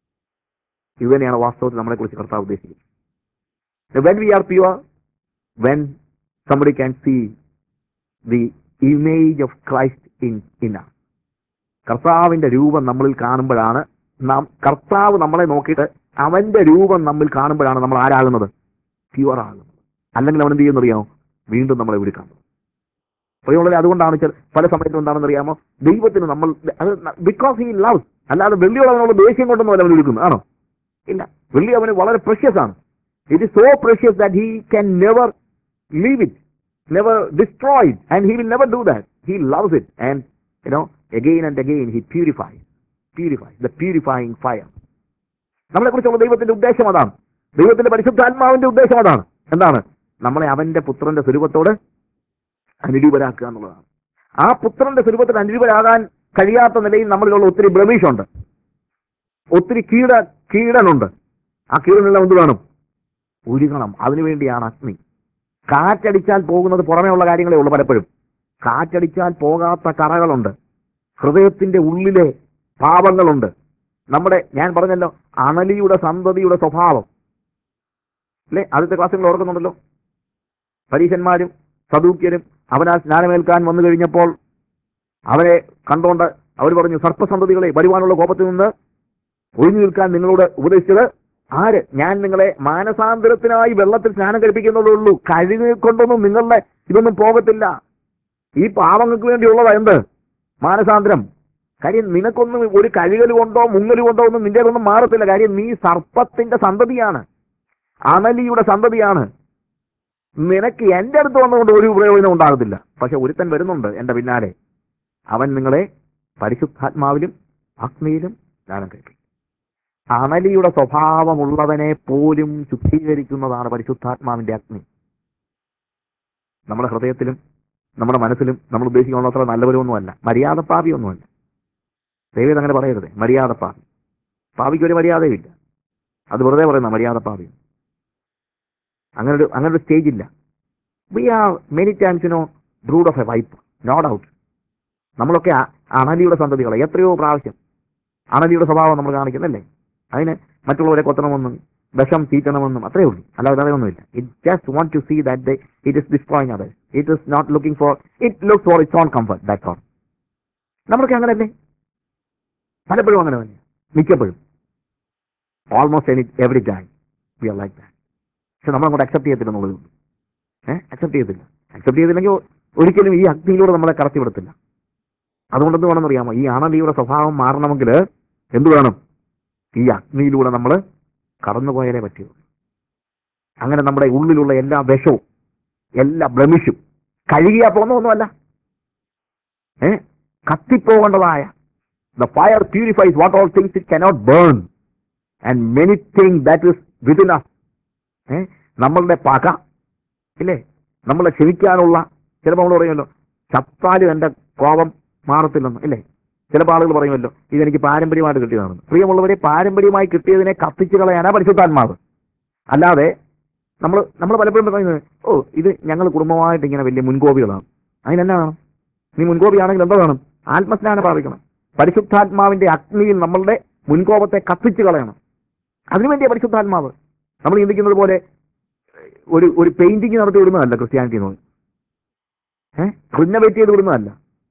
ഇത് തന്നെയാണ് വാസ്തവത്തിൽ നമ്മളെ കുറിച്ച് കർത്താവ് ഉദ്ദേശിക്കുന്നത് when we are pure when somebody can see the image of Christ in in us. കർത്താവിന്റെ രൂപം നമ്മളിൽ കാണുമ്പോഴാണ് നാം കർത്താവ് നമ്മളെ നോക്കിയിട്ട് അവന്റെ രൂപം നമ്മിൽ കാണുമ്പോഴാണ് നമ്മൾ ആരാകുന്നത് പ്യുവർ ആകുന്നത് അല്ലെങ്കിൽ അവൻ എന്ത് ചെയ്യുന്നറിയാമോ വീണ്ടും നമ്മളെ വിളിക്കാണുന്നത് പ്രിയമുള്ളവരെ അതുകൊണ്ടാണ് ചില പല സമയത്തും എന്താണെന്ന് അറിയാമോ ദൈവത്തിന് നമ്മൾ അത് ബിക്കോസ് ഹി ലവ് അല്ലാതെ വെള്ളിയോട് അവനോട് ദേഷ്യം കൊണ്ടൊന്നും അവൻ വിളിക്കുന്നു ആണോ ഇല്ല വെള്ളി അവന് വളരെ പ്രഷ്യസ് ആണ് it is so precious that he can never leave it, never destroy it, and he will never do that. He loves it, and you know, again and again he purifies, purifies, the purifying fire. നമ്മളെ കുറിച്ചുള്ള ദൈവത്തിന്റെ ഉദ്ദേശം അതാണ് ദൈവത്തിന്റെ പരിശുദ്ധാത്മാവിന്റെ ഉദ്ദേശം അതാണ് എന്താണ് നമ്മളെ അവന്റെ പുത്രന്റെ സ്വരൂപത്തോട് അനുരൂപരാക്കുക എന്നുള്ളതാണ് ആ പുത്രന്റെ സ്വരൂപത്തിൽ അനുരൂപരാകാൻ കഴിയാത്ത നിലയിൽ നമ്മളിലുള്ള ഒത്തിരി ഭ്രമീഷുണ്ട് ഒത്തിരി കീട കീടനുണ്ട് ആ കീടനെല്ലാം എന്ത് വേണം ഉരുകണം അതിനുവേണ്ടിയാണ് അഗ്നി കാറ്റടിച്ചാൽ പോകുന്നത് പുറമേ ഉള്ള കാര്യങ്ങളേ ഉള്ളൂ പലപ്പോഴും കാറ്റടിച്ചാൽ പോകാത്ത കറകളുണ്ട് ഹൃദയത്തിന്റെ ഉള്ളിലെ പാപങ്ങളുണ്ട് നമ്മുടെ ഞാൻ പറഞ്ഞല്ലോ അണലിയുടെ സന്തതിയുടെ സ്വഭാവം അല്ലേ ആദ്യത്തെ ക്ലാസ്സുകൾ ഓർക്കുന്നുണ്ടല്ലോ പരീശന്മാരും സദൂക്യരും അവനാ സ്നാനമേൽക്കാൻ വന്നു കഴിഞ്ഞപ്പോൾ അവരെ കണ്ടോണ്ട് അവർ പറഞ്ഞു സർപ്പസന്തതികളെ വരുവാനുള്ള കോപത്തിൽ നിന്ന് ഒഴിഞ്ഞു നിൽക്കാൻ നിങ്ങളോട് ഉപദേശിച്ചത് ആര് ഞാൻ നിങ്ങളെ മാനസാന്തരത്തിനായി വെള്ളത്തിൽ സ്നാനം കഴിപ്പിക്കുന്നുള്ളൂ കഴുകി കൊണ്ടൊന്നും നിങ്ങളുടെ ഇതൊന്നും പോകത്തില്ല ഈ പാവങ്ങൾക്ക് വേണ്ടിയുള്ളതാ എന്ത് മാനസാന്തരം കാര്യം നിനക്കൊന്നും ഒരു കഴുകൽ കൊണ്ടോ മുങ്ങൽ കൊണ്ടോ ഒന്നും നിന്റെ ഒന്നും മാറത്തില്ല കാര്യം നീ സർപ്പത്തിന്റെ സന്തതിയാണ് അമലിയുടെ സന്തതിയാണ് നിനക്ക് എന്റെ അടുത്ത് വന്നുകൊണ്ട് ഒരു പ്രയോജനം ഉണ്ടാകത്തില്ല പക്ഷെ ഒരുത്തൻ വരുന്നുണ്ട് എന്റെ പിന്നാലെ അവൻ നിങ്ങളെ പരിശുദ്ധാത്മാവിലും അഗ്നിയിലും ജ്ഞാനം കഴിപ്പിക്കും അമലിയുടെ സ്വഭാവമുള്ളവനെ പോലും ശുദ്ധീകരിക്കുന്നതാണ് പരിശുദ്ധാത്മാവിന്റെ അഗ്നി നമ്മുടെ ഹൃദയത്തിലും നമ്മുടെ മനസ്സിലും നമ്മൾ ഉദ്ദേശിക്കുന്ന അത്ര നല്ലവരൊന്നുമല്ല മര്യാദപ്പാവിയൊന്നുമല്ല ദൈവം അങ്ങനെ പറയരുത് മര്യാദപ്പാവി പാവിക്ക് ഒരു മര്യാദയില്ല അത് വെറുതെ പറയുന്ന മര്യാദപ്പാവി അങ്ങനെ ഒരു അങ്ങനെ ഒരു സ്റ്റേജ് ഇല്ല we are many times no brood of a viper no doubt നമ്മളൊക്കെ അ- അണലിയുടെ സന്തതികളെ എത്രയോ പ്രാവശ്യം അണലിയുടെ സ്വഭാവം നമ്മൾ കാണിക്കുന്നല്ലേ അതിന് മറ്റുള്ളവരെ കൊത്തണമെന്നും വിഷം തീറ്റണമെന്നും അത്രേ ഉള്ളൂ അല്ലാതെ വേറെ ഒന്നുമില്ല it just want to see that it is destroying other it is not looking for it look for it's own comfort that own നമ്മളൊക്കെ അങ്ങനെയല്ലേ പലപ്പോഴും അങ്ങനെ തന്നെ മിക്കപ്പോഴും almost any every time we are like that പക്ഷെ നമ്മൾ അങ്ങോട്ട് അക്സെപ്റ്റ് ചെയ്യത്തില്ല എന്നുള്ളത് ഏഹ് അക്സെപ്റ്റ് ചെയ്യത്തില്ല അക്സെപ്റ്റ് ചെയ്തില്ലെങ്കിൽ ഒരിക്കലും ഈ അഗ്നിയിലൂടെ നമ്മളെ കടത്തിവിടത്തില്ല അതുകൊണ്ട് എന്ത് വേണമെന്ന് അറിയാമോ ഈ ആണലിയുടെ സ്വഭാവം മാറണമെങ്കിൽ എന്ത് വേണം ഈ അഗ്നിയിലൂടെ നമ്മൾ കടന്നുപോയാലേ പറ്റൂ അങ്ങനെ നമ്മുടെ ഉള്ളിലുള്ള എല്ലാ വിഷവും എല്ലാ ബ്ലമിഷും കഴുകിയാ പോകുന്നൊന്നുമല്ല ഏ കത്തിപ്പോകേണ്ടതായ the fire purifies what all things it cannot burn and many thing that is within us ഏ നമ്മളുടെ പക ഇല്ലേ നമ്മളെ ക്ഷമിക്കാനുള്ള ചിലപ്പോൾ നമ്മൾ പറയുമല്ലോ ചത്താലും എൻ്റെ കോപം മാറത്തില്ലെന്ന് ഇല്ലേ ചിലപ്പോൾ ആളുകൾ പറയുമല്ലോ ഇതെനിക്ക് പാരമ്പര്യമായിട്ട് കിട്ടിയതാണെന്ന് പ്രിയമുള്ളവരെ പാരമ്പര്യമായി കിട്ടിയതിനെ കത്തിച്ചു കളയാനാ പരിശുദ്ധാത്മാവ് അല്ലാതെ നമ്മൾ നമ്മൾ പലപ്പോഴും പറയുന്നത് ഓ ഇത് ഞങ്ങൾ കുടുംബമായിട്ട് ഇങ്ങനെ വലിയ മുൻകോപികളാണ് അതിനെന്നാ വേണം നീ മുൻകോപിയാണെങ്കിൽ എന്താ വേണം ആത്മസ്നാനം പ്രാപിക്കണം പരിശുദ്ധാത്മാവിന്റെ അഗ്നിയിൽ നമ്മളുടെ മുൻകോപത്തെ കത്തിച്ചു കളയണം അതിനുവേണ്ടിയാ പരിശുദ്ധാത്മാവ് നമ്മൾ ചിന്തിക്കുന്നത് പോലെ ഒരു ഒരു പെയിന്റിങ് നടത്തി വിടുന്നതല്ല ക്രിസ്ത്യാനിറ്റി എന്ന് ഏഹ് റിനോവേറ്റ് ചെയ്ത് വിടുന്നതല്ല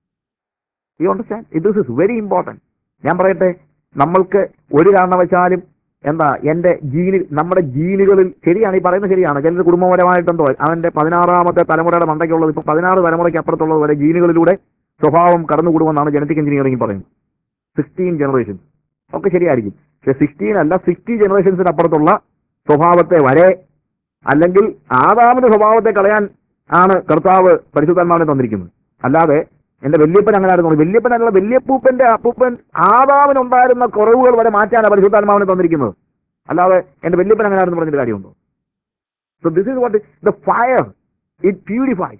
you understand it is very important ഞാൻ പറയട്ടെ നമ്മൾക്ക് ഒരു കാരണവശാലും എന്താ എന്റെ ജീനി നമ്മുടെ ജീനുകളിൽ ശരിയാണ് ഈ പറയുന്നത് ശരിയാണ് ചിലർ കുടുംബപരമായിട്ടെന്തോ അവന്റെ പതിനാറാമത്തെ തലമുറയുടെ മണ്ടയ്ക്കുള്ളത് ഇപ്പൊ പതിനാറ് തലമുറയ്ക്ക് അപ്പുറത്തുള്ളത് വരെ ജീനുകളിലൂടെ സ്വഭാവം കടന്നുകൂടുമെന്നാണ് ജനറ്റിക് എഞ്ചിനീയറിംഗ് പറയുന്നത് സിക്സ്റ്റീൻ ജനറേഷൻ ഒക്കെ ശരിയായിരിക്കും പക്ഷെ സിക്സ്റ്റീൻ അല്ല സിക്സ്റ്റി ജനറേഷൻസിന് അപ്പുറത്തുള്ള സ്വഭാവത്തെ വരെ അല്ലെങ്കിൽ ആദാമിന്റെ സ്വഭാവത്തെ കളയാൻ ആണ് കർത്താവ് പരിശുദ്ധാത്മാവിനെ തന്നിരിക്കുന്നത് അല്ലാതെ എന്റെ വല്യപ്പൻ അങ്ങനെ ആയിരുന്നു വല്യപ്പൻ അല്ല വല്യപ്പൂപ്പന്റെ അപ്പൂപ്പൻ ആദാമിനുണ്ടായിരുന്ന കുറവുകൾ വരെ മാറ്റാനാണ് പരിശുദ്ധാത്മാവിനെ തന്നിരിക്കുന്നത് അല്ലാതെ എന്റെ വല്യപ്പൻ അങ്ങനെ ആയിരുന്നു പറഞ്ഞിട്ട് കാര്യമുണ്ടോ so this is what the fire it purify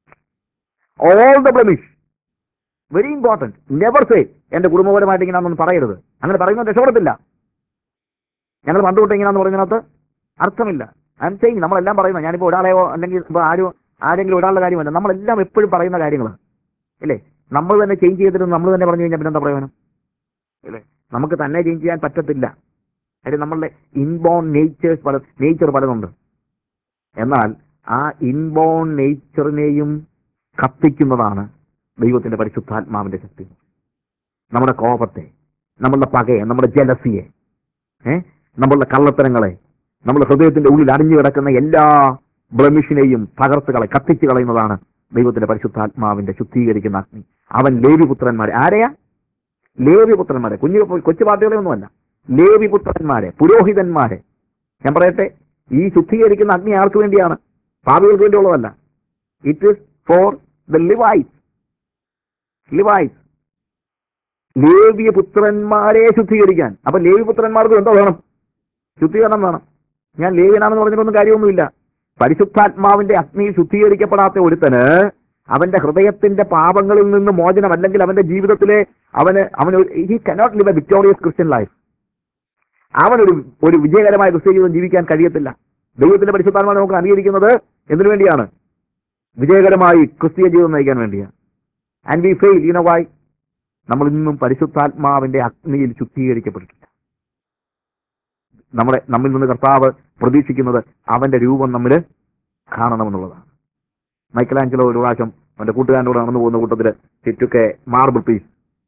all the blemish very important never say എന്റെ കുടുംബപരമായിട്ട് ഇങ്ങനെയാണെന്ന് പറയരുത് അങ്ങനെ പറയുന്നത് രക്ഷപ്പെടത്തില്ല ഞങ്ങൾ പണ്ട് തൊട്ട് ഇങ്ങനെയാന്ന് പറയുന്നതിനകത്ത് അർത്ഥമില്ല ഐ എം സെയിങ് നമ്മളെല്ലാം പറയുന്നത് ഞാനിപ്പോൾ ഒരാളെയോ അല്ലെങ്കിൽ ഇപ്പോൾ ആരും ആരെങ്കിലും ഒരാളുടെ കാര്യമല്ല നമ്മളെല്ലാം എപ്പോഴും പറയുന്ന കാര്യങ്ങളാണ് ഇല്ലേ നമ്മൾ തന്നെ ചേഞ്ച് ചെയ്തിട്ട് നമ്മൾ തന്നെ പറഞ്ഞു കഴിഞ്ഞാൽ പിന്നെന്താ പ്രയോജനം ഇല്ലേ നമുക്ക് തന്നെ ചേഞ്ച് ചെയ്യാൻ പറ്റത്തില്ല കാര്യം നമ്മളുടെ ഇൻബോൺ നേച്ചേഴ്സ് പല നേച്ചർ പലതുണ്ട് എന്നാൽ ആ ഇൻബോൺ നേച്ചറിനെയും കത്തിക്കുന്നതാണ് ദൈവത്തിന്റെ പരിശുദ്ധാത്മാവിന്റെ ശക്തി നമ്മുടെ കോപത്തെ നമ്മളുടെ പകയെ നമ്മുടെ ജലസിയെ ഏ നമ്മളുടെ കള്ളത്തരങ്ങളെ നമ്മുടെ ഹൃദയത്തിന്റെ ഉള്ളിൽ അടിഞ്ഞു കിടക്കുന്ന എല്ലാ ബ്രമിഷിനെയും തകർത്ത് കളെ കത്തിച്ചു കളയുന്നതാണ് ദൈവത്തിന്റെ പരിശുദ്ധാത്മാവിന്റെ ശുദ്ധീകരിക്കുന്ന അഗ്നി അവൻ ലേവിപുത്രന്മാരെ ആരെയാ ലേവിപുത്രന്മാരെ കുഞ്ഞു കൊച്ചു പാർട്ടികളെ ഒന്നുമല്ല ലേവിപുത്രന്മാരെ പുരോഹിതന്മാരെ ഞാൻ പറയട്ടെ ഈ ശുദ്ധീകരിക്കുന്ന അഗ്നി ആർക്ക് വേണ്ടിയാണ് പാപികൾക്ക് വേണ്ടിയുള്ളതല്ല it is for the Levites Levites ലേവിയ പുത്രന്മാരെ ശുദ്ധീകരിക്കാൻ അപ്പൊ ലേവി പുത്രന്മാർക്ക് എന്തോ വേണം ശുദ്ധീകരണം വേണം ഞാൻ ലേവിയനാണെന്ന് പറഞ്ഞിട്ടൊന്നും കാര്യമൊന്നുമില്ല പരിശുദ്ധാത്മാവിന്റെ അഗ്നിയിൽ ശുദ്ധീകരിക്കപ്പെടാത്ത ഒരുത്തന് അവന്റെ ഹൃദയത്തിന്റെ പാപങ്ങളിൽ നിന്ന് മോചനം അല്ലെങ്കിൽ അവന്റെ ജീവിതത്തിലെ അവന് അവന് he cannot live a victorious Christian life അവനൊരു ഒരു വിജയകരമായ ക്രിസ്ത്യ ജീവിതം ജീവിക്കാൻ കഴിയത്തില്ല ദൈവത്തിന്റെ പരിശുദ്ധാത്മാവ് നമുക്ക് അംഗീകരിക്കുന്നത് എന്തിനു വേണ്ടിയാണ് വിജയകരമായി ക്രിസ്തീയ ജീവിതം നയിക്കാൻ വേണ്ടിയാണ് and we fail you know why നമ്മൾ ഇന്നും പരിശുദ്ധാത്മാവിന്റെ അഗ്നിയിൽ ശുദ്ധീകരിക്കപ്പെട്ടിട്ടില്ല നമ്മുടെ നമ്മിൽ നിന്ന് കർത്താവ് പ്രതീക്ഷിക്കുന്നത് അവന്റെ രൂപം നമ്മൾ കാണണമെന്നുള്ളതാണ് മൈക്കലാഞ്ചലോ ഒരു പ്രാവശ്യം അവന്റെ കൂട്ടുകാരൻ്റെ കൂടെ നടന്നു പോകുന്ന കൂട്ടത്തിൽ ചുറ്റൊക്കെ മാർബിൾ പീസ്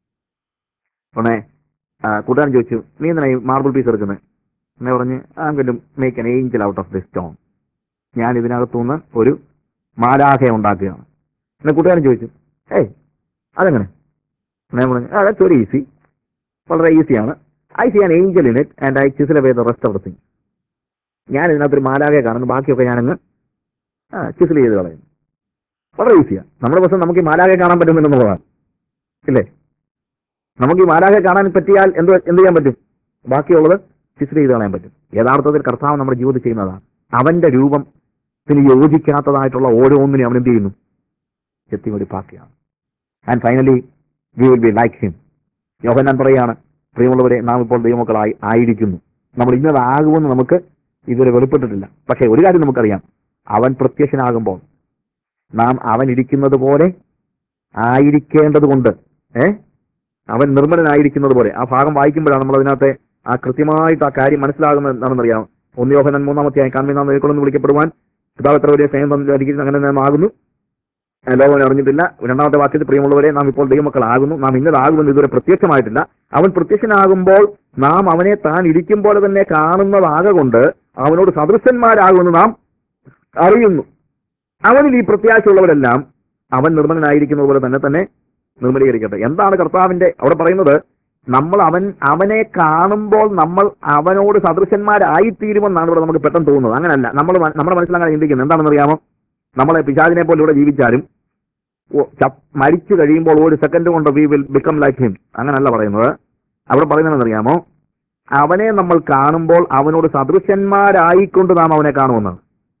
ഉടനെ ആ, കൂട്ടുകാരൻ ചോദിച്ചു നീ എന്തിനാ ഈ മാർബിൾ പീസ് എടുക്കുന്നത് എന്നെ പറഞ്ഞ് ആങ്കിലും make an angel out of this stone ഞാൻ ഇതിനകത്തുനിന്ന് ഒരു മാലാഖയെ ഉണ്ടാക്കുകയാണ് എന്നെ കൂട്ടുകാരൻ ചോദിച്ചു ഏയ് അതെങ്ങനെ ഞാൻ പറഞ്ഞു ദാറ്റ്സ് വെരി ഈസി വളരെ ഈസിയാണ് I see an angel in it and I chisel away the rest of the thing ഞാൻ ഇതിനകത്തൊരു മാലാകെ കാണുന്നു ബാക്കിയൊക്കെ ഞാനങ്ങ് ചിസിൽ ചെയ്ത് കളയും വളരെ ഈസിയാണ് നമ്മുടെ ബസ് നമുക്ക് ഈ മാലാകെ കാണാൻ പറ്റുന്നില്ലെന്നുള്ളതാണ് ഇല്ലേ നമുക്ക് ഈ മാലാകെ കാണാൻ പറ്റിയാൽ എന്ത് എന്ത് ചെയ്യാൻ പറ്റും ബാക്കിയുള്ളത് ചിസിൽ ചെയ്ത് കളയാൻ പറ്റും യഥാർത്ഥത്തിൽ കർത്താവ് നമ്മുടെ ജീവിതത്തിൽ ചെയ്യുന്നതാണ് അവന്റെ രൂപത്തിന് യോജിക്കാത്തതായിട്ടുള്ള ഓരോന്നിനും അവൻ എന്ത് ചെയ്യുന്നു ചെത്തി വെടിപ്പാക്കുകയാണ് and finally we will be like him Yohannan പറയാണ് പ്രിയമുള്ളവരെ നാം ഇപ്പോൾ ദൈവമക്കളായി ആയിരിക്കുന്നു നമ്മൾ ഇന്നതാകുമെന്ന് നമുക്ക് ഇതുവരെ വെളിപ്പെട്ടിട്ടില്ല പക്ഷേ ഒരു കാര്യം നമുക്കറിയാം അവൻ പ്രത്യക്ഷനാകുമ്പോൾ നാം അവൻ ഇരിക്കുന്നത് പോലെ ആയിരിക്കേണ്ടത് കൊണ്ട് ഏ അവൻ നിർമ്മലനായിരിക്കുന്നത് പോലെ ആ ഭാഗം വായിക്കുമ്പോഴാണ് നമ്മൾ അതിനകത്തെ ആ കൃത്യമായിട്ട് ആ കാര്യം മനസ്സിലാകുന്നത് എന്താണെന്നറിയാം ഒന്ന് യോഹനൻ മൂന്നാമത്തെയായി കാണുന്ന നാം നേരിക്കൊണ്ടെന്ന് വിളിക്കപ്പെടുവാൻ പിതാവ് എത്ര വലിയ സ്നേഹം തന്നിരിക്കുന്നത് അങ്ങനെ നാം ആകുന്നു ആ, ലോകം അറിഞ്ഞിട്ടില്ല രണ്ടാമത്തെ വാക്യത്തിൽ പ്രിയമുള്ളവരെ നാം ഇപ്പോൾ ദൈവമക്കളാകുന്നു നാം ഇന്നതാകുമെന്ന് ഇതുവരെ പ്രത്യക്ഷമായിട്ടില്ല അവൻ പ്രത്യക്ഷനാകുമ്പോൾ നാം അവനെ താൻ ഇരിക്കും പോലെ തന്നെ കാണുന്നതാകൊണ്ട് അവനോട് സദൃശന്മാരാകുമെന്ന് നാം അറിയുന്നു അവനിൽ ഈ പ്രത്യാശയുള്ളവരെല്ലാം അവൻ നിർമ്മലനായിരിക്കുന്നത് പോലെ തന്നെ തന്നെ നിർമ്മലീകരിക്കട്ടെ എന്താണ് കർത്താവിന്റെ അവിടെ പറയുന്നത് നമ്മൾ അവൻ അവനെ കാണുമ്പോൾ നമ്മൾ അവനോട് സദൃശന്മാരായിത്തീരുമെന്നാണ് ഇവിടെ നമുക്ക് പെട്ടെന്ന് തോന്നുന്നത് അങ്ങനല്ല നമ്മൾ നമ്മുടെ മനസ്സിൽ അങ്ങനെ ചിന്തിക്കുന്നത് എന്താണെന്ന് അറിയാമോ നമ്മളെ പിശാചിനെ പോലെ ഇവിടെ ജീവിച്ചാലും ഓ- ചത്ത് മരിച്ചു കഴിയുമ്പോൾ ഒരു സെക്കൻഡ് കൊണ്ട് we will become like him അങ്ങനല്ല പറയുന്നത് അവിടെ പറയുന്നതെന്ന് അറിയാമോ അവനെ നമ്മൾ കാണുമ്പോൾ അവനോട് സദൃശന്മാരായിക്കൊണ്ട് നാം അവനെ കാണുമെന്നാണ്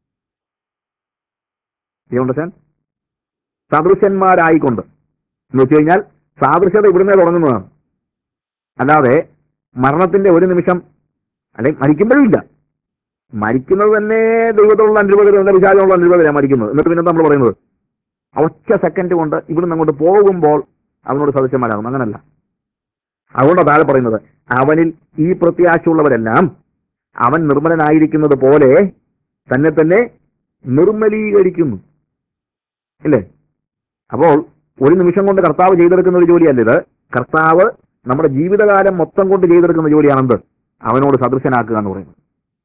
You understand? സദൃശന്മാരായിക്കൊണ്ട് എന്ന് വെച്ച് കഴിഞ്ഞാൽ സാദൃശ്യത ഇവിടുന്നേ തുടങ്ങുന്നതാണ് അല്ലാതെ മരണത്തിന്റെ ഒരു നിമിഷം അല്ലെങ്കിൽ മരിക്കുമ്പോഴും ഇല്ല മരിക്കുന്നത് തന്നെ ദൈവത്തോടുള്ള അനുരൂപതയിലുള്ള വിശാലമുള്ള അനുരൂപതയാണ് മരിക്കുന്നത് എന്നിട്ട് പിന്നെ നമ്മൾ പറയുന്നത് ആ ഒറ്റ സെക്കൻഡ് കൊണ്ട് ഇവിടുന്ന് അങ്ങോട്ട് പോകുമ്പോൾ അവനോട് സദൃശ്യന്മാരാകും അങ്ങനല്ല അതുകൊണ്ടാണ് താഴെ പറയുന്നത് അവനിൽ ഈ പ്രത്യാശയുള്ളവരെല്ലാം അവൻ നിർമ്മലനായിരിക്കുന്നത് പോലെ തന്നെ തന്നെ നിർമ്മലീകരിക്കുന്നു ഇല്ലേ അപ്പോൾ ഒരു നിമിഷം കൊണ്ട് കർത്താവ് ചെയ്തെടുക്കുന്ന ഒരു ജോലിയല്ല ഇത് കർത്താവ് നമ്മുടെ ജീവിതകാലം മൊത്തം കൊണ്ട് ചെയ്തെടുക്കുന്ന ജോലിയാണെന്ത് അവനോട് സദൃശനാക്കുക എന്ന് പറയുന്നത്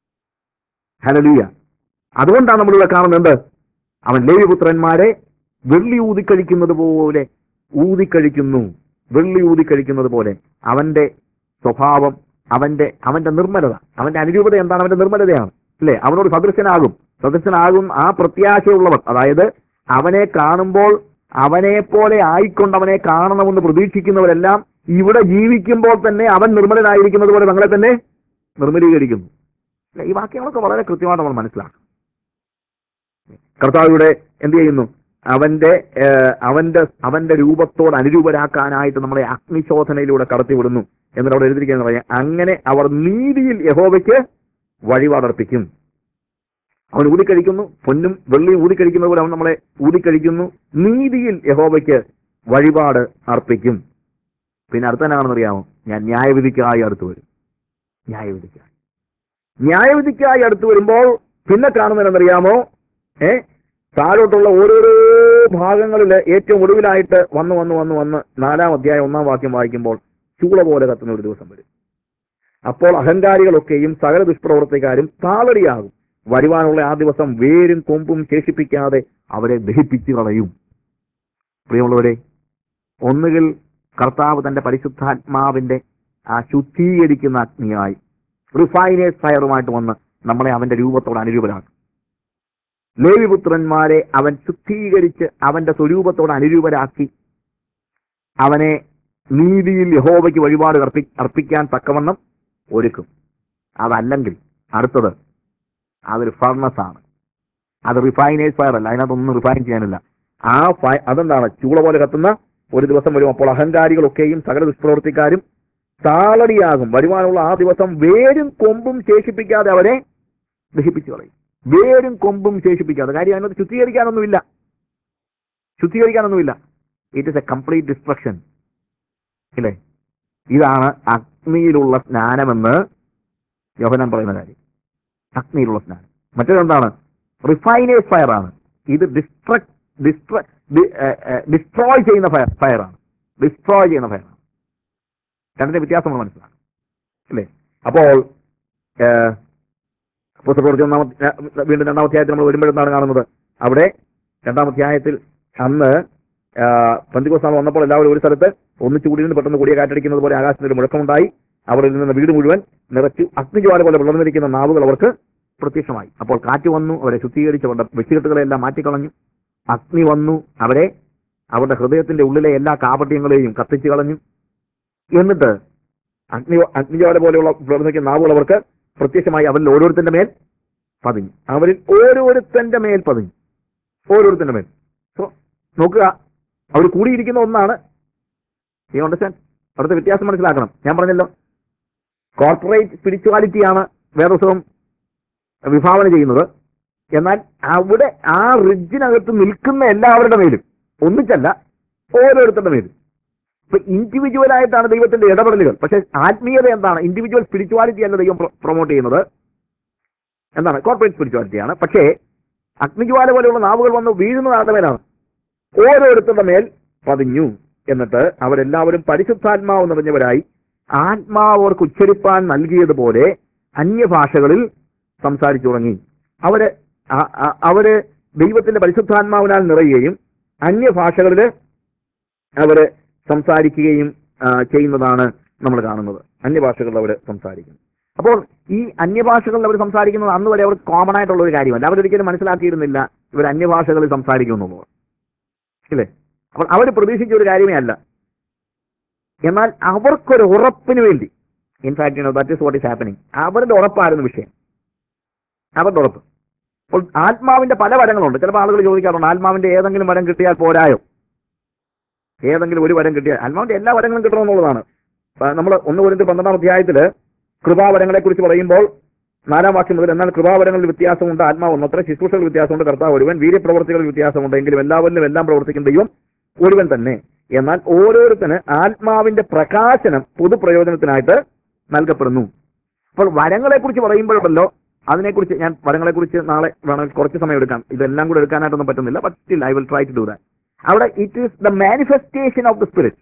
ഹലലീയ അതുകൊണ്ടാണ് നമ്മളിവിടെ കാണുന്നത് എന്ത് അവൻ ലേവിപുത്രന്മാരെ വെള്ളി ഊതിക്കഴിക്കുന്നത് പോലെ ഊതിക്കഴിക്കുന്നു വെള്ളി ഊതിക്കഴിക്കുന്നത് പോലെ അവന്റെ സ്വഭാവം അവന്റെ അവന്റെ നിർമ്മലത അവന്റെ അനുരൂപത എന്താണ് അവന്റെ നിർമ്മലതയാണ് അല്ലേ അവനോട് സദൃശനാകും സദൃശനാകും ആ പ്രത്യാശയുള്ളവർ അതായത് അവനെ കാണുമ്പോൾ അവനെ പോലെ ആയിക്കൊണ്ട് അവനെ കാണണമെന്ന് പ്രതീക്ഷിക്കുന്നവരെല്ലാം ഇവിടെ ജീവിക്കുമ്പോൾ തന്നെ അവൻ നിർമ്മലനായിരിക്കുന്നത് പോലെ തങ്ങളെ തന്നെ നിർമ്മലീകരിക്കുന്നു അല്ലേ? ഈ വാക്യങ്ങളൊക്കെ വളരെ കൃത്യമായിട്ട് നമ്മൾ മനസ്സിലാക്കണം കർത്താവിടെ എന്ത് ചെയ്യുന്നു അവന്റെ ഏഹ്, അവന്റെ അവന്റെ രൂപത്തോട് അനുരൂപരാക്കാനായിട്ട് നമ്മളെ അഗ്നിശോധനയിലൂടെ കടത്തിവിടുന്നു എന്നിട്ട് അവിടെ എഴുതിയിരിക്കുന്നത് പറയാം അങ്ങനെ അവർ നീതിയിൽ യഹോവയ്ക്ക് വഴിപാടർപ്പിക്കും അവൻ ഊതിക്കഴിക്കുന്നു പൊന്നും വെള്ളിയും ഊതിക്കഴിക്കുന്ന പോലെ അവൻ നമ്മളെ ഊതിക്കഴിക്കുന്നു നീതിയിൽ യഹോവയ്ക്ക് വഴിപാട് അർപ്പിക്കും പിന്നെ അടുത്ത എന്നാണെന്ന് അറിയാമോ ഞാൻ ന്യായവിധിക്കായി അടുത്ത് വരും ന്യായവിധിക്കായി ന്യായവിധിക്കായി അടുത്ത് വരുമ്പോൾ പിന്നെ കാണുന്നതെന്നറിയാമോ ഏ താഴോട്ടുള്ള ഓരോരോ ഭാഗങ്ങളിൽ ഏറ്റവും ഒടുവിലായിട്ട് വന്ന് വന്ന് വന്ന് വന്ന് നാലാം അധ്യായം ഒന്നാം വാക്യം വായിക്കുമ്പോൾ ചൂള പോലെ കത്തുന്ന ഒരു ദിവസം വരും അപ്പോൾ അഹങ്കാരികളൊക്കെയും സകല ദുഷ്പ്രവർത്തിക്കാരും താളടിയാകും വരുവാനുള്ള ആ ദിവസം വേരും കൊമ്പും ശേഷിപ്പിക്കാതെ അവരെ ദഹിപ്പിച്ചു കളയും പ്രിയമുള്ളവരെ ഒന്നുകിൽ കർത്താവ് തന്റെ പരിശുദ്ധാത്മാവിന്റെ ആ ശുദ്ധീകരിക്കുന്ന അഗ്നിയായി റിഫൈനേഴ്സ് ഫയറുമായിട്ട് വന്ന് നമ്മളെ അവന്റെ രൂപത്തോട് അനുരൂപരാക്കും ലേവിപുത്രന്മാരെ അവൻ ശുദ്ധീകരിച്ച് അവന്റെ സ്വരൂപത്തോട് അനുരൂപരാക്കി അവനെ നീതിയിൽ യഹോവയ്ക്ക് വഴിപാട് അർപ്പി അർപ്പിക്കാൻ തക്കവണ്ണം ഒരുക്കും അതല്ലെങ്കിൽ അടുത്തത് അതൊരു ഫർണസ് ആണ് അത് റിഫൈനേഴ്സ് ഫയർ അല്ല അതിനകത്തൊന്നും റിഫൈൻ ചെയ്യാനില്ല ആ ഫയ അതെന്താണ് ചൂള പോലെ കത്തുന്ന ഒരു ദിവസം വരും അപ്പോൾ അഹങ്കാരികളൊക്കെയും സകല ദുഷ്പ്രവർത്തിക്കാരും താളടിയാകും വരുവാനുള്ള ആ ദിവസം വേരും കൊമ്പും ശേഷിപ്പിക്കാതെ അവരെ ദഹിപ്പിച്ചു കളയും വേരും കൊമ്പും ശേഷിപ്പിക്കാതെ കാര്യം അതിനകത്ത് ശുദ്ധീകരിക്കാനൊന്നുമില്ല ശുദ്ധീകരിക്കാനൊന്നുമില്ല it is a complete destruction ഇല്ലേ ഇതാണ് അഗ്നിയിലുള്ള സ്നാനമെന്ന് യോഹനാൻ പറയുന്ന കാര്യം അഗ്നിയിലുള്ള സ്നാനം മറ്റേതെന്താണ് റിഫൈനേഴ്സ് ഫയർ ആണ് ഇത് ഡിസ്ട്രക് ഡിസ്ട്രോയ് ചെയ്യുന്ന ഫയർ ഫയറാണ് ഡിസ്ട്രോയ് ചെയ്യുന്ന ഫയറാണ് രണ്ടിന്റെ വ്യത്യാസം നമ്മൾ മനസ്സിലാക്കണം അല്ലേ അപ്പോൾ ഏഹ്, പുസ്തകപ്രവൃത്തി ഒന്നാമത്തെ ഏഹ്, വീണ്ടും രണ്ടാം അധ്യായത്തിൽ നമ്മൾ വരുമ്പോഴെന്താണ് കാണുന്നത് അവിടെ രണ്ടാം അധ്യായത്തിൽ അന്ന് പന്തികോസ് നാൾ വന്നപ്പോൾ എല്ലാവരും ഒരു സ്ഥലത്ത് ഒന്നിച്ചു കൂടി നിന്ന് പെട്ടെന്ന് കൂടിയ കാറ്റടിക്കുന്നത് പോലെ ആകാശത്തിന് ഒരു മുഴക്കമുണ്ടായി അവിടെ നിന്ന് വീട് മുഴുവൻ നിറച്ചു അഗ്നിജ്വാല പോലെ വളർന്നിരിക്കുന്ന നാവുകൾ അവർക്ക് പ്രത്യക്ഷമായി അപ്പോൾ കാറ്റ് വന്നു അവരെ ശുദ്ധീകരിച്ച് അവരുടെ വ്യക്തികെട്ടുകളെല്ലാം മാറ്റിക്കളഞ്ഞു അഗ്നി വന്നു അവരെ അവരുടെ ഹൃദയത്തിന്റെ ഉള്ളിലെ എല്ലാ കാപട്യങ്ങളെയും കത്തിച്ചു കളഞ്ഞു എന്നിട്ട് അഗ്നി അഗ്നിജ്വാല പോലെയുള്ള വളർന്നിരിക്കുന്ന നാവുകൾ അവർക്ക് പ്രത്യക്ഷമായി അവരിൽ ഓരോരുത്തന്റെ മേൽ പതിഞ്ഞു അവരിൽ ഓരോരുത്തന്റെ മേൽ പതിഞ്ഞു ഓരോരുത്തന്റെ മേൽ സോ നോക്കുക അവർ കൂടിയിരിക്കുന്ന ഒന്നാണ് ഈ അണ്ടർസ്റ്റാൻഡ് അവിടുത്തെ വ്യത്യാസം മനസ്സിലാക്കണം ഞാൻ പറഞ്ഞല്ലോ കോർപ്പറേറ്റ് സ്പിരിച്വാലിറ്റിയാണ് വേദോത്സവം വിഭാവന ചെയ്യുന്നത് എന്നാൽ അവിടെ ആ റിഡ്ജിനകത്ത് നിൽക്കുന്ന എല്ലാവരുടെ മേലും ഒന്നിച്ചല്ല ഓരോരുത്തരുടെ മേലും ഇപ്പൊ ഇൻഡിവിജ്വൽ ആയിട്ടാണ് ദൈവത്തിന്റെ ഇടപെടലുകൾ പക്ഷെ ആത്മീയത എന്താണ് ഇൻഡിവിജ്വൽ സ്പിരിച്വാലിറ്റി അല്ല ദൈവം പ്രൊമോട്ട് ചെയ്യുന്നത് എന്താണ് കോർപ്പറേറ്റ് സ്പിരിച്വാലിറ്റിയാണ് പക്ഷേ അഗ്നിജ്വാല പോലെയുള്ള നാവുകൾ വന്ന് വീഴുന്നത് ആരുടെ മേലാണ് ഓരോരുത്തരുടെ മേൽ പതിഞ്ഞു എന്നിട്ട് അവരെല്ലാവരും പരിശുദ്ധാത്മാവ് നിറഞ്ഞവരായി ആത്മാവ് അവർക്ക് ഉച്ചരിപ്പാൻ നൽകിയതുപോലെ അന്യഭാഷകളിൽ സംസാരിച്ചു തുടങ്ങി അവര് ആ- ആ- അവര് ദൈവത്തിന്റെ പരിശുദ്ധാത്മാവിനാൽ നിറയുകയും അന്യഭാഷകളിൽ അവര് സംസാരിക്കുകയും ആ, ചെയ്യുന്നതാണ് നമ്മൾ കാണുന്നത് അന്യഭാഷകളിൽ അവർ സംസാരിക്കുന്നു അപ്പോൾ ഈ അന്യഭാഷകളിൽ അവർ സംസാരിക്കുന്നത് അന്ന് വരെ അവർക്ക് കോമൺ ആയിട്ടുള്ള ഒരു കാര്യമല്ല അവരൊരിക്കലും മനസ്സിലാക്കിയിരുന്നില്ല ഇവർ അന്യഭാഷകളിൽ സംസാരിക്കുമെന്നുള്ളത് ഇല്ലേ അപ്പോൾ അവർ പ്രതീക്ഷിച്ച ഒരു കാര്യമേ അല്ല എന്നാൽ അവർക്കൊരു ഉറപ്പിന് വേണ്ടി in fact that is what is happening അവരുടെ ഉറപ്പായിരുന്നു വിഷയം അവരുടെ ഉറപ്പ് അപ്പോൾ ആത്മാവിന്റെ പല വരങ്ങളുണ്ട് ചിലപ്പോൾ ആളുകൾ ചോദിക്കാറുണ്ട് ആത്മാവിന്റെ ഏതെങ്കിലും വരം കിട്ടിയാൽ പോരായോ ഏതെങ്കിലും ഒരു വരം കിട്ടിയാൽ ആത്മാവിന്റെ എല്ലാ വരങ്ങളും കിട്ടണമെന്നുള്ളതാണ് നമ്മൾ ഒന്ന് പോലും പന്ത്രണ്ടാം അധ്യായത്തില് കൃപാവരങ്ങളെ കുറിച്ച് പറയുമ്പോൾ നാലാം വാക്യം മുതൽ എന്നാൽ കൃപാവരങ്ങളിൽ വ്യത്യാസമുണ്ട് ആത്മാവ് ഒന്നത്ര ശുശ്രൂഷകൾ വ്യത്യാസമുണ്ട് കർത്താവ് ഒരുവൻ വീര്യപ്രവർത്തികളിൽ വ്യത്യാസമുണ്ട് എങ്കിലും എല്ലാവരിലും എല്ലാം പ്രവർത്തിക്കുന്ന ദൈവം ഒരുവൻ തന്നെ എന്നാൽ ഓരോരുത്തന് ആത്മാവിന്റെ പ്രകാശനം പൊതുപ്രയോജനത്തിനായിട്ട് നൽകപ്പെടുന്നു അപ്പോൾ വരങ്ങളെ കുറിച്ച് പറയുമ്പോഴല്ലോ അതിനെക്കുറിച്ച് ഞാൻ വരങ്ങളെ കുറിച്ച് നാളെ വേണമെങ്കിൽ കുറച്ച് സമയം എടുക്കാം ഇതെല്ലാം കൂടെ എടുക്കാനായിട്ടൊന്നും പറ്റുന്നില്ല but still I will try to do that അവിടെ it is the manifestation of the spirit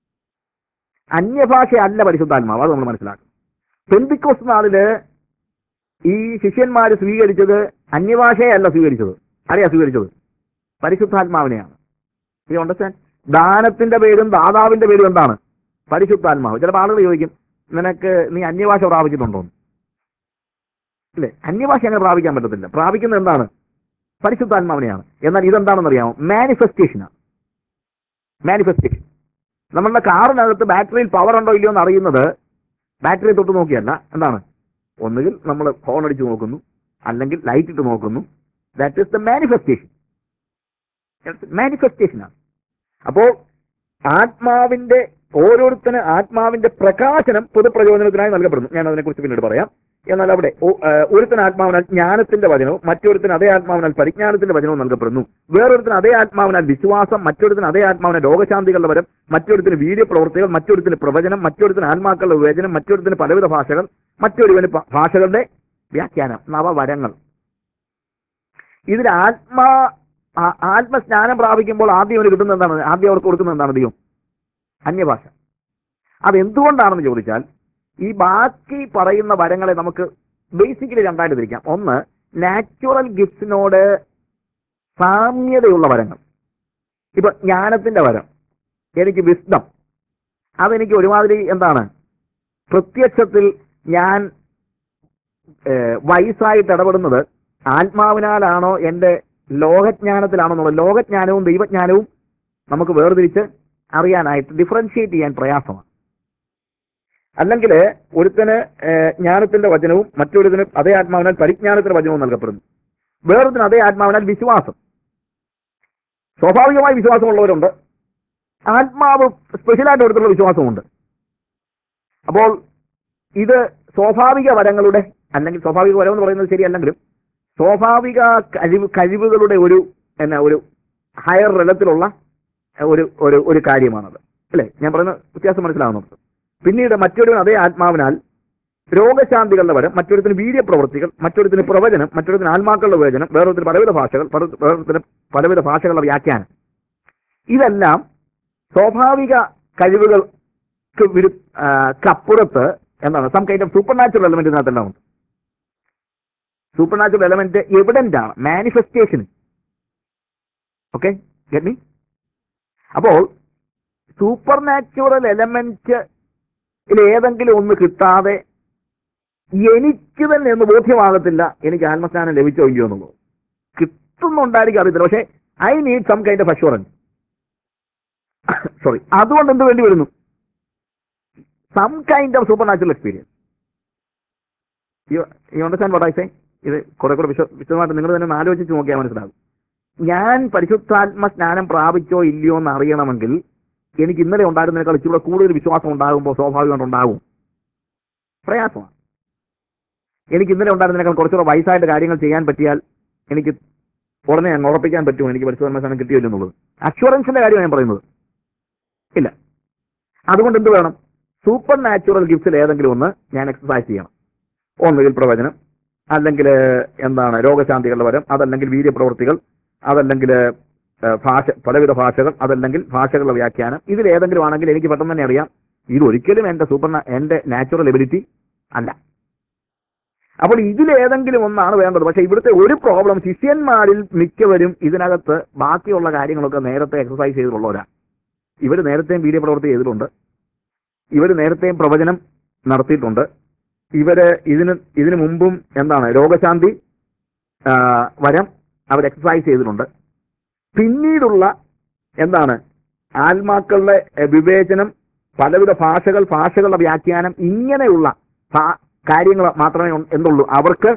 അന്യഭാഷ അല്ല പരിശുദ്ധാത്മാവ് അത് നമ്മൾ മനസ്സിലാക്കും പെന്തിക്കോസ് നാളില് ഈ ശിഷ്യന്മാര് സ്വീകരിച്ചത് അന്യഭാഷയല്ല സ്വീകരിച്ചത് ആരെയാ സ്വീകരിച്ചത് പരിശുദ്ധാത്മാവിനെയാണ് യു അണ്ടർസ്റ്റാൻഡ് ദാനത്തിന്റെ പേരും ദാതാവിന്റെ പേരും എന്താണ് പരിശുദ്ധാത്മാവ് ചിലപ്പോൾ ആളുകൾ ചോദിക്കും നിനക്ക് നീ അന്യഭാഷ പ്രാപിച്ചിട്ടുണ്ടോ ഇല്ലേ അന്യഭാഷ അങ്ങനെ പ്രാപിക്കാൻ പറ്റത്തില്ല പ്രാപിക്കുന്നത് എന്താണ് പരിശുദ്ധാത്മാവിനെയാണ് എന്നാൽ ഇതെന്താണെന്ന് അറിയാമോ മാനിഫെസ്റ്റേഷനാണ് മാനിഫെസ്റ്റേഷൻ നമ്മളുടെ കാറിനകത്ത് ബാറ്ററിയിൽ പവർ ഉണ്ടോ ഇല്ലയോ എന്ന് അറിയുന്നത് ബാറ്ററി തൊട്ട് നോക്കിയല്ല എന്താണ് ഒന്നുകിൽ നമ്മൾ ഫോൺ അടിച്ച് നോക്കുന്നു അല്ലെങ്കിൽ ലൈറ്റ് ഇട്ട് നോക്കുന്നു ദാറ്റ് ഈസ് ദ മാനിഫെസ്റ്റേഷൻ മാനിഫെസ്റ്റേഷനാണ് അപ്പോ ആത്മാവിന്റെ ഓരോരുത്തന് ആത്മാവിന്റെ പ്രകാശനം പൊതുപ്രയോജനത്തിനായി നൽകപ്പെടുന്നു ഞാൻ അതിനെക്കുറിച്ച് പിന്നീട് പറയാം എന്നാൽ അവിടെ ഒ- ആ, ഒരുത്തന് ആത്മാവിനാൽ ജ്ഞാനത്തിന്റെ വചനവും മറ്റൊരുത്തിന് അതേ ആത്മാവിനാൽ പരിജ്ഞാനത്തിന്റെ വചനവും നൽകപ്പെടുന്നു വേറൊരുത്തിന് അതേ ആത്മാവിനാൽ വിശ്വാസം മറ്റൊരുത്തിന് അതേ ആത്മാവിനാൽ രോഗശാന്തികളുടെ വരം മറ്റൊരുത്തിന് വീര്യപ്രവർത്തികൾ മറ്റൊരുത്തിന് പ്രവചനം മറ്റൊരുത്തിന് ആത്മാക്കളുടെ വിവേചനം മറ്റൊരുത്തിന് പലവിധ ഭാഷകൾ മറ്റൊരുവന് പ- ഭാഷകളുടെ വ്യാഖ്യാനം നവവരങ്ങൾ ഇതിൽ ആത്മാ ആ- ആത്മസ്നാനം പ്രാപിക്കുമ്പോൾ ആദ്യം അവന് കിട്ടുന്നത് എന്താണ് ആദ്യം അവർക്ക് കൊടുക്കുന്നത് എന്താണ് ദൈവം അന്യഭാഷ അത് എന്തുകൊണ്ടാണെന്ന് ചോദിച്ചാൽ ഈ ബാക്കി പറയുന്ന വരങ്ങളെ നമുക്ക് ബേസിക്കലി രണ്ടായിട്ട് തിരിക്കാം ഒന്ന് നാച്ചുറൽ ഗിഫ്റ്റ്സിനോട് സാമ്യതയുള്ള വരങ്ങൾ ഇപ്പൊ ജ്ഞാനത്തിന്റെ വരം എനിക്ക് വിസ്ഡം അതെനിക്ക് ഒരുമാതിരി എന്താണ് പ്രത്യക്ഷത്തിൽ ഞാൻ ഏഹ്, വയസ്സായിട്ട് ഇടപെടുന്നത് ആത്മാവിനാലാണോ എന്റെ ലോകജ്ഞാനത്തിലാണോ എന്നുള്ളത് ലോകജ്ഞാനവും ദൈവജ്ഞാനവും നമുക്ക് വേർതിരിച്ച് അറിയാനായിട്ട് ഡിഫറൻഷിയേറ്റ് ചെയ്യാൻ പ്രയാസമാണ് അല്ലെങ്കിൽ ഒരുത്തന് ഏഹ്, ജ്ഞാനത്തിന്റെ വചനവും മറ്റൊരുത്തിന് അതേ ആത്മാവിനാൽ പരിജ്ഞാനത്തിന്റെ വചനവും നൽകപ്പെടുന്നു വേറൊരുത്തിന് അതേ ആത്മാവിനാൽ വിശ്വാസം സ്വാഭാവികമായി വിശ്വാസമുള്ളവരുണ്ട് ആത്മാവ് സ്പെഷ്യലായിട്ട് എടുത്തുള്ള വിശ്വാസമുണ്ട് അപ്പോൾ ഇത് സ്വാഭാവിക വരങ്ങളുടെ അല്ലെങ്കിൽ സ്വാഭാവിക വരം എന്ന് പറയുന്നത് ശരിയല്ലെങ്കിലും സ്വാഭാവിക കഴിവ് കഴിവുകളുടെ ഒരു എന്നാ ഒരു ഹയർ തലത്തിലുള്ള ഒരു ഒരു ഒരു കാര്യമാണത് അല്ലേ ഞാൻ പറയുന്ന വ്യത്യാസം മനസ്സിലാവുന്നുണ്ട് പിന്നീട് മറ്റൊരു അതേ ആത്മാവിനാൽ രോഗശാന്തികളുടെ വരം മറ്റൊരുത്തിന് വീര്യപ്രവൃത്തികൾ മറ്റൊരുത്തിന് പ്രവചനം മറ്റൊരുത്തിന് ആത്മാക്കളുടെ വിവേചനം വേറൊരുത്തിന് പലവിധ ഭാഷകൾ വേറൊരു- വേറൊരുത്തിന് പലവിധ ഭാഷകളുടെ വ്യാഖ്യാനം ഇതെല്ലാം സ്വാഭാവിക കഴിവുകൾക്ക് വിരു ആ, കപ്പുറത്ത് എന്താണ് some kind of supernatural element ഇതിനകത്തെല്ലാം ഉണ്ട് സൂപ്പർ നാച്ചുറൽ എലമെന്റ് എവിഡന്റ് ആണ് മാനിഫെസ്റ്റേഷൻ ഓക്കെ ഗെറ്റ് മീ അപ്പോൾ സൂപ്പർ നാച്ചുറൽ എലമെന്റ് ഏതെങ്കിലും ഒന്ന് കിട്ടാതെ എനിക്ക് തന്നെ ഒന്ന് ബോധ്യമാകത്തില്ല എനിക്ക് ആത്മസ്നാനം ലഭിച്ചോ ഇല്ലയോ എന്നുള്ളത് കിട്ടുന്നുണ്ടായിരിക്കും അറിയത്തില്ല പക്ഷേ I need some kind of assurance sorry അതുകൊണ്ട് എന്ത് വേണ്ടി വരുന്നു some kind of supernatural experience you understand what I say ഇത് കുറെ കൂടെ വിശ വിശദമായിട്ട് നിങ്ങൾ തന്നെ ഒന്ന് ആലോചിച്ച് നോക്കിയാൽ മനസ്സിലാകും ഞാൻ പരിശുദ്ധാത്മ സ്നാനം പ്രാപിച്ചോ ഇല്ലയോ എന്ന് അറിയണമെങ്കിൽ എനിക്ക് ഇന്നലെ ഉണ്ടായിരുന്നതിനേക്കാൾ ഇച്ചിരി കൂടുതൽ വിശ്വാസം ഉണ്ടാകുമ്പോൾ സ്വാഭാവികമായിട്ട് ഉണ്ടാകും പ്രയാസമാണ് എനിക്ക് ഇന്നലെ ഉണ്ടായിരുന്നതിനേക്കാൾ കുറച്ചുകൂടെ വയസ്സായിട്ട് കാര്യങ്ങൾ ചെയ്യാൻ പറ്റിയാൽ എനിക്ക് ഉടനെ അങ്ങ് ഉറപ്പിക്കാൻ പറ്റുമോ എനിക്ക് പരിശുദ്ധാത്മ സ്നാനം കിട്ടിയില്ല എന്നുള്ളത് അഷുറൻസിന്റെ കാര്യമാണ് ഞാൻ പറയുന്നത് ഇല്ല അതുകൊണ്ട് എന്ത് വേണം സൂപ്പർ നാച്ചുറൽ ഗിഫ്റ്റ്സിൽ ഏതെങ്കിലും ഒന്ന് ഞാൻ എക്സസൈസ് ചെയ്യണം ഒന്നുകിൽ പ്രവചനം അല്ലെങ്കിൽ എന്താണ് രോഗശാന്തികളുടെ വരം അതല്ലെങ്കിൽ വീര്യപ്രവൃത്തികൾ അതല്ലെങ്കിൽ ഏഹ്, ഭാഷ പലവിധ ഭാഷകൾ അതല്ലെങ്കിൽ ഭാഷകളുടെ വ്യാഖ്യാനം ഇതിൽ ഏതെങ്കിലും ആണെങ്കിൽ എനിക്ക് പെട്ടെന്ന് തന്നെ അറിയാം ഇത് ഒരിക്കലും എന്റെ സൂപ്പർ എന്റെ നാച്ചുറൽ എബിലിറ്റി അല്ല അപ്പോൾ ഇതിലേതെങ്കിലും ഒന്നാണ് വേണ്ടത് പക്ഷെ ഇവിടുത്തെ ഒരു പ്രോബ്ലം ശിഷ്യന്മാരിൽ മിക്കവരും ഇതിനകത്ത് ബാക്കിയുള്ള കാര്യങ്ങളൊക്കെ നേരത്തെ എക്സസൈസ് ചെയ്തിട്ടുള്ളവരാണ് ഇവർ നേരത്തെയും വീര്യപ്രവൃത്തി ചെയ്തിട്ടുണ്ട് ഇവർ നേരത്തെയും പ്രവചനം നടത്തിയിട്ടുണ്ട് ഇവര് ഇതിന് ഇതിനു മുമ്പും എന്താണ് രോഗശാന്തി ആ, വരം അവർ എക്സസൈസ് ചെയ്തിട്ടുണ്ട് പിന്നീടുള്ള എന്താണ് ആത്മാക്കളുടെ എ, വിവേചനം പലവിധ ഭാഷകൾ ഭാഷകളുടെ വ്യാഖ്യാനം ഇങ്ങനെയുള്ള ഭാ- കാര്യങ്ങൾ മാത്രമേ ഉ- എന്തുള്ളൂ അവർക്ക്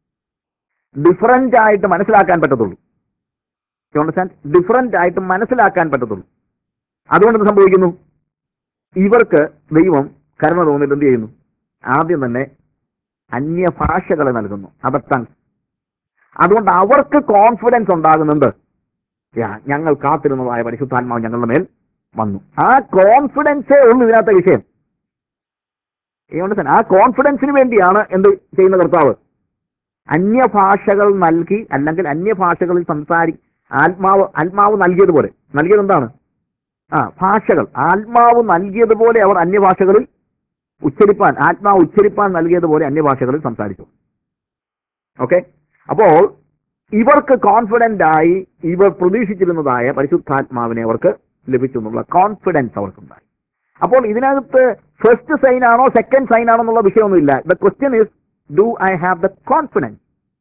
ഡിഫറന്റ് ആയിട്ട് മനസ്സിലാക്കാൻ പറ്റത്തുള്ളൂ അണ്ടർസ്റ്റാൻഡ് ഡിഫറന്റ് ആയിട്ട് മനസ്സിലാക്കാൻ പറ്റത്തുള്ളൂ അതുകൊണ്ട് എന്ത് സംഭവിക്കുന്നു ഇവർക്ക് ദൈവം കരുണ തോന്നിയിട്ട് എന്ത് ചെയ്യുന്നു ആദ്യം തന്നെ അന്യഭാഷകളെ നൽകുന്നു അതർ ടങ്സ് അതുകൊണ്ട് അവർക്ക് കോൺഫിഡൻസ് ഉണ്ടാകുന്നുണ്ട് യാ, ഞങ്ങൾ കാത്തിരുന്നതായ പരിശുദ്ധാത്മാവ് ഞങ്ങളുടെ മേൽ വന്നു ആ കോൺഫിഡൻസേ ഉള്ളൂ ഇതിനകത്തെ വിഷയം ഏതുകൊണ്ട് ആ കോൺഫിഡൻസിന് വേണ്ടിയാണ് എന്ത് ചെയ്യുന്ന കർത്താവ് അന്യഭാഷകൾ നൽകി അല്ലെങ്കിൽ അന്യഭാഷകളിൽ സംസാരി ആത്മാവ് ആത്മാവ് നൽകിയതുപോലെ നൽകിയത് എന്താണ് ആ ഭാഷകൾ ആത്മാവ് നൽകിയതുപോലെ അവർ അന്യഭാഷകളിൽ ഉച്ചരിപ്പാൻ ആത്മാവ് ഉച്ചരിപ്പാൻ നൽകിയതുപോലെ അന്യഭാഷകളിൽ സംസാരിച്ചു ഓക്കെ അപ്പോൾ ഇവർക്ക് കോൺഫിഡന്റ് ആയി ഇവർ പ്രതീക്ഷിച്ചിരുന്നതായ പരിശുദ്ധാത്മാവിനെ അവർക്ക് ലഭിച്ചു എന്നുള്ള കോൺഫിഡൻസ് അവർക്കുണ്ടായി അപ്പോൾ ഇതിനകത്ത് ഫസ്റ്റ് സൈൻ ആണോ സെക്കൻഡ് സൈൻ ആണോ എന്നുള്ള വിഷയമൊന്നുമില്ല the question is do I have the confidence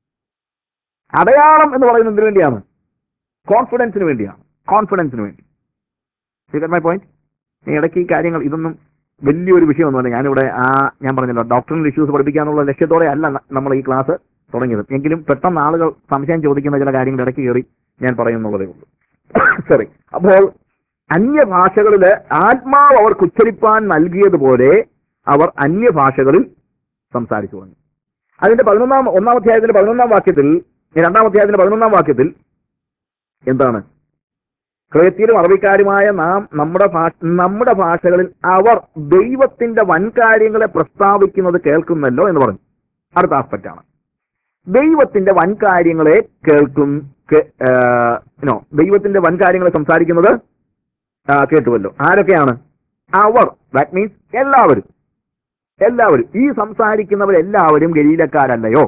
അടയാളം എന്ന് പറയുന്നത് എന്തിനു വേണ്ടിയാണ് കോൺഫിഡൻസിന് വേണ്ടിയാണ് കോൺഫിഡൻസിന് വേണ്ടി മൈ പോയിന്റ് ഇടയ്ക്ക് ഈ കാര്യങ്ങൾ ഇതൊന്നും വലിയൊരു വിഷയമൊന്നുമല്ല ഞാനിവിടെ ആ ഞാൻ പറഞ്ഞല്ലോ ഡോക്ടറിനൽ ഇഷ്യൂസ് പഠിപ്പിക്കാനുള്ള ലക്ഷ്യത്തോടെ അല്ല ന- നമ്മൾ ഈ ക്ലാസ് തുടങ്ങിയത് എങ്കിലും പെട്ടെന്ന് ആളുകൾ സംശയം ചോദിക്കുന്ന ചില കാര്യങ്ങൾ ഇടയ്ക്ക് കയറി ഞാൻ പറയുന്നുള്ളതേ ഉള്ളൂ സോറി അപ്പോൾ അന്യഭാഷകളില് ആത്മാവ് അവർക്ക് ഉച്ചരിപ്പാൻ നൽകിയതുപോലെ അവർ അന്യഭാഷകളിൽ സംസാരിച്ചു വന്നു അതിന്റെ പതിനൊന്നാം ഒന്നാം അധ്യായത്തിന്റെ പതിനൊന്നാം വാക്യത്തിൽ രണ്ടാം അധ്യായത്തിന്റെ പതിനൊന്നാം വാക്യത്തിൽ എന്താണ് ക്രേത്യരും അറബിക്കാരുമായ നാം നമ്മുടെ ഭാഷ നമ്മുടെ ഭാഷകളിൽ അവർ ദൈവത്തിന്റെ വൻകാര്യങ്ങളെ പ്രസ്താവിക്കുന്നത് കേൾക്കുന്നല്ലോ എന്ന് പറഞ്ഞു അടുത്ത ആസ്പെക്റ്റ് ആണ് ദൈവത്തിന്റെ വൻകാര്യങ്ങളെ കേൾക്കും കേ- ആ, നോ ദൈവത്തിന്റെ വൻകാര്യങ്ങളെ സംസാരിക്കുന്നത് ആ, കേട്ടുവല്ലോ ആരൊക്കെയാണ് അവർ ദാറ്റ് മീൻസ് എല്ലാവരും എല്ലാവരും ഈ സംസാരിക്കുന്നവരെല്ലാവരും ഗലീലക്കാരല്ലയോ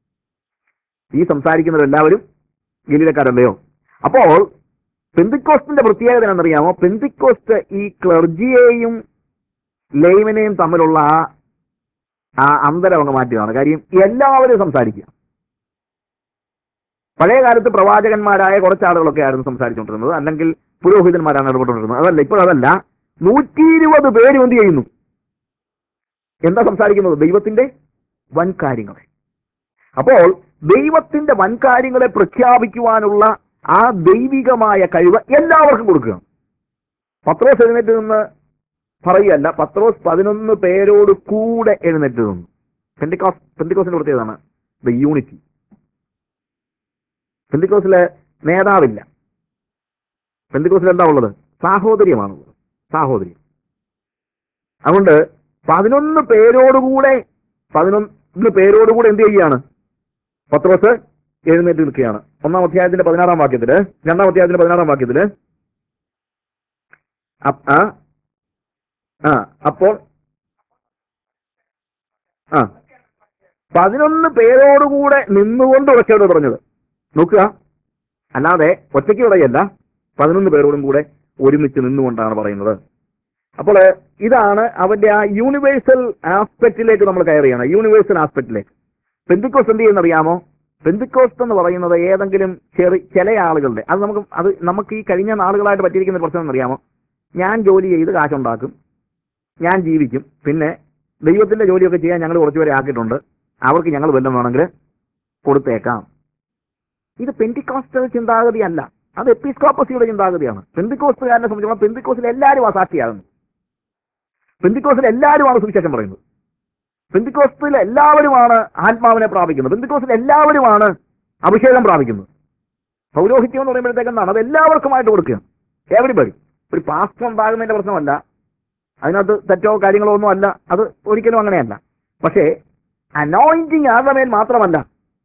ഈ സംസാരിക്കുന്നവരെല്ലാവരും ഗലീലക്കാരല്ലയോ അപ്പോൾ പെന്തിക്കോസ്റ്റിന്റെ പ്രത്യേകത എന്നറിയാമോ പെന്തിക്കോസ്റ്റ് ഈ ക്ലർജിയെയും ലെയ്മനെയും തമ്മിലുള്ള ആ ആ അന്തരം അങ്ങ് മാറ്റുകയാണ് കാര്യം എല്ലാവരും സംസാരിക്കുക പഴയ കാലത്ത് പ്രവാചകന്മാരായ കുറച്ച് ആളുകളൊക്കെ ആയിരുന്നു സംസാരിച്ചുകൊണ്ടിരുന്നത് അല്ലെങ്കിൽ പുരോഹിതന്മാരാണ് ഇടപെട്ടുകൊണ്ടിരുന്നത് അതല്ല ഇപ്പോഴതല്ല നൂറ്റി ഇരുപത് പേരും എന്ത് ചെയ്യുന്നു എന്താ സംസാരിക്കുന്നത് ദൈവത്തിന്റെ വൻകാര്യങ്ങളെ അപ്പോൾ ദൈവത്തിന്റെ വൻകാര്യങ്ങളെ പ്രഖ്യാപിക്കുവാനുള്ള ആ ദൈവികമായ കഴിവ് എല്ലാവർക്കും കൊടുക്കുക പത്രോസ് എഴുന്നേറ്റ് നിന്ന് പറയുകയല്ല പത്രോസ് പതിനൊന്ന് പേരോട് കൂടെ എഴുന്നേറ്റ് നിന്നു പെന്തിക്കോസ് പെന്തിക്കോസിന്റെ പ്രത്യേകതയാണ് ദ യൂണിറ്റി പെന്തിക്കോസിലെ നേതാവില്ല പെന്തിക്കോസിൽ എന്താ ഉള്ളത് സാഹോദര്യമാണുള്ളത് സാഹോദര്യം അതുകൊണ്ട് പതിനൊന്ന് പേരോടുകൂടെ പതിനൊന്ന് പേരോടുകൂടെ എന്ത് ചെയ്യുകയാണ് പത്രോസ് എഴുന്നേറ്റ് നിൽക്കുകയാണ് ഒന്നാം അധ്യായത്തിന്റെ പതിനാറാം വാക്യത്തില് രണ്ടാം അധ്യായത്തിന്റെ പതിനാറാം വാക്യത്തില് അപ്പ്- ആ ആ അപ്പോൾ ആ പതിനൊന്ന് പേരോടുകൂടെ നിന്നുകൊണ്ട് ഉറച്ചോട് പറഞ്ഞത് നോക്കുക അല്ലാതെ ഒറ്റയ്ക്ക് പറയല്ല പതിനൊന്ന് പേരോടും കൂടെ ഒരുമിച്ച് നിന്നുകൊണ്ടാണ് പറയുന്നത് അപ്പോൾ ഇതാണ് അവന്റെ ആ യൂണിവേഴ്സൽ ആസ്പെക്റ്റിലേക്ക് നമ്മൾ കയറിയാണ് യൂണിവേഴ്സൽ ആസ്പെക്റ്റിലേക്ക് പെന്തിക്കോസ് എന്ത് ചെയ്യുന്നറിയാമോ പെന്തിക്കോസ്റ്റ് എന്ന് പറയുന്നത് ഏതെങ്കിലും ചെറി ചില ആളുകളുടെ അത് നമുക്ക് അത് നമുക്ക് ഈ കഴിഞ്ഞ നാളുകളായിട്ട് പറ്റിയിരിക്കുന്ന ഒരു പ്രശ്നം എന്നറിയാമോ ഞാൻ ജോലി ചെയ്ത് കാശുണ്ടാക്കും ഞാൻ ജീവിക്കും പിന്നെ ദൈവത്തിന്റെ ജോലിയൊക്കെ ചെയ്യാൻ ഞങ്ങൾ കുറച്ചുപേരെ ആക്കിയിട്ടുണ്ട് അവർക്ക് ഞങ്ങൾ വല്ലതും വേണമെങ്കിൽ കൊടുത്തേക്കാം ഇത് പെന്തിക്കോസ്റ്റൽ ചിന്താഗതിയല്ല അത് എപ്പിസ്കോപ്പസിയുടെ ചിന്താഗതിയാണ് പെന്തിക്കോസ്റ്റുകാരനെ സംബന്ധിച്ചിടത്തോളം പെന്തിക്കോസിൽ എല്ലാവരും ആ സാക്ഷിയാകുന്നു പെന്തിക്കോസിൽ എല്ലാവരുമാണ് സുവിശേഷം പറയുന്നത് പെന്തിക്കോസ്റ്റിൽ എല്ലാവരുമാണ് ആത്മാവിനെ പ്രാപിക്കുന്നത് പെന്തിക്കോസിൽ എല്ലാവരുമാണ് അഭിഷേകം പ്രാപിക്കുന്നത് പൗരോഹിത്യം എന്ന് പറയുമ്പോഴത്തേക്ക് എന്താണ് അത് എല്ലാവർക്കുമായിട്ട് കൊടുക്കുക എവരിബഡി ഒരു പാസ്റ്റർ ഉണ്ടാകുന്നതിന്റെ പ്രശ്നമല്ല അതിനകത്ത് തെറ്റോ കാര്യങ്ങളോ ഒന്നും അല്ല അത് ഒരിക്കലും അങ്ങനെയല്ല പക്ഷേ അനോയിന്റിങ് ആരുടെ മേൽ മാത്രമല്ല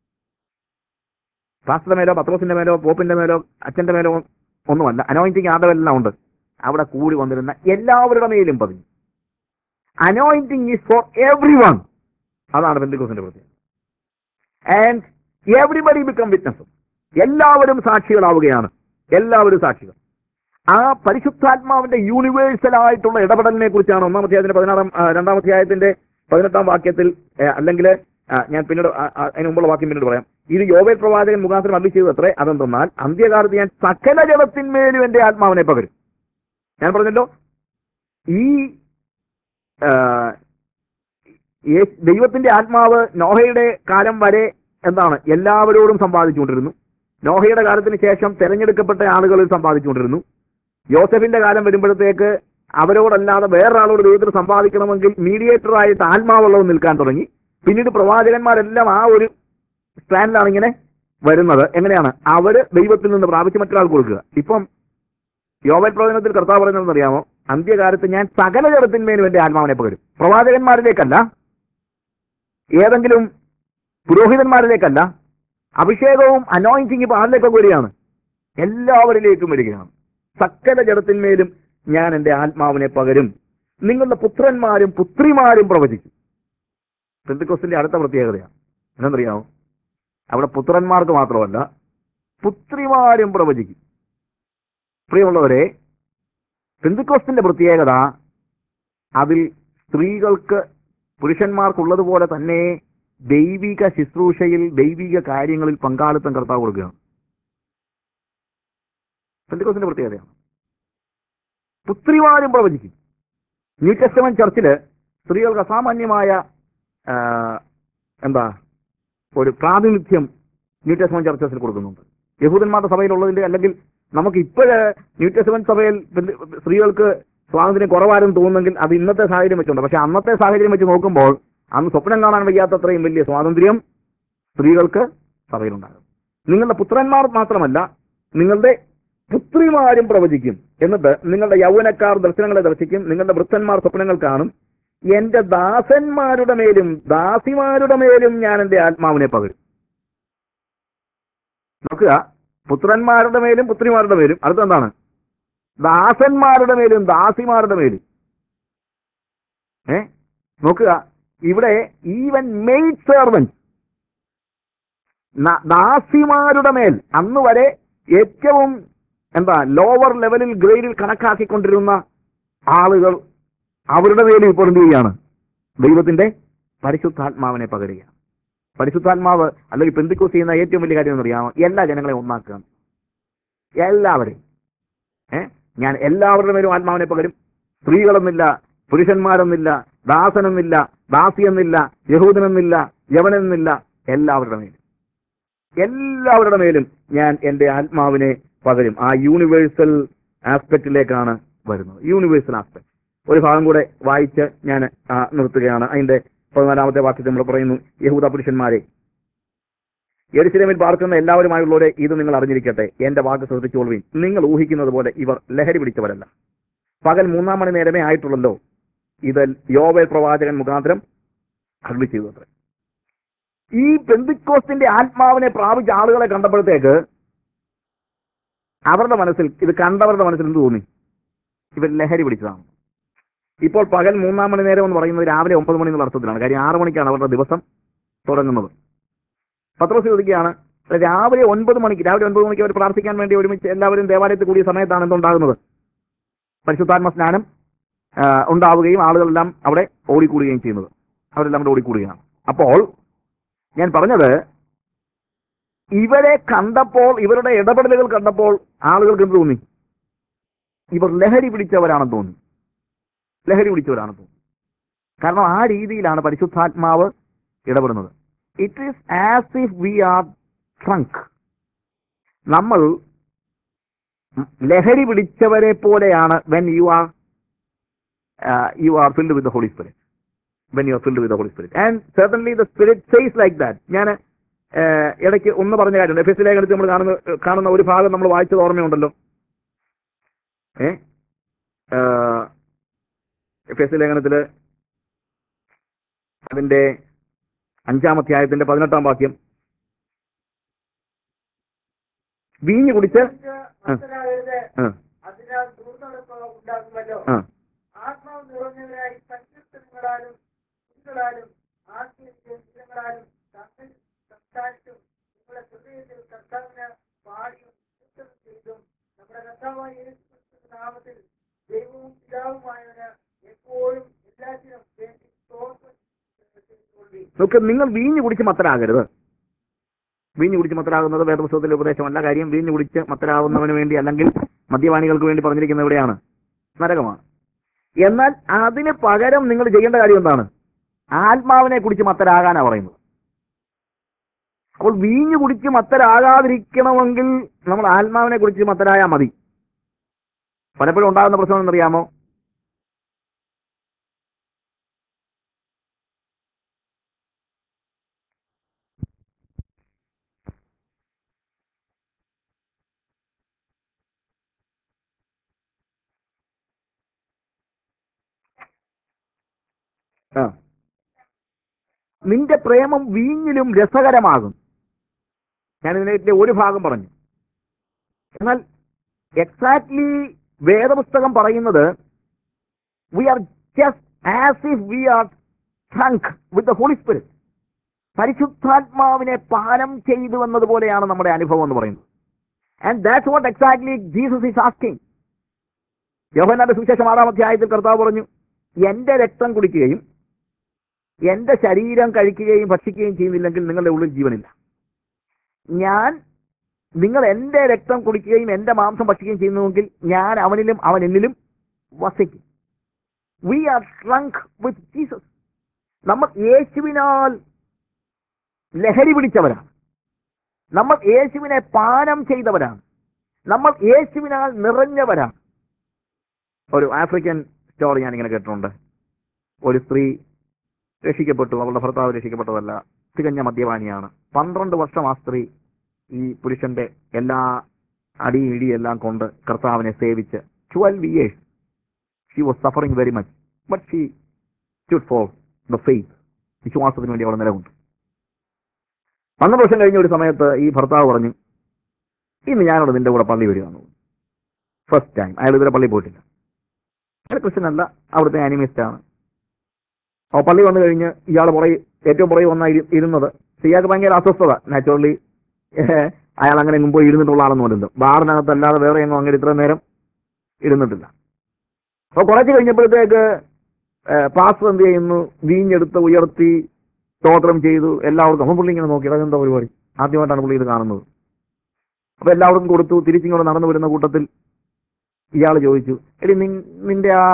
പാസ്റ്ററുടെ മേലോ പത്രോസിന്റെ മേലോ പോപ്പിന്റെ മേലോ അച്ഛന്റെ മേലോ ഒന്നുമല്ല അനോയിന്റിങ് ആരുടെ മേലെല്ലാം ഉണ്ട് അവിടെ കൂടി വന്നിരുന്ന എല്ലാവരുടെ മേലും പതിഞ്ഞു anointing is for everyone അതാണ് ബന്ധുക്കോസിന്റെ പ്രത്യേകത ആൻഡ് എവറിബഡി ബിക്കം വിറ്റ്നസ് എല്ലാവരും സാക്ഷികളാവുകയാണ് എല്ലാവരും സാക്ഷികൾ ആ പരിശുദ്ധാത്മാവിന്റെ യൂണിവേഴ്സൽ ആയിട്ടുള്ള ഇടപെടലിനെ കുറിച്ചാണ് ഒന്നാം അധ്യായത്തിന്റെ പതിനാറാം ആ, രണ്ടാം അധ്യായത്തിന്റെ പതിനെട്ടാം വാക്യത്തിൽ അല്ലെങ്കിൽ ഞാൻ പിന്നീട് ആ, ആ, അതിന് മുമ്പുള്ള വാക്യം പിന്നീട് പറയാം ഇത് യോവേൽ പ്രവാചകൻ മുഖാന്തരം അള്ളി ചെയ്തത് അത്രേ അതെന്തെന്നാൽ അന്ത്യകാലത്ത് ഞാൻ സകല ജലത്തിന്മേലും എന്റെ ആത്മാവിനെ പകരും ഞാൻ പറഞ്ഞല്ലോ ഈ ആ, യേ- ദൈവത്തിന്റെ ആത്മാവ് നോഹയുടെ കാലം വരെ എന്താണ് എല്ലാവരോടും സമ്പാദിച്ചുകൊണ്ടിരുന്നു നോഹയുടെ കാലത്തിന് ശേഷം തെരഞ്ഞെടുക്കപ്പെട്ട ആളുകളിൽ സമ്പാദിച്ചുകൊണ്ടിരുന്നു യോസഫിന്റെ കാലം വരുമ്പോഴത്തേക്ക് അവരോടല്ലാതെ വേറൊരാളോട് ദൈവത്തിന് സമ്പാദിക്കണമെങ്കിൽ മീഡിയേറ്ററായിട്ട് ആത്മാവുള്ളവർ നിൽക്കാൻ തുടങ്ങി പിന്നീട് പ്രവാചകന്മാരെല്ലാം ആ ഒരു സ്റ്റാൻഡിലാണ് ഇങ്ങനെ വരുന്നത് എങ്ങനെയാണ് അവര് ദൈവത്തിൽ നിന്ന് പ്രാപിച്ച് മറ്റൊരാൾ കൊടുക്കുക ഇപ്പം യോവൽ പ്രവചനത്തിൽ കർത്താവ് പറയുന്നതെന്ന് അറിയാമോ അന്ത്യകാലത്ത് ഞാൻ സകല ജലത്തിന്മേലും എന്റെ ആത്മാവിനെ പകരും പ്രവാചകന്മാരിലേക്കല്ല ഏതെങ്കിലും പുരോഹിതന്മാരിലേക്കല്ല അഭിഷേകവും അനോയിന്റിങ് ഇപ്പൊ ആരിലേക്കൊക്കെ വരികയാണ് എല്ലാവരിലേക്കും വരികയാണ് സകല ജഡത്തിന്മേലും ഞാൻ എന്റെ ആത്മാവിനെ പകരും നിങ്ങളുടെ പുത്രന്മാരും പുത്രിമാരും പ്രവചിക്കും പെന്തിക്കോസിന്റെ അടുത്ത പ്രത്യേകതയാണ് എന്നറിയാമോ അവിടെ പുത്രന്മാർക്ക് മാത്രമല്ല പുത്രിമാരും പ്രവചിക്കും പ്രിയമുള്ളവരെ പെന്തിക്കോസ്റ്റിന്റെ പ്രത്യേകത അതിൽ സ്ത്രീകൾക്ക് പുരുഷന്മാർക്കുള്ളതുപോലെ തന്നെ ദൈവിക ശുശ്രൂഷയിൽ ദൈവിക കാര്യങ്ങളിൽ പങ്കാളിത്തം കർത്താവ് കൊടുക്കുകയാണ് പെന്തിക്കോസിന്റെ പ്രത്യേകതയാണ് പുത്രിമാരും പ്രവചിക്കും ന്യൂ ടെസ്റ്റമൻ ചർച്ചില് സ്ത്രീകൾക്ക് അസാമാന്യമായ ആ, എന്താ ഒരു പ്രാതിനിധ്യം ന്യൂ ടെസ്റ്റമൻ ചർച്ചസിൽ കൊടുക്കുന്നുണ്ട് യഹൂദന്മാരുടെ സഭയിലുള്ളതിന്റെ അല്ലെങ്കിൽ നമുക്ക് ഇപ്പോഴ് ന്യൂ ടെസ്റ്റമൻ സഭയിൽ പെന്തി- സ്ത്രീകൾക്ക് സ്വാതന്ത്ര്യം കുറവാരും തോന്നുന്നെങ്കിൽ അത് ഇന്നത്തെ സാഹചര്യം വെച്ചുണ്ട് പക്ഷെ അന്നത്തെ സാഹചര്യം വെച്ച് നോക്കുമ്പോൾ അന്ന് സ്വപ്നം കാണാൻ വയ്യാത്തത്രയും വലിയ സ്വാതന്ത്ര്യം സ്ത്രീകൾക്ക് സഭയിലുണ്ടാകും നിങ്ങളുടെ പുത്രന്മാർ മാത്രമല്ല നിങ്ങളുടെ പുത്രിമാരും പ്രവചിക്കും എന്നിട്ട് നിങ്ങളുടെ യൗവനക്കാർ ദർശനങ്ങളെ ദർശിക്കും നിങ്ങളുടെ വൃദ്ധന്മാർ സ്വപ്നങ്ങൾ കാണും എന്റെ ദാസന്മാരുടെ മേലും ദാസിമാരുടെ മേലും ഞാൻ എന്റെ ആത്മാവിനെ പകരും നോക്കുക പുത്രന്മാരുടെ മേലും പുത്രിമാരുടെ മേലും അടുത്ത എന്താണ് ദാസന്മാരുടെ മേലും ദാസിമാരുടെ മേലും ഏ നോക്കുക ഇവിടെ ഈവൻ മെയ്ഡ് സെർവൻസ് ദാസിമാരുടെ മേൽ അന്ന് വരെ ഏറ്റവും എന്താ ലോവർ ലെവലിൽ ഗ്രേഡിൽ കണക്കാക്കിക്കൊണ്ടിരുന്ന ആളുകൾ അവരുടെ മേലും ഇപ്പോൾ എന്ത് ചെയ്യുകയാണ് ദൈവത്തിന്റെ പരിശുദ്ധാത്മാവിനെ പകരുക പരിശുദ്ധാത്മാവ് അല്ലെങ്കിൽ പെന്തിക്കോസ് ചെയ്യുന്ന ഏറ്റവും വലിയ കാര്യം എന്നറിയാമോ എല്ലാ ജനങ്ങളെയും ഒന്നാക്കുക എല്ലാവരെയും ഏ ഞാൻ എല്ലാവരുടെ മേലും ആത്മാവിനെ പകരും സ്ത്രീകളെന്നില്ല പുരുഷന്മാരെന്നില്ല ദാസനെന്നില്ല ദാസിയെന്നില്ല യഹൂദനെന്നില്ല യവനെന്നില്ല എല്ലാവരുടെ മേലും എല്ലാവരുടെ മേലും ഞാൻ എന്റെ ആത്മാവിനെ പകരും ആ യൂണിവേഴ്സൽ ആസ്പെക്റ്റിലേക്കാണ് വരുന്നത് യൂണിവേഴ്സൽ ആസ്പെക്ട് ഒരു ഭാഗം കൂടെ വായിച്ച് ഞാൻ ആ, നിർത്തുകയാണ് അതിന്റെ പതിനാലാമത്തെ വാക്യത്തിൽ നമ്മൾ പറയുന്നു യഹൂദ പുരുഷന്മാരെ എരിശിലമിൽ പാർക്കുന്ന എല്ലാവരുമായുള്ളവരെ ഇത് നിങ്ങൾ അറിഞ്ഞിരിക്കട്ടെ എന്റെ വാക്ക് ശ്രദ്ധിച്ചോളുവിൻ നിങ്ങൾ ഊഹിക്കുന്നത് പോലെ ഇവർ ലഹരി പിടിച്ചവരല്ല പകൽ മൂന്നാം മണി നേരമേ ആയിട്ടുള്ളല്ലോ ഇത് യോവേൽ പ്രവാചകൻ മുഖാന്തരം അഗ്നി ചെയ്തു അത്രേ ഈ പെന്തിക്കോസ്തിന്റെ ആത്മാവിനെ പ്രാപിച്ച ആളുകളെ കണ്ടപ്പോഴത്തേക്ക് അവരുടെ മനസ്സിൽ ഇത് കണ്ടവരുടെ മനസ്സിൽ എന്ത് തോന്നി ഇവർ ലഹരി പിടിച്ചതാണ് ഇപ്പോൾ പകൽ മൂന്നാം മണി നേരം എന്ന് പറയുന്നത് രാവിലെ ഒമ്പത് മണി എന്നുള്ള അർത്ഥത്തിലാണ് കാര്യം ആറ് മണിക്കാണ് അവരുടെ ദിവസം തുടങ്ങുന്നത് പത്രോസ് ചോദിക്കുകയാണ് രാവിലെ ഒൻപത് മണിക്ക് രാവിലെ ഒൻപത് മണിക്ക് അവർ പ്രാർത്ഥിക്കാൻ വേണ്ടി ഒരുമിച്ച് എല്ലാവരും ദേവാലയത്തിൽ കൂടിയ സമയത്താണ് എന്തുണ്ടാകുന്നത് പരിശുദ്ധാത്മ സ്നാനം ആ, ഉണ്ടാവുകയും ആളുകളെല്ലാം അവിടെ ഓടിക്കൂടുകയും ചെയ്യുന്നത് അവരെല്ലാം കൂടെ ഓടിക്കൂടുകയാണ് അപ്പോൾ ഞാൻ പറഞ്ഞത് ഇവരെ കണ്ടപ്പോൾ ഇവരുടെ ഇടപെടലുകൾ കണ്ടപ്പോൾ ആളുകൾക്ക് എന്ത് തോന്നി ഇവർ ലഹരി പിടിച്ചവരാണെന്ന് തോന്നി ലഹരി പിടിച്ചവരാണെന്ന് തോന്നി കാരണം ആ രീതിയിലാണ് പരിശുദ്ധാത്മാവ് ഇടപെടുന്നത് it is as if we are drunk നമ്മൾ ലഹരി പിടിച്ചവരെ പോലെയാണ് when you are you are filled with the holy Spirit when you are filled with the holy Spirit and certainly the spirit says like that ഞാൻ ഇടയ്ക്ക് ഒന്ന് പറഞ്ഞ കാര്യമുണ്ട് എഫ് എസ് ലേഖനത്തിൽ നമ്മൾ കാണുന്ന കാണുന്ന ഒരു ഭാഗം നമ്മൾ വായിച്ചത് ഓർമ്മയുണ്ടല്ലോ ഏ എഫ് എസ് ലേഖനത്തില് അതിന്റെ അഞ്ചാം അധ്യായത്തിന്റെ പതിനെട്ടാം വാക്യം വീഞ്ഞു കുടിച്ച് മത്സരാകരുത് ആ, അതിനാൽ ദുർനടപ്പ് ഉണ്ടാകുമല്ലോ ആ, ആത്മാവ് നിറഞ്ഞവരായി സങ്കീർത്തനങ്ങളാലും സ്തുതികളാലും ആത്മീയങ്ങളാലും തമ്മിൽ സംസാരിച്ചും നിങ്ങളുടെ ഹൃദയത്തിൽ കർത്താവിന് പാടിയും കീർത്തനം ചെയ്തും നമ്മുടെ കർത്താവായ യേശു ക്രിസ്തുവിന്റെ നാമത്തിൽ ദൈവവും പിതാവുമായവന് എപ്പോഴും എല്ലാത്തിനും വേണ്ടി സ്തോത്രം ചെയ്തുകൊള്ളി നോക്ക് നിങ്ങൾ വീഞ്ഞു കുടിച്ച് മത്തരാകരുത് വീഞ്ഞു കുടിച്ച് മത്തരാകുന്നത് വേദപുസ്തകത്തിലെ ഉപദേശമല്ല കാര്യം വീഞ്ഞു കുടിച്ച് മത്തരാകുന്നവന് വേണ്ടി അല്ലെങ്കിൽ മദ്യപാനികൾക്ക് വേണ്ടി പറഞ്ഞിരിക്കുന്നത് എവിടെയാണ് നരകമാണ് എന്നാൽ അതിന് പകരം നിങ്ങൾ ചെയ്യേണ്ട കാര്യം എന്താണ് ആത്മാവിനെ കുടിച്ച് മത്തരാകാനാ പറയുന്നത് അപ്പോൾ വീഞ്ഞു കുടിച്ച് മത്തരാകാതിരിക്കണമെങ്കിൽ നമ്മൾ ആത്മാവിനെ കുറിച്ച് മത്തരായാൽ മതി പലപ്പോഴും ഉണ്ടാകുന്ന പ്രശ്നം എന്നറിയാമോ ആ നിന്റെ പ്രേമം വീഞ്ഞിലും രസകരമാകും ഞാൻ ഇതിന്റെ ഒരു ഭാഗം പറഞ്ഞു എന്നാൽ എക്സാക്ട്ലി വേദപുസ്തകം പറയുന്നത് we are just as if we are drunk with the holy Spirit പരിശുദ്ധാത്മാവിനെ പാനം ചെയ്തു എന്നതുപോലെയാണ് നമ്മുടെ അനുഭവം എന്ന് പറയുന്നത് and that's what exactly Jesus is asking യോഹന്നാന്റെ സുവിശേഷം ആറാം അധ്യായത്തിൽ കർത്താവ് പറഞ്ഞു എന്റെ രക്തം കുടിക്കുകയും എന്റെ ശരീരം കഴിക്കുകയും ഭക്ഷിക്കുകയും ചെയ്യുന്നില്ലെങ്കിൽ നിങ്ങളുടെ ഉള്ളിൽ ജീവനില്ല ഞാൻ നിങ്ങൾ എന്റെ രക്തം കുടിക്കുകയും എന്റെ മാംസം ഭക്ഷിക്കുകയും ചെയ്യുന്നുവെങ്കിൽ ഞാൻ അവനിലും അവൻ എന്നിലും വസിക്കും we are drunk with Jesus നമ്മൾ യേശുവിനാൽ ലഹരി പിടിച്ചവരാണ് നമ്മൾ യേശുവിനെ പാനം ചെയ്തവരാണ് നമ്മൾ യേശുവിനാൽ നിറഞ്ഞവരാണ് ഒരു ആഫ്രിക്കൻ സ്റ്റോറി ഞാൻ ഇങ്ങനെ കേട്ടിട്ടുണ്ട് ഒരു സ്ത്രീ രക്ഷിക്കപ്പെട്ടു അവളുടെ ഭർത്താവ് രക്ഷിക്കപ്പെട്ടതല്ല തികഞ്ഞ മദ്യപാനിയാണ് പന്ത്രണ്ട് വർഷം ആ സ്ത്രീ ഈ പുരുഷന്റെ എല്ലാ അടി ഇടി എല്ലാം കൊണ്ട് കർത്താവിനെ സേവിച്ച് twelve years she was suffering very much but she stood for the faith വിശ്വാസത്തിന് വേണ്ടി അവൾ നിലകൊണ്ടു പന്ത്രണ്ട് വർഷം കഴിഞ്ഞ ഒരു സമയത്ത് ഈ ഭർത്താവ് പറഞ്ഞു ഇന്ന് ഞാനോട് നിന്റെ കൂടെ പള്ളി വരികയാണ് ഫസ്റ്റ് ടൈം അയാൾ ഇതുവരെ പള്ളി പോയിട്ടില്ല അയാൾ ക്രിസ്ത്യൻ അല്ല അവിടുത്തെ ആനിമിസ്റ്റ് ആണ് അപ്പോൾ പള്ളി വന്നു കഴിഞ്ഞ് ഇയാൾ പുറകെ ഏറ്റവും പുറകെ വന്ന ഇരുന്നത് സിയാക്ക് ഭയങ്കര അസ്വസ്ഥത നാച്ചുറലി അയാൾ അങ്ങനെ മുമ്പ് ഇരുന്നിട്ടുള്ള ആളെന്ന് പറയുന്നത് ബാറിനകത്ത് അല്ലാതെ വേറെ എങ്ങും അങ്ങനെ ഇത്രയും നേരം ഇരുന്നിട്ടില്ല അപ്പോൾ കുറച്ച് കഴിഞ്ഞപ്പോഴത്തേക്ക് പാസ്റ്റർ എന്ത് ചെയ്യുന്നു വീഞ്ഞെടുത്ത് ഉയർത്തി സ്തോത്രം ചെയ്തു എല്ലാവർക്കും അപ്പം പുള്ളി ഇങ്ങനെ നോക്കി അതെന്താ പരിപാടി ആദ്യമായിട്ടാണ് പുള്ളി ഇത് കാണുന്നത് അപ്പൊ എല്ലാവർക്കും കൊടുത്തു തിരിച്ചിങ്ങോട്ട് നടന്നു വരുന്ന കൂട്ടത്തിൽ ഇയാൾ ചോദിച്ചു എടി നിൻ- നിന്റെ ആ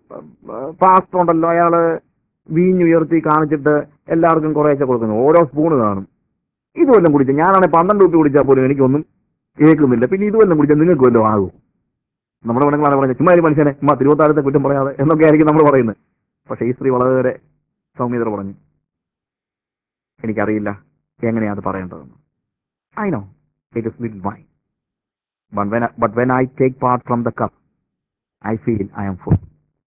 പാസ്റ്റർ ഉണ്ടല്ലോ അയാള് വീഞ്ഞുയർത്തി കാണിച്ചിട്ട് എല്ലാവർക്കും കുറേശ്ശെ കൊടുക്കുന്നു ഓരോ സ്പൂണ് കാണും ഇതുവല്ലം കുടിച്ച ഞാനാണെങ്കിൽ പന്ത്രണ്ട് രൂപ കുടിച്ചാൽ പോലും എനിക്കൊന്നും കേൾക്കുന്നില്ല പിന്നെ ഇതുവല്ലം കുടിച്ചാൽ നിങ്ങൾക്ക് വല്ലതും ആകും നമ്മുടെ പെണ്ണുങ്ങളാണ് പറഞ്ഞത് ചുമ്മാ ഒരു മനുഷ്യനെ ചുമ്മാ തിരുവത്താരത്തെ കുറ്റം പറയാതെ എന്നൊക്കെ ആയിരിക്കും നമ്മൾ പറയുന്നത് പക്ഷേ ഈ സ്ത്രീ വളരെ സൗമ്യത പറഞ്ഞു എനിക്കറിയില്ല എങ്ങനെയാണ് അത് പറയേണ്ടതെന്ന് I know it is with wine But when, I, but when I take part from the cup, I feel I am full.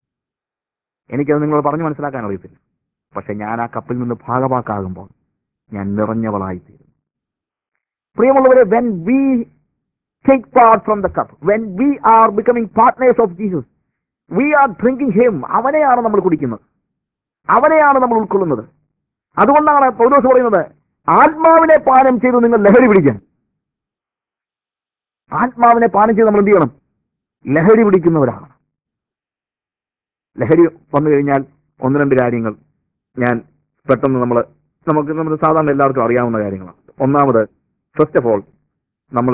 എനിക്കത് നിങ്ങൾ പറഞ്ഞു മനസ്സിലാക്കാൻ അറിയത്തില്ല പക്ഷെ ഞാൻ ആ കപ്പിൽ നിന്ന് ഭാഗവാക്കാകുമ്പോൾ ഞാൻ നിറഞ്ഞവളായിത്തീരും പ്രിയമുള്ളവരെ when we take part from the cup when we are becoming partners of Jesus we are drinking him അവനെയാണ് നമ്മൾ കുടിക്കുന്നത് അവനെയാണ് നമ്മൾ ഉൾക്കൊള്ളുന്നത് അതുകൊണ്ടാണ് പൗലോസ് പറയുന്നത് ആത്മാവിനെ പാനം ചെയ്ത് നിങ്ങൾ ലഹരി പിടിക്കാൻ ആത്മാവിനെ പാനം ചെയ്ത് നമ്മൾ എന്ത് ചെയ്യണം ലഹരി പിടിക്കുന്നവരാണ് ലഹരി വന്നു കഴിഞ്ഞാൽ ഒന്ന് രണ്ട് കാര്യങ്ങൾ ഞാൻ പെട്ടെന്ന് നമ്മൾ നമുക്ക് നമ്മൾ സാധാരണ എല്ലാവർക്കും അറിയാവുന്ന കാര്യങ്ങളാണ് ഒന്നാമത് ഫസ്റ്റ് ഓഫ് ഓൾ നമ്മൾ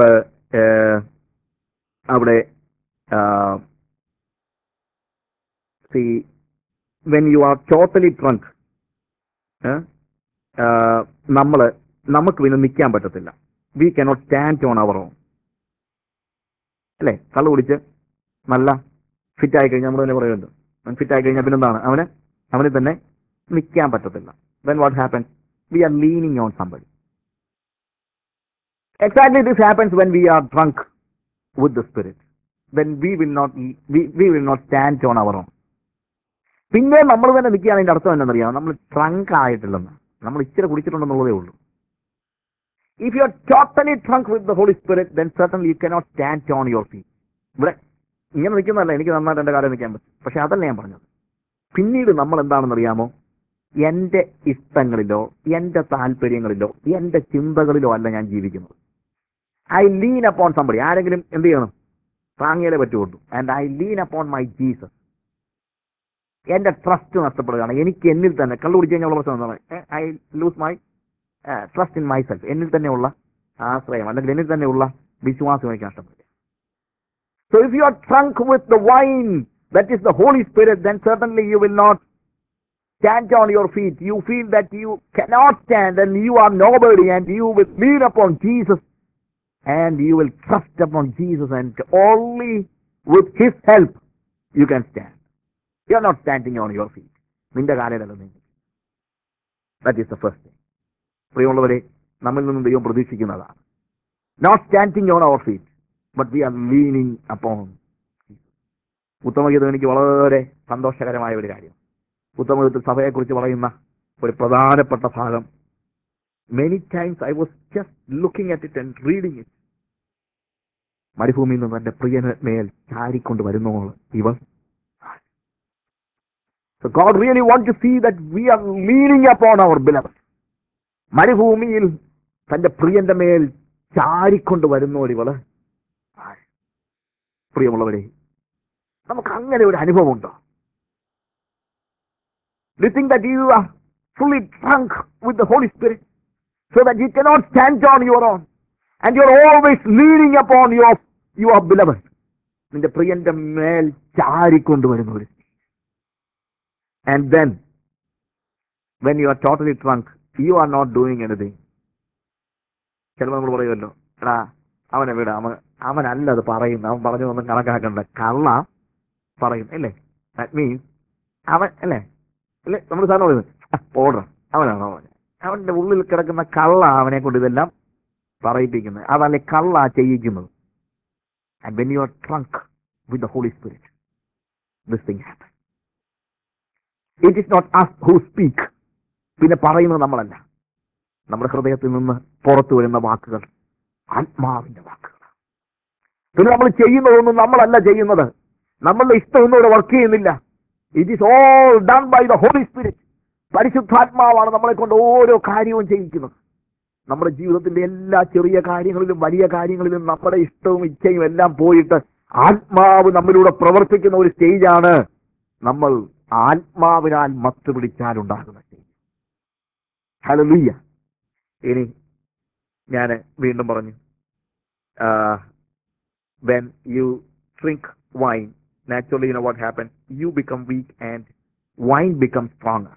അവിടെ see when you are totally drunk നമ്മൾ നമുക്ക് പിന്നെ നിൽക്കാൻ പറ്റത്തില്ല we cannot stand on our own അല്ലേ കള്ളു കുടിച്ച് നല്ല ഫിറ്റ് ആയി കഴിഞ്ഞാൽ നമ്മൾ തന്നെ പറയുന്നുണ്ട് അവൻ ഫിറ്റ് ആയി കഴിഞ്ഞാൽ പിന്നെന്താണ് അവന് അവന് തന്നെ നിൽക്കാൻ പറ്റത്തില്ല then what happens we are leaning on somebody exactly this happens when we are drunk with the spirit then we will not we, we will not stand on our own പിന്നെ നമ്മൾ തന്നെ നിൽക്കുകയാണ് അതിന്റെ അർത്ഥം എന്താണെന്നറിയാം നമ്മൾ ട്രങ്ക് ആയിട്ടില്ലെന്ന് നമ്മൾ ഇച്ചിരി കുടിച്ചിട്ടുണ്ടെന്നുള്ളതേ ഉള്ളൂ if you are totally drunk with the holy Spirit then certainly you cannot stand on your feet ഇവിടെ ഇങ്ങനെ നിൽക്കുന്നതല്ല എനിക്ക് നന്നായിട്ട് എന്റെ കാലം നിൽക്കാൻ പറ്റും പക്ഷെ അതല്ല ഞാൻ പറഞ്ഞത് പിന്നീട് നമ്മൾ എന്താണെന്ന് അറിയാമോ എന്റെ ഇഷ്ടങ്ങളിലോ എന്റെ താല്പര്യങ്ങളിലോ എന്റെ ചിന്തകളിലോ അല്ല ഞാൻ ജീവിക്കുന്നത് ഐ ലീൻ അപ്പോൺ സംബടി ആരെങ്കിലും എന്ത് ചെയ്യണം താങ്ങിയാലേ പറ്റുള്ളൂ and I lean upon my Jesus എന്റെ ട്രസ്റ്റ് നഷ്ടപ്പെടുകയാണ് എനിക്ക് എന്നിൽ തന്നെ കള്ളു കുടിച്ച് കഴിഞ്ഞുള്ള പ്രശ്നം എന്താണ് I lose my trust in myself എന്നിൽ തന്നെയുള്ള ആശ്രയം അല്ലെങ്കിൽ എന്നിൽ തന്നെയുള്ള വിശ്വാസം എനിക്ക് നഷ്ടപ്പെടുക so if you are drunk with the wine that is the holy Spirit then certainly you will not stand on your feet. You feel that you cannot stand and you are nobody and you will lean upon Jesus and you will trust upon Jesus and only with His help you can stand. You are not standing on your feet. നിന്റെ കാലയിലല്ല നീങ്ങി that is the first thing പ്രിയമുള്ളവരെ നമ്മിൽ നിന്നും ദൈവം പ്രതീക്ഷിക്കുന്നതാണ് not standing on our feet but we are leaning upon ഉത്തമഗീതം എനിക്ക് വളരെ സന്തോഷകരമായ ഒരു കാര്യം ഉത്തമഗീതത്തിൽ സഭയെക്കുറിച്ച് പറയുന്ന ഒരു പ്രധാനപ്പെട്ട ഭാഗം many times I was just looking at it and reading it മരുഭൂമിയിൽ നിന്ന് തന്റെ പ്രിയന് മേൽ ചാരിക്കൊണ്ട് വരുന്നു ഇവർ So God really want to see that we are leaning upon our beloved. മരുഭൂമിയിൽ തന്റെ പ്രിയന്റെ മേൽ ചാരിക്കൊണ്ട് വരുന്നവരിവള് പ്രിയമുള്ളവരെ നമുക്ക് അങ്ങനെ ഒരു അനുഭവമുണ്ടോ do think that you are fully drunk with the holy Spirit so that you cannot stand on your own and you are always leading upon your your beloved നിന്റെ പ്രിയന്റെ മേൽ ചാരിക്കൊണ്ട് വരുന്നവർ and then when you are totally drunk you are not doing anything ചിലപ്പോൾ നമ്മൾ പറയുമല്ലോ എടാ അവനെ വിട അവൻ അവനല്ല അത് പറയുന്നത് അവൻ പറഞ്ഞു ഒന്നും കണക്കാക്കണ്ട കള്ള പറയും അല്ലേ ദാറ്റ് മീൻസ് അവൻ അല്ലേ അല്ലേ നമ്മൾ സാറിന് പറയുന്നത് ഓർഡർ അവനാണോ അവൻ അവന്റെ ഉള്ളിൽ കിടക്കുന്ന കള്ള അവനെ കൊണ്ട് ഇതെല്ലാം പറയിപ്പിക്കുന്നത് അതല്ലേ കള്ള ചെയ്യിക്കുന്നത് and when you are drunk with the holy Spirit this thing happen it is not us who speak പിന്നെ പറയുന്നത് നമ്മളല്ല നമ്മുടെ ഹൃദയത്തിൽ നിന്ന് പുറത്തു വരുന്ന വാക്കുകൾ ആത്മാവിന്റെ വാക്കുകൾ പിന്നെ നമ്മൾ ചെയ്യുന്നതൊന്നും നമ്മളല്ല ചെയ്യുന്നത് നമ്മളുടെ ഇഷ്ടമൊന്നും ഇവിടെ വർക്ക് ചെയ്യുന്നില്ല it is all done by the holy Spirit പരിശുദ്ധാത്മാവാണ് നമ്മളെ കൊണ്ട് ഓരോ കാര്യവും ചെയ്യിക്കുന്നത് നമ്മുടെ ജീവിതത്തിന്റെ എല്ലാ ചെറിയ കാര്യങ്ങളിലും വലിയ കാര്യങ്ങളിലും നമ്മുടെ ഇഷ്ടവും ഇച്ഛയും എല്ലാം പോയിട്ട് ആത്മാവ് നമ്മളിലൂടെ പ്രവർത്തിക്കുന്ന ഒരു സ്റ്റേജാണ് നമ്മൾ ആത്മാവിനാൽ മത്ത് പിടിച്ചാൽ ഉണ്ടാകുന്ന സ്റ്റേജ് ഹലലുയ്യ ഇനി ഞാൻ വീണ്ടും പറഞ്ഞു when you drink wine naturally you know what happen you become weak and wine become strong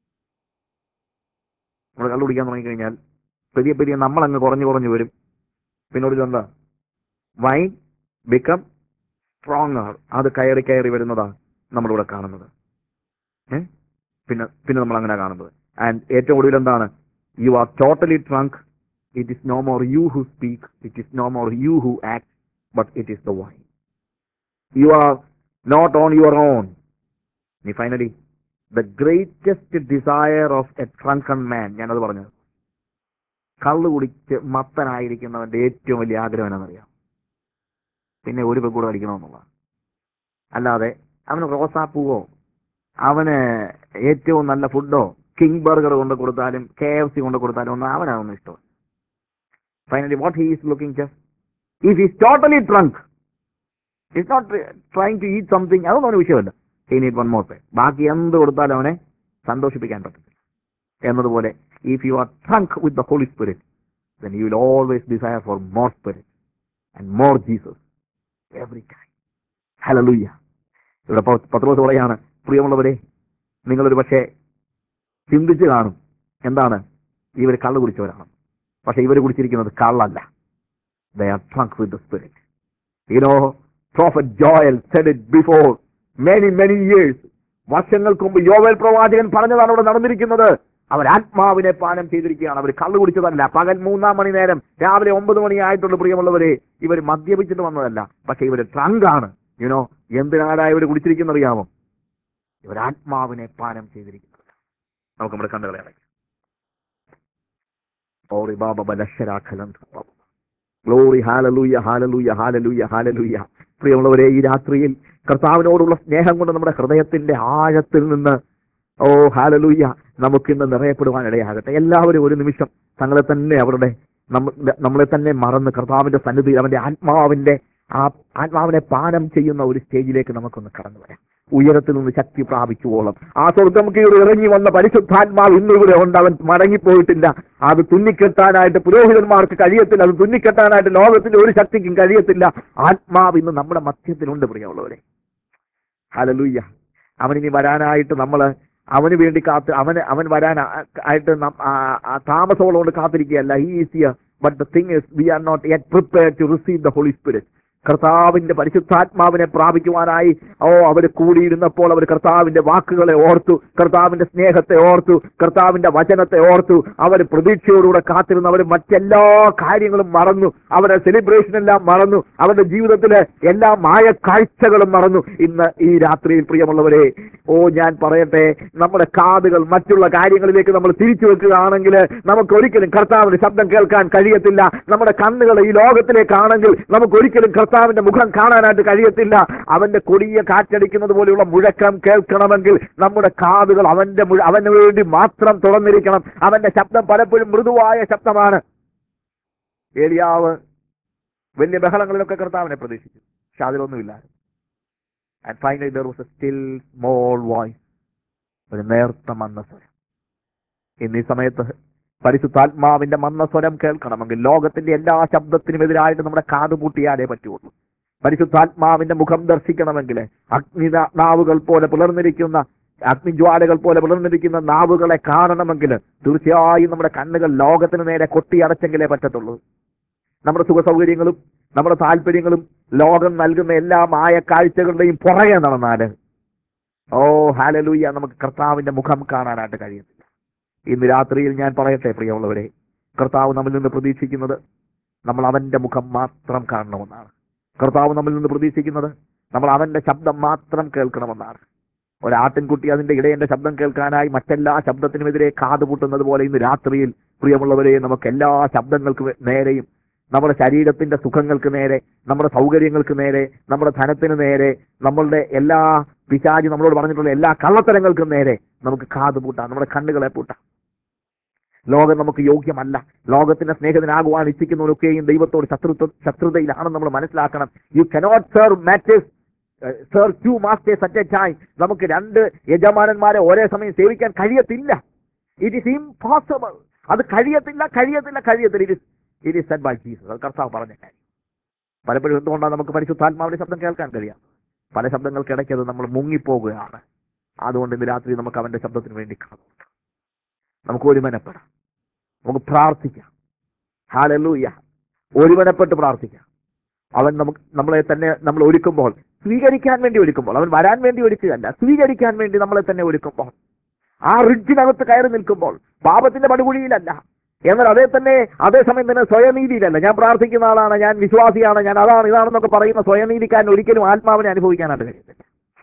നമ്മൾ കള്ളു കുടിക്കാൻ തുടങ്ങിക്കഴിഞ്ഞാൽ പെരിയ പെരിയ നമ്മളങ്ങ് കുറഞ്ഞു കുറഞ്ഞു വരും പിന്നെ ഒരു എന്താ വൈൻ ബിക്കം സ്ട്രോങ് അത് കയറി കയറി വരുന്നതാണ് നമ്മളിവിടെ കാണുന്നത് ഏ? പിന്നെ പിന്നെ നമ്മൾ അങ്ങനെ കാണുന്നത് ആൻഡ് ഏറ്റവും ഒടുവിൽ എന്താണ് you are totally drunk it is no more you who speak it is no more you who act but it is the wine you are not on your own ഇനി finally the greatest desire of a drunken man ഞാനത് പറഞ്ഞത് കള്ളു കുടിച്ച് മത്തനായിരിക്കുന്നവന്റെ ഏറ്റവും വലിയ ആഗ്രഹം എന്നാണെന്നറിയാം പിന്നെ ഒരു പെക്കൂടെ അടിക്കണമെന്നുള്ളതാണ് അല്ലാതെ അവന് റോസാപ്പൂവോ അവന് ഏറ്റവും നല്ല ഫുഡോ കിങ് ബർഗർ കൊണ്ട് കൊടുത്താലും കെ എഫ് സി കൊണ്ട് കൊടുത്താലും ഒന്നും അവനതൊന്നും ഇഷ്ടം finally what he is looking just if is totally drunk is not trying to eat something അതൊന്നും ഒരു വിഷയമല്ല he need one more thing ബാക്കി എന്ത് കൊടുത്താലും അവനെ സന്തോഷിപ്പിക്കാൻ പറ്റത്തില്ല എന്നതുപോലെ if you are drunk with the holy Spirit then you will always desire for more spirit and more Jesus every time. Hallelujah. ഇവിടെ പൗ- പത്രോസ് പറയാണ് പ്രിയമുള്ളവരെ നിങ്ങളൊരു പക്ഷേ ചിന്തിച്ച് കാണും എന്താണ് ഇവർ കള്ളു കുടിച്ചവരാണ് പക്ഷെ ഇവർ കുടിച്ചിരിക്കുന്നത് കള്ളല്ല they are drunk with the spirit you know prophet Joel said it before many many years വർഷങ്ങൾക്ക് മുമ്പ് യോവൽ പ്രവാചകൻ പറഞ്ഞതാണ് അവിടെ നടന്നിരിക്കുന്നത് അവർ ആത്മാവിനെ പാനം ചെയ്തിരിക്കുകയാണ് അവർ കള്ളു കുടിച്ചതല്ല പകൽ മൂന്നാം മണി നേരം രാവിലെ ഒമ്പത് മണിയായിട്ടുള്ള പ്രിയമുള്ളവരെ ഇവർ മദ്യപിച്ചിട്ട് വന്നതല്ല പക്ഷെ ഇവർ ട്രങ്കാണ് യുനോ എന്തിനാരാ ഇവർ കുടിച്ചിരിക്കുന്ന അറിയാമോ ഇവർ ആത്മാവിനെ പാനം ചെയ്തിരിക്കുന്നത് നമുക്ക് നമ്മുടെ കണ്ണുകളെ അടയ്ക്കാം ഓറി ബാബ ബലശരാഖലം glory hallelujah hallelujah hallelujah hallelujah പ്രിയമുള്ളവരെ ഈ രാത്രിയിൽ കർത്താവിനോടുള്ള സ്നേഹം കൊണ്ട് നമ്മുടെ ഹൃദയത്തിന്റെ ആഴത്തിൽ നിന്ന് ഓ ഹാലലൂയ നമുക്കിന്ന് നിറയപ്പെടുവാൻ ഇടയാകട്ടെ എല്ലാവരും ഒരു നിമിഷം തങ്ങളെ തന്നെ അവരുടെ നമ്മ- നമ്മളെ തന്നെ മറന്ന് കർത്താവിന്റെ സന്നിധി അവന്റെ ആത്മാവിന്റെ ആ ആത്മാവിനെ പാനം ചെയ്യുന്ന ഒരു സ്റ്റേജിലേക്ക് നമുക്കൊന്ന് കടന്നു വരാം ഉയരത്തിൽ നിന്ന് ശക്തി പ്രാപിക്കുവോളം ആ സ്വർഗം കീഴ് ഇറങ്ങി വന്ന പരിശുദ്ധാത്മാവ് ഇന്ന് ഇവിടെ ഉണ്ട് അവൻ മടങ്ങിപ്പോയിട്ടില്ല അത് തുന്നിക്കെട്ടാനായിട്ട് പുരോഹിതന്മാർക്ക് കഴിയത്തില്ല അത് തുന്നിക്കെട്ടാനായിട്ട് ലോകത്തിന്റെ ഒരു ശക്തിക്കും കഴിയത്തില്ല ആത്മാവ് ഇന്ന് നമ്മുടെ മധ്യത്തിലുണ്ട് പ്രിയമുള്ളവരെ ഹലലൂയ്യ അവനിനി വരാനായിട്ട് നമ്മൾ അവന് വേണ്ടി കാത്ത് അവന് അവൻ വരാൻ ആ- ആയിട്ട് നം- ആ- ആ താമസമുള്ള കൊണ്ട് കാത്തിരിക്കുകയല്ല he is but the thing is we are not yet prepare to receive the holy Spirit കർത്താവിന്റെ പരിശുദ്ധാത്മാവിനെ പ്രാപിക്കുവാനായി ഓ അവർ കൂടിയിരുന്നപ്പോൾ അവർ കർത്താവിന്റെ വാക്കുകളെ ഓർത്തു കർത്താവിന്റെ സ്നേഹത്തെ ഓർത്തു കർത്താവിന്റെ വചനത്തെ ഓർത്തു അവർ പ്രതീക്ഷയോടുകൂടെ കാത്തിരുന്നു അവർ മറ്റെല്ലാ കാര്യങ്ങളും മറന്നു അവരുടെ സെലിബ്രേഷൻ എല്ലാം മറന്നു അവരുടെ ജീവിതത്തിലെ എല്ലാ മായ കാഴ്ചകളും മറന്നു ഇന്ന് ഈ രാത്രിയിൽ പ്രിയമുള്ളവരെ ഓ ഞാൻ പറയട്ടെ നമ്മുടെ കാതുകൾ മറ്റുള്ള കാര്യങ്ങളിലേക്ക് നമ്മൾ തിരിച്ചു വെക്കുകയാണെങ്കിൽ നമുക്ക് ഒരിക്കലും കർത്താവിന്റെ ശബ്ദം കേൾക്കാൻ കഴിയത്തില്ല നമ്മുടെ കണ്ണുകൾ ഈ ലോകത്തിലേക്കാണെങ്കിൽ നമുക്ക് ഒരിക്കലും കർത്താവിന്റെ മുഖം കാണാനായിട്ട് കഴിയത്തില്ല അവന്റെ കൊടിയ കാറ്റടിക്കുന്നത് പോലെയുള്ള മുഴക്കം കേൾക്കണമെങ്കിൽ നമ്മുടെ കാതുകൾ അവന്റെ മുഴ- അവന് വേണ്ടി മാത്രം തുറന്നിരിക്കണം അവന്റെ ശബ്ദം പലപ്പോഴും മൃദുവായ ശബ്ദമാണ് ഏലിയാവ് വലിയ ബഹളങ്ങളിലൊക്കെ കർത്താവിനെ പ്രതീക്ഷിച്ചു പക്ഷെ അതിലൊന്നുമില്ല and finally there was a still small voice ഒരു നേർത്ത മന്ദസ്വരം ഇന്ന് ഈ സമയത്ത് പരിശുദ്ധാത്മാവിന്റെ മന്ദസ്വരം കേൾക്കണമെങ്കിൽ ലോകത്തിന്റെ എല്ലാ ശബ്ദത്തിനുമെതിരായിട്ട് നമ്മുടെ കാതുപൂട്ടിയാലേ പറ്റുള്ളൂ പരിശുദ്ധാത്മാവിന്റെ മുഖം ദർശിക്കണമെങ്കിൽ അഗ്നി നാവുകൾ പോലെ പുലർന്നിരിക്കുന്ന അഗ്നിജ്വാലകൾ പോലെ പുലർന്നിരിക്കുന്ന നാവുകളെ കാണണമെങ്കിൽ തീർച്ചയായും നമ്മുടെ കണ്ണുകൾ ലോകത്തിന് നേരെ കൊട്ടിയടച്ചെങ്കിലേ പറ്റത്തുള്ളൂ നമ്മുടെ സുഖ സൗകര്യങ്ങളും നമ്മുടെ താല്പര്യങ്ങളും ലോകം നൽകുന്ന എല്ലാ മായ കാഴ്ചകളുടെയും പുറകെ നടന്നാല് ഓ ഹാലലൂയ നമുക്ക് കർത്താവിന്റെ മുഖം കാണാനായിട്ട് കഴിയത്തില്ല ഇന്ന് രാത്രിയിൽ ഞാൻ പറയട്ടെ പ്രിയമുള്ളവരെ കർത്താവ് നമ്മിൽ നിന്ന് പ്രതീക്ഷിക്കുന്നത് നമ്മൾ അവന്റെ മുഖം മാത്രം കാണണമെന്നാണ് കർത്താവ് നമ്മിൽ നിന്ന് പ്രതീക്ഷിക്കുന്നത് നമ്മൾ അവന്റെ ശബ്ദം മാത്രം കേൾക്കണമെന്നാണ് ഒരാട്ടിൻകുട്ടി അതിന്റെ ഇടയന്റെ ശബ്ദം കേൾക്കാനായി മറ്റെല്ലാ ശബ്ദത്തിനുമെതിരെ കാതുപൂട്ടുന്നത് പോലെ ഇന്ന് രാത്രിയിൽ പ്രിയമുള്ളവരെ നമുക്ക് എല്ലാ ശബ്ദങ്ങൾക്ക് വേ- നേരെയും നമ്മുടെ ശരീരത്തിന്റെ സുഖങ്ങൾക്ക് നേരെ നമ്മുടെ സൗകര്യങ്ങൾക്ക് നേരെ നമ്മുടെ ധനത്തിന് നേരെ നമ്മളുടെ എല്ലാ പിശാചി നമ്മളോട് പറഞ്ഞിട്ടുള്ള എല്ലാ കള്ളത്തരങ്ങൾക്കും നേരെ നമുക്ക് കാത് പൂട്ടാം നമ്മുടെ കണ്ണുകളെ പൂട്ടാം ലോകം നമുക്ക് യോഗ്യമല്ല ലോകത്തിന്റെ സ്നേഹിതനാകുവാൻ ഇച്ഛിക്കുന്നവരൊക്കെയും ദൈവത്തോട് ശത്രുത്വ ശത്രുതയിലാണ് നമ്മൾ മനസ്സിലാക്കണം you cannot serve matters serve two masters at a time നമുക്ക് രണ്ട് യജമാനന്മാരെ ഒരേ സമയം സേവിക്കാൻ കഴിയത്തില്ല ഇറ്റ് ഇസ് ഇംപോസിബിൾ അത് കഴിയത്തില്ല കഴിയത്തില്ല കഴിയത്തില്ല it is it is said by Jesus അത് കർത്താവ് പറഞ്ഞ കാര്യം പലപ്പോഴും എന്തുകൊണ്ടാണ് നമുക്ക് പരിശുദ്ധാത്മാവിന്റെ ശബ്ദം കേൾക്കാൻ കഴിയാം പല ശബ്ദങ്ങൾക്കിടയ്ക്ക് അത് നമ്മൾ മുങ്ങിപ്പോകുകയാണ് അതുകൊണ്ട് ഇന്ന് രാത്രി നമുക്ക് അവന്റെ ശബ്ദത്തിന് വേണ്ടി കാതോർക്കാം നമുക്ക് ഒരുമനപ്പെടാം നമുക്ക് പ്രാർത്ഥിക്കാം ഹാലലൂയ ഒരുമനപ്പെട്ട് പ്രാർത്ഥിക്കാം അവൻ നമുക്ക് നമ്മളെ തന്നെ നമ്മൾ ഒരുക്കുമ്പോൾ സ്വീകരിക്കാൻ വേണ്ടി ഒരുക്കുമ്പോൾ അവൻ വരാൻ വേണ്ടി ഒരുക്കുകയല്ല സ്വീകരിക്കാൻ വേണ്ടി നമ്മളെ തന്നെ ഒരുക്കുമ്പോൾ ആ റിഡ്ജിനകത്ത് കയറി നിൽക്കുമ്പോൾ പാപത്തിന്റെ പടുകുഴിയിലല്ല എന്നാൽ അതേ തന്നെ അതേസമയം തന്നെ സ്വയനീതിയിലല്ല ഞാൻ പ്രാർത്ഥിക്കുന്ന ആളാണ് ഞാൻ വിശ്വാസിയാണ് ഞാൻ അതാണ് ഇതാണെന്നൊക്കെ പറയുന്ന സ്വയനീതിക്കാരൻ ഒരിക്കലും ആത്മാവിനെ അനുഭവിക്കാനായിട്ട് കഴിയത്തില്ല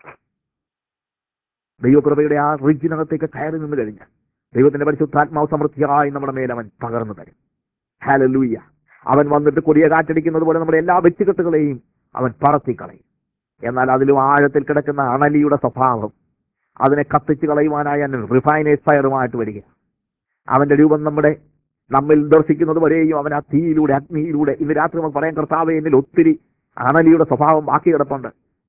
ദൈവകൃപയുടെ ആ റിഡ്ജിനകത്തേക്ക് കയറി നിന്ന് കഴിഞ്ഞാൽ ദൈവത്തിന്റെ പരിശുദ്ധാത്മാവ് സമൃദ്ധിയായി നമ്മുടെ മേൽ അവൻ പകർന്നു തരും ഹാലലൂയ അവൻ വന്നിട്ട് കൊടിയ കാറ്റടിക്കുന്നത് പോലെ നമ്മുടെ എല്ലാ വ്യക്തിഗതകളെയും അവൻ പറത്തിക്കളയും എന്നാൽ അതിലും ആഴത്തിൽ കിടക്കുന്ന അണലിയുടെ സ്വഭാവം അതിനെ കത്തിച്ച് കളയുവാനായി റിഫൈനേഴ്സ് ഫയറുമായിട്ട് വരിക അവന്റെ രൂപം നമ്മുടെ നമ്മിൽ ദർശിക്കുന്നത് വരെയും അവൻ ആ തീയിലൂടെ അഗ്നിയിലൂടെ ഇന്ന് രാത്രി നമുക്ക് പറയാൻ കർത്താവ് എന്നിൽ ഒത്തിരി അണലിയുടെ സ്വഭാവം ബാക്കി കിടപ്പുണ്ട്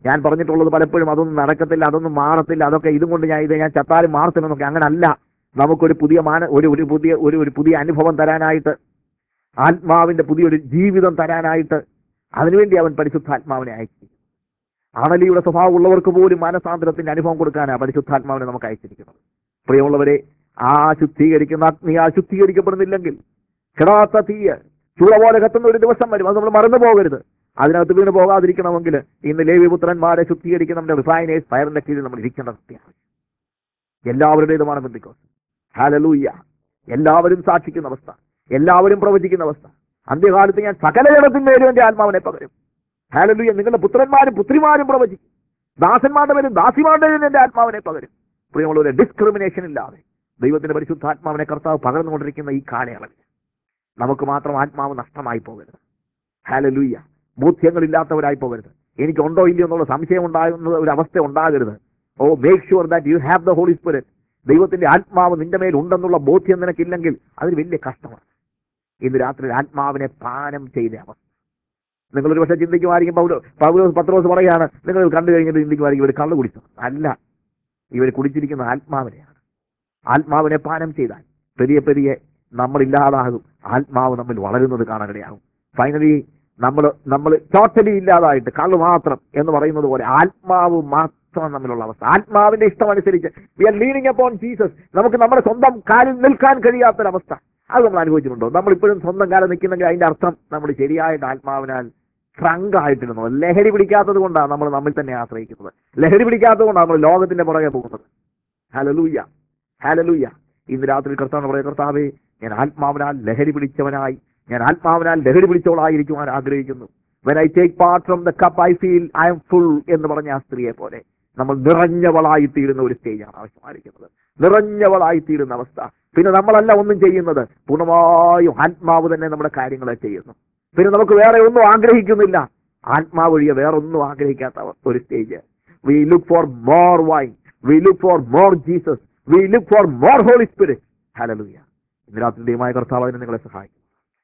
ഞാൻ പറഞ്ഞിട്ടുള്ളത് പലപ്പോഴും അതൊന്നും നടക്കത്തില്ല അതൊന്നും മാറത്തില്ല അതൊക്കെ ഇതും കൊണ്ട് ഞാൻ ഇത് ഞാൻ ചത്താലും മാറത്തില്ലെന്നൊക്കെ അങ്ങനെ അല്ല നമുക്കൊരു പുതിയ മാന ഒരു ഒരു പുതിയ ഒരു ഒരു പുതിയ അനുഭവം തരാനായിട്ട് ആത്മാവിന്റെ പുതിയൊരു ജീവിതം തരാനായിട്ട് അതിനുവേണ്ടി അവൻ പരിശുദ്ധാത്മാവിനെ അയച്ചു അണലിയുടെ സ്വഭാവം ഉള്ളവർക്ക് പോലും മാനസാന്തരത്തിന്റെ അനുഭവം കൊടുക്കാനാണ് പരിശുദ്ധാത്മാവിനെ നമുക്ക് അയച്ചിരിക്കുന്നത് പ്രിയമുള്ളവരെ ആ ശുദ്ധീകരിക്കുന്ന അഗ്നി ആ ശുദ്ധീകരിക്കപ്പെടുന്നില്ലെങ്കിൽ കിടാത്ത തീയ് ചൂള പോലെ കത്തുന്ന ഒരു ദിവസം വരും അത് നമ്മൾ മറന്നു പോകരുത് അതിനകത്ത് വീണ് പോകാതിരിക്കണമെങ്കിൽ ഇന്ന് ലേവിപുത്രന്മാരെ ശുദ്ധീകരിക്കുന്ന നമ്മുടെ റിഫൈനേഴ്സ് ഫയറിന്റെ കീഴിൽ നമ്മൾ ഇരിക്കേണ്ട സത്യമാണ് എല്ലാവരുടേതുമാണ് ബന്ധിക്കോസ് ഹാലലൂയ്യ എല്ലാവരും സാക്ഷിക്കുന്ന അവസ്ഥ എല്ലാവരും പ്രവചിക്കുന്ന അവസ്ഥ അന്ത്യകാലത്ത് ഞാൻ സകല ജനത്തിന്മേലും എന്റെ ആത്മാവിനെ പകരും ഹാലലൂയ്യ നിങ്ങളുടെ പുത്രന്മാരും പുത്രിമാരും പ്രവചിക്കും ദാസന്മാരുടെ പേരും ദാസിമാരുടെ പേരും എന്റെ ആത്മാവിനെ പകരും പ്രിയമുള്ളവരെ ഡിസ്ക്രിമിനേഷൻ ഇല്ലാതെ ദൈവത്തിന്റെ പരിശുദ്ധാത്മാവിനെ കർത്താവ് പകർന്നുകൊണ്ടിരിക്കുന്ന ഈ കാലയളവിൽ നമുക്ക് മാത്രം ആത്മാവ് നഷ്ടമായി പോകരുത് ഹാലലൂയ്യ ബോധ്യങ്ങളില്ലാത്തവരായി പോകരുത് എനിക്കുണ്ടോ ഇല്ലയോ എന്നുള്ള സംശയം ഉണ്ടാകുന്ന ഒരു അവസ്ഥ ഉണ്ടാകരുത് oh make sure that you have the holy Spirit ദൈവത്തിന്റെ ആത്മാവ് നിന്റെ മേൽ ഉണ്ടെന്നുള്ള ബോധ്യം നിനക്കില്ലെങ്കിൽ അതൊരു വലിയ കഷ്ടമാണ് ഇന്ന് രാത്രി ആത്മാവിനെ പാനം ചെയ്ത അവസ്ഥ നിങ്ങളൊരു പക്ഷേ ചിന്തിക്കുമായിരിക്കും പൗലോ പൗലോസ് പത്രോസ് പറയാണ് നിങ്ങൾ കണ്ടു കഴിഞ്ഞിട്ട് ചിന്തിക്കുമായിരിക്കും ഇവർ കള്ളു കുടിച്ചു അല്ല ഇവർ കുടിച്ചിരിക്കുന്ന ആത്മാവിനെയാണ് ആത്മാവിനെ പാനം ചെയ്താൽ പെരിയ പെരിയ നമ്മളില്ലാതാകും ആത്മാവ് നമ്മിൽ വളരുന്നത് കാണാനിടയാകും ഫൈനലി നമ്മൾ നമ്മൾ ടോട്ടലി ഇല്ലാതായിട്ട് കള്ളു മാത്രം എന്ന് പറയുന്നത് പോലെ ആത്മാവ് മാത്രം നമ്മിലുള്ള അവസ്ഥ ആത്മാവിന്റെ ഇഷ്ടം അനുസരിച്ച് we are leaning upon Jesus നമുക്ക് നമ്മുടെ സ്വന്തം കാലിൽ നിൽക്കാൻ കഴിയാത്തൊരവസ്ഥ അത് നമ്മൾ അനുഭവിച്ചിട്ടുണ്ടോ നമ്മൾ ഇപ്പോഴും സ്വന്തം കാലം നിൽക്കുന്നെങ്കിൽ അതിന്റെ അർത്ഥം നമ്മൾ ശരിയായിട്ട് ആത്മാവിനാൽ ട്രങ്കായിട്ടിരുന്നു ലഹരി പിടിക്കാത്തത് കൊണ്ടാണ് നമ്മൾ നമ്മിൽ തന്നെ ആശ്രയിക്കുന്നത് ലഹരി പിടിക്കാത്തത് കൊണ്ടാണ് നമ്മൾ ലോകത്തിന്റെ പുറകെ പോകുന്നത് ഹലലൂയ്യ ഹലലൂയ്യ ഇന്ന് രാത്രി കർത്താവ് പറയാം കർത്താവേ ഞാൻ ആത്മാവിനാൽ ലഹരി പിടിച്ചവനായി ഞാൻ ആത്മാവിനാൽ ലഹരി പിടിച്ചവളായിരിക്കുവാൻ ആഗ്രഹിക്കുന്നു when I take part from the cup I feel I am full എന്ന് പറഞ്ഞ ആ സ്ത്രീയെ പോലെ നമ്മൾ നിറഞ്ഞവളായി തീരുന്ന ഒരു സ്റ്റേജാണ് ആവശ്യമായിരിക്കുന്നത് നിറഞ്ഞവളായി തീരുന്ന അവസ്ഥ പിന്നെ നമ്മളല്ല ഒന്നും ചെയ്യുന്നത് പൂർണ്ണമായും ആത്മാവ് തന്നെ നമ്മുടെ കാര്യങ്ങളെ ചെയ്യുന്നു പിന്നെ നമുക്ക് വേറെ ഒന്നും ആഗ്രഹിക്കുന്നില്ല ആത്മാവ് ഒഴികെ വേറെ ഒന്നും ആഗ്രഹിക്കാത്ത ഒരു stage we look for more wine we look for more Jesus we look for more Holy Spirit hallelujah ഇന്ന് രാത്രി ദൈവമായ കർത്താവ് അതിനെ നിങ്ങളെ സഹായിക്കും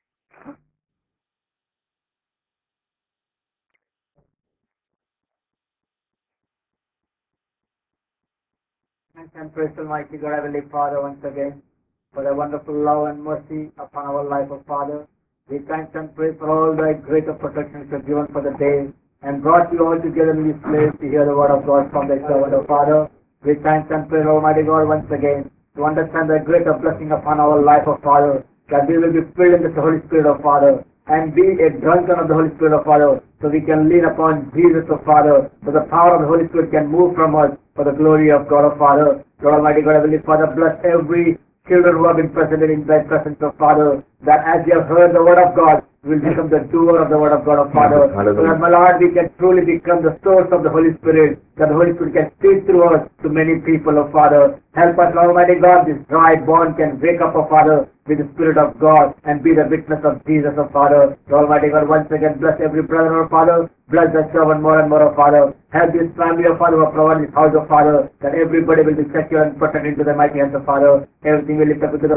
Thanks and praise Almighty God, Heavenly Father, once again, for the wonderful love and mercy upon our life, O Father. We thank and praise for all thy greater protections you have given for the day and brought you all together in this place to hear the word of God from thy servant, O Father. We thank and praise Almighty God once again to understand the greater blessing upon our life, O Father, that we will be filled in the Holy Spirit, O Father, and be a drunken of the Holy Spirit, O Father, so we can lean upon Jesus, O Father, so the power of the Holy Spirit can move from us for the glory of God, O Father. Lord Almighty God, Heavenly Father, bless every children who have been present in thy presence, O Father, that as they have heard the word of God, will become the doer of the word of God, O Father. So that, my Lord, we can truly become the source of the Holy Spirit, that the Holy Spirit can speak through us to many people, O Father. Help us, Lord Almighty God, this dry bone can break up, O Father, with the Spirit of God and be the witness of Jesus, O Father. Lord Almighty God, once again, bless every brother, O Father. Bless the servant more and more, O Father. Help this family, O Father, who have provided this house, O Father, that everybody will be secure and protected into the mighty hands of Father. Everything will lift up into the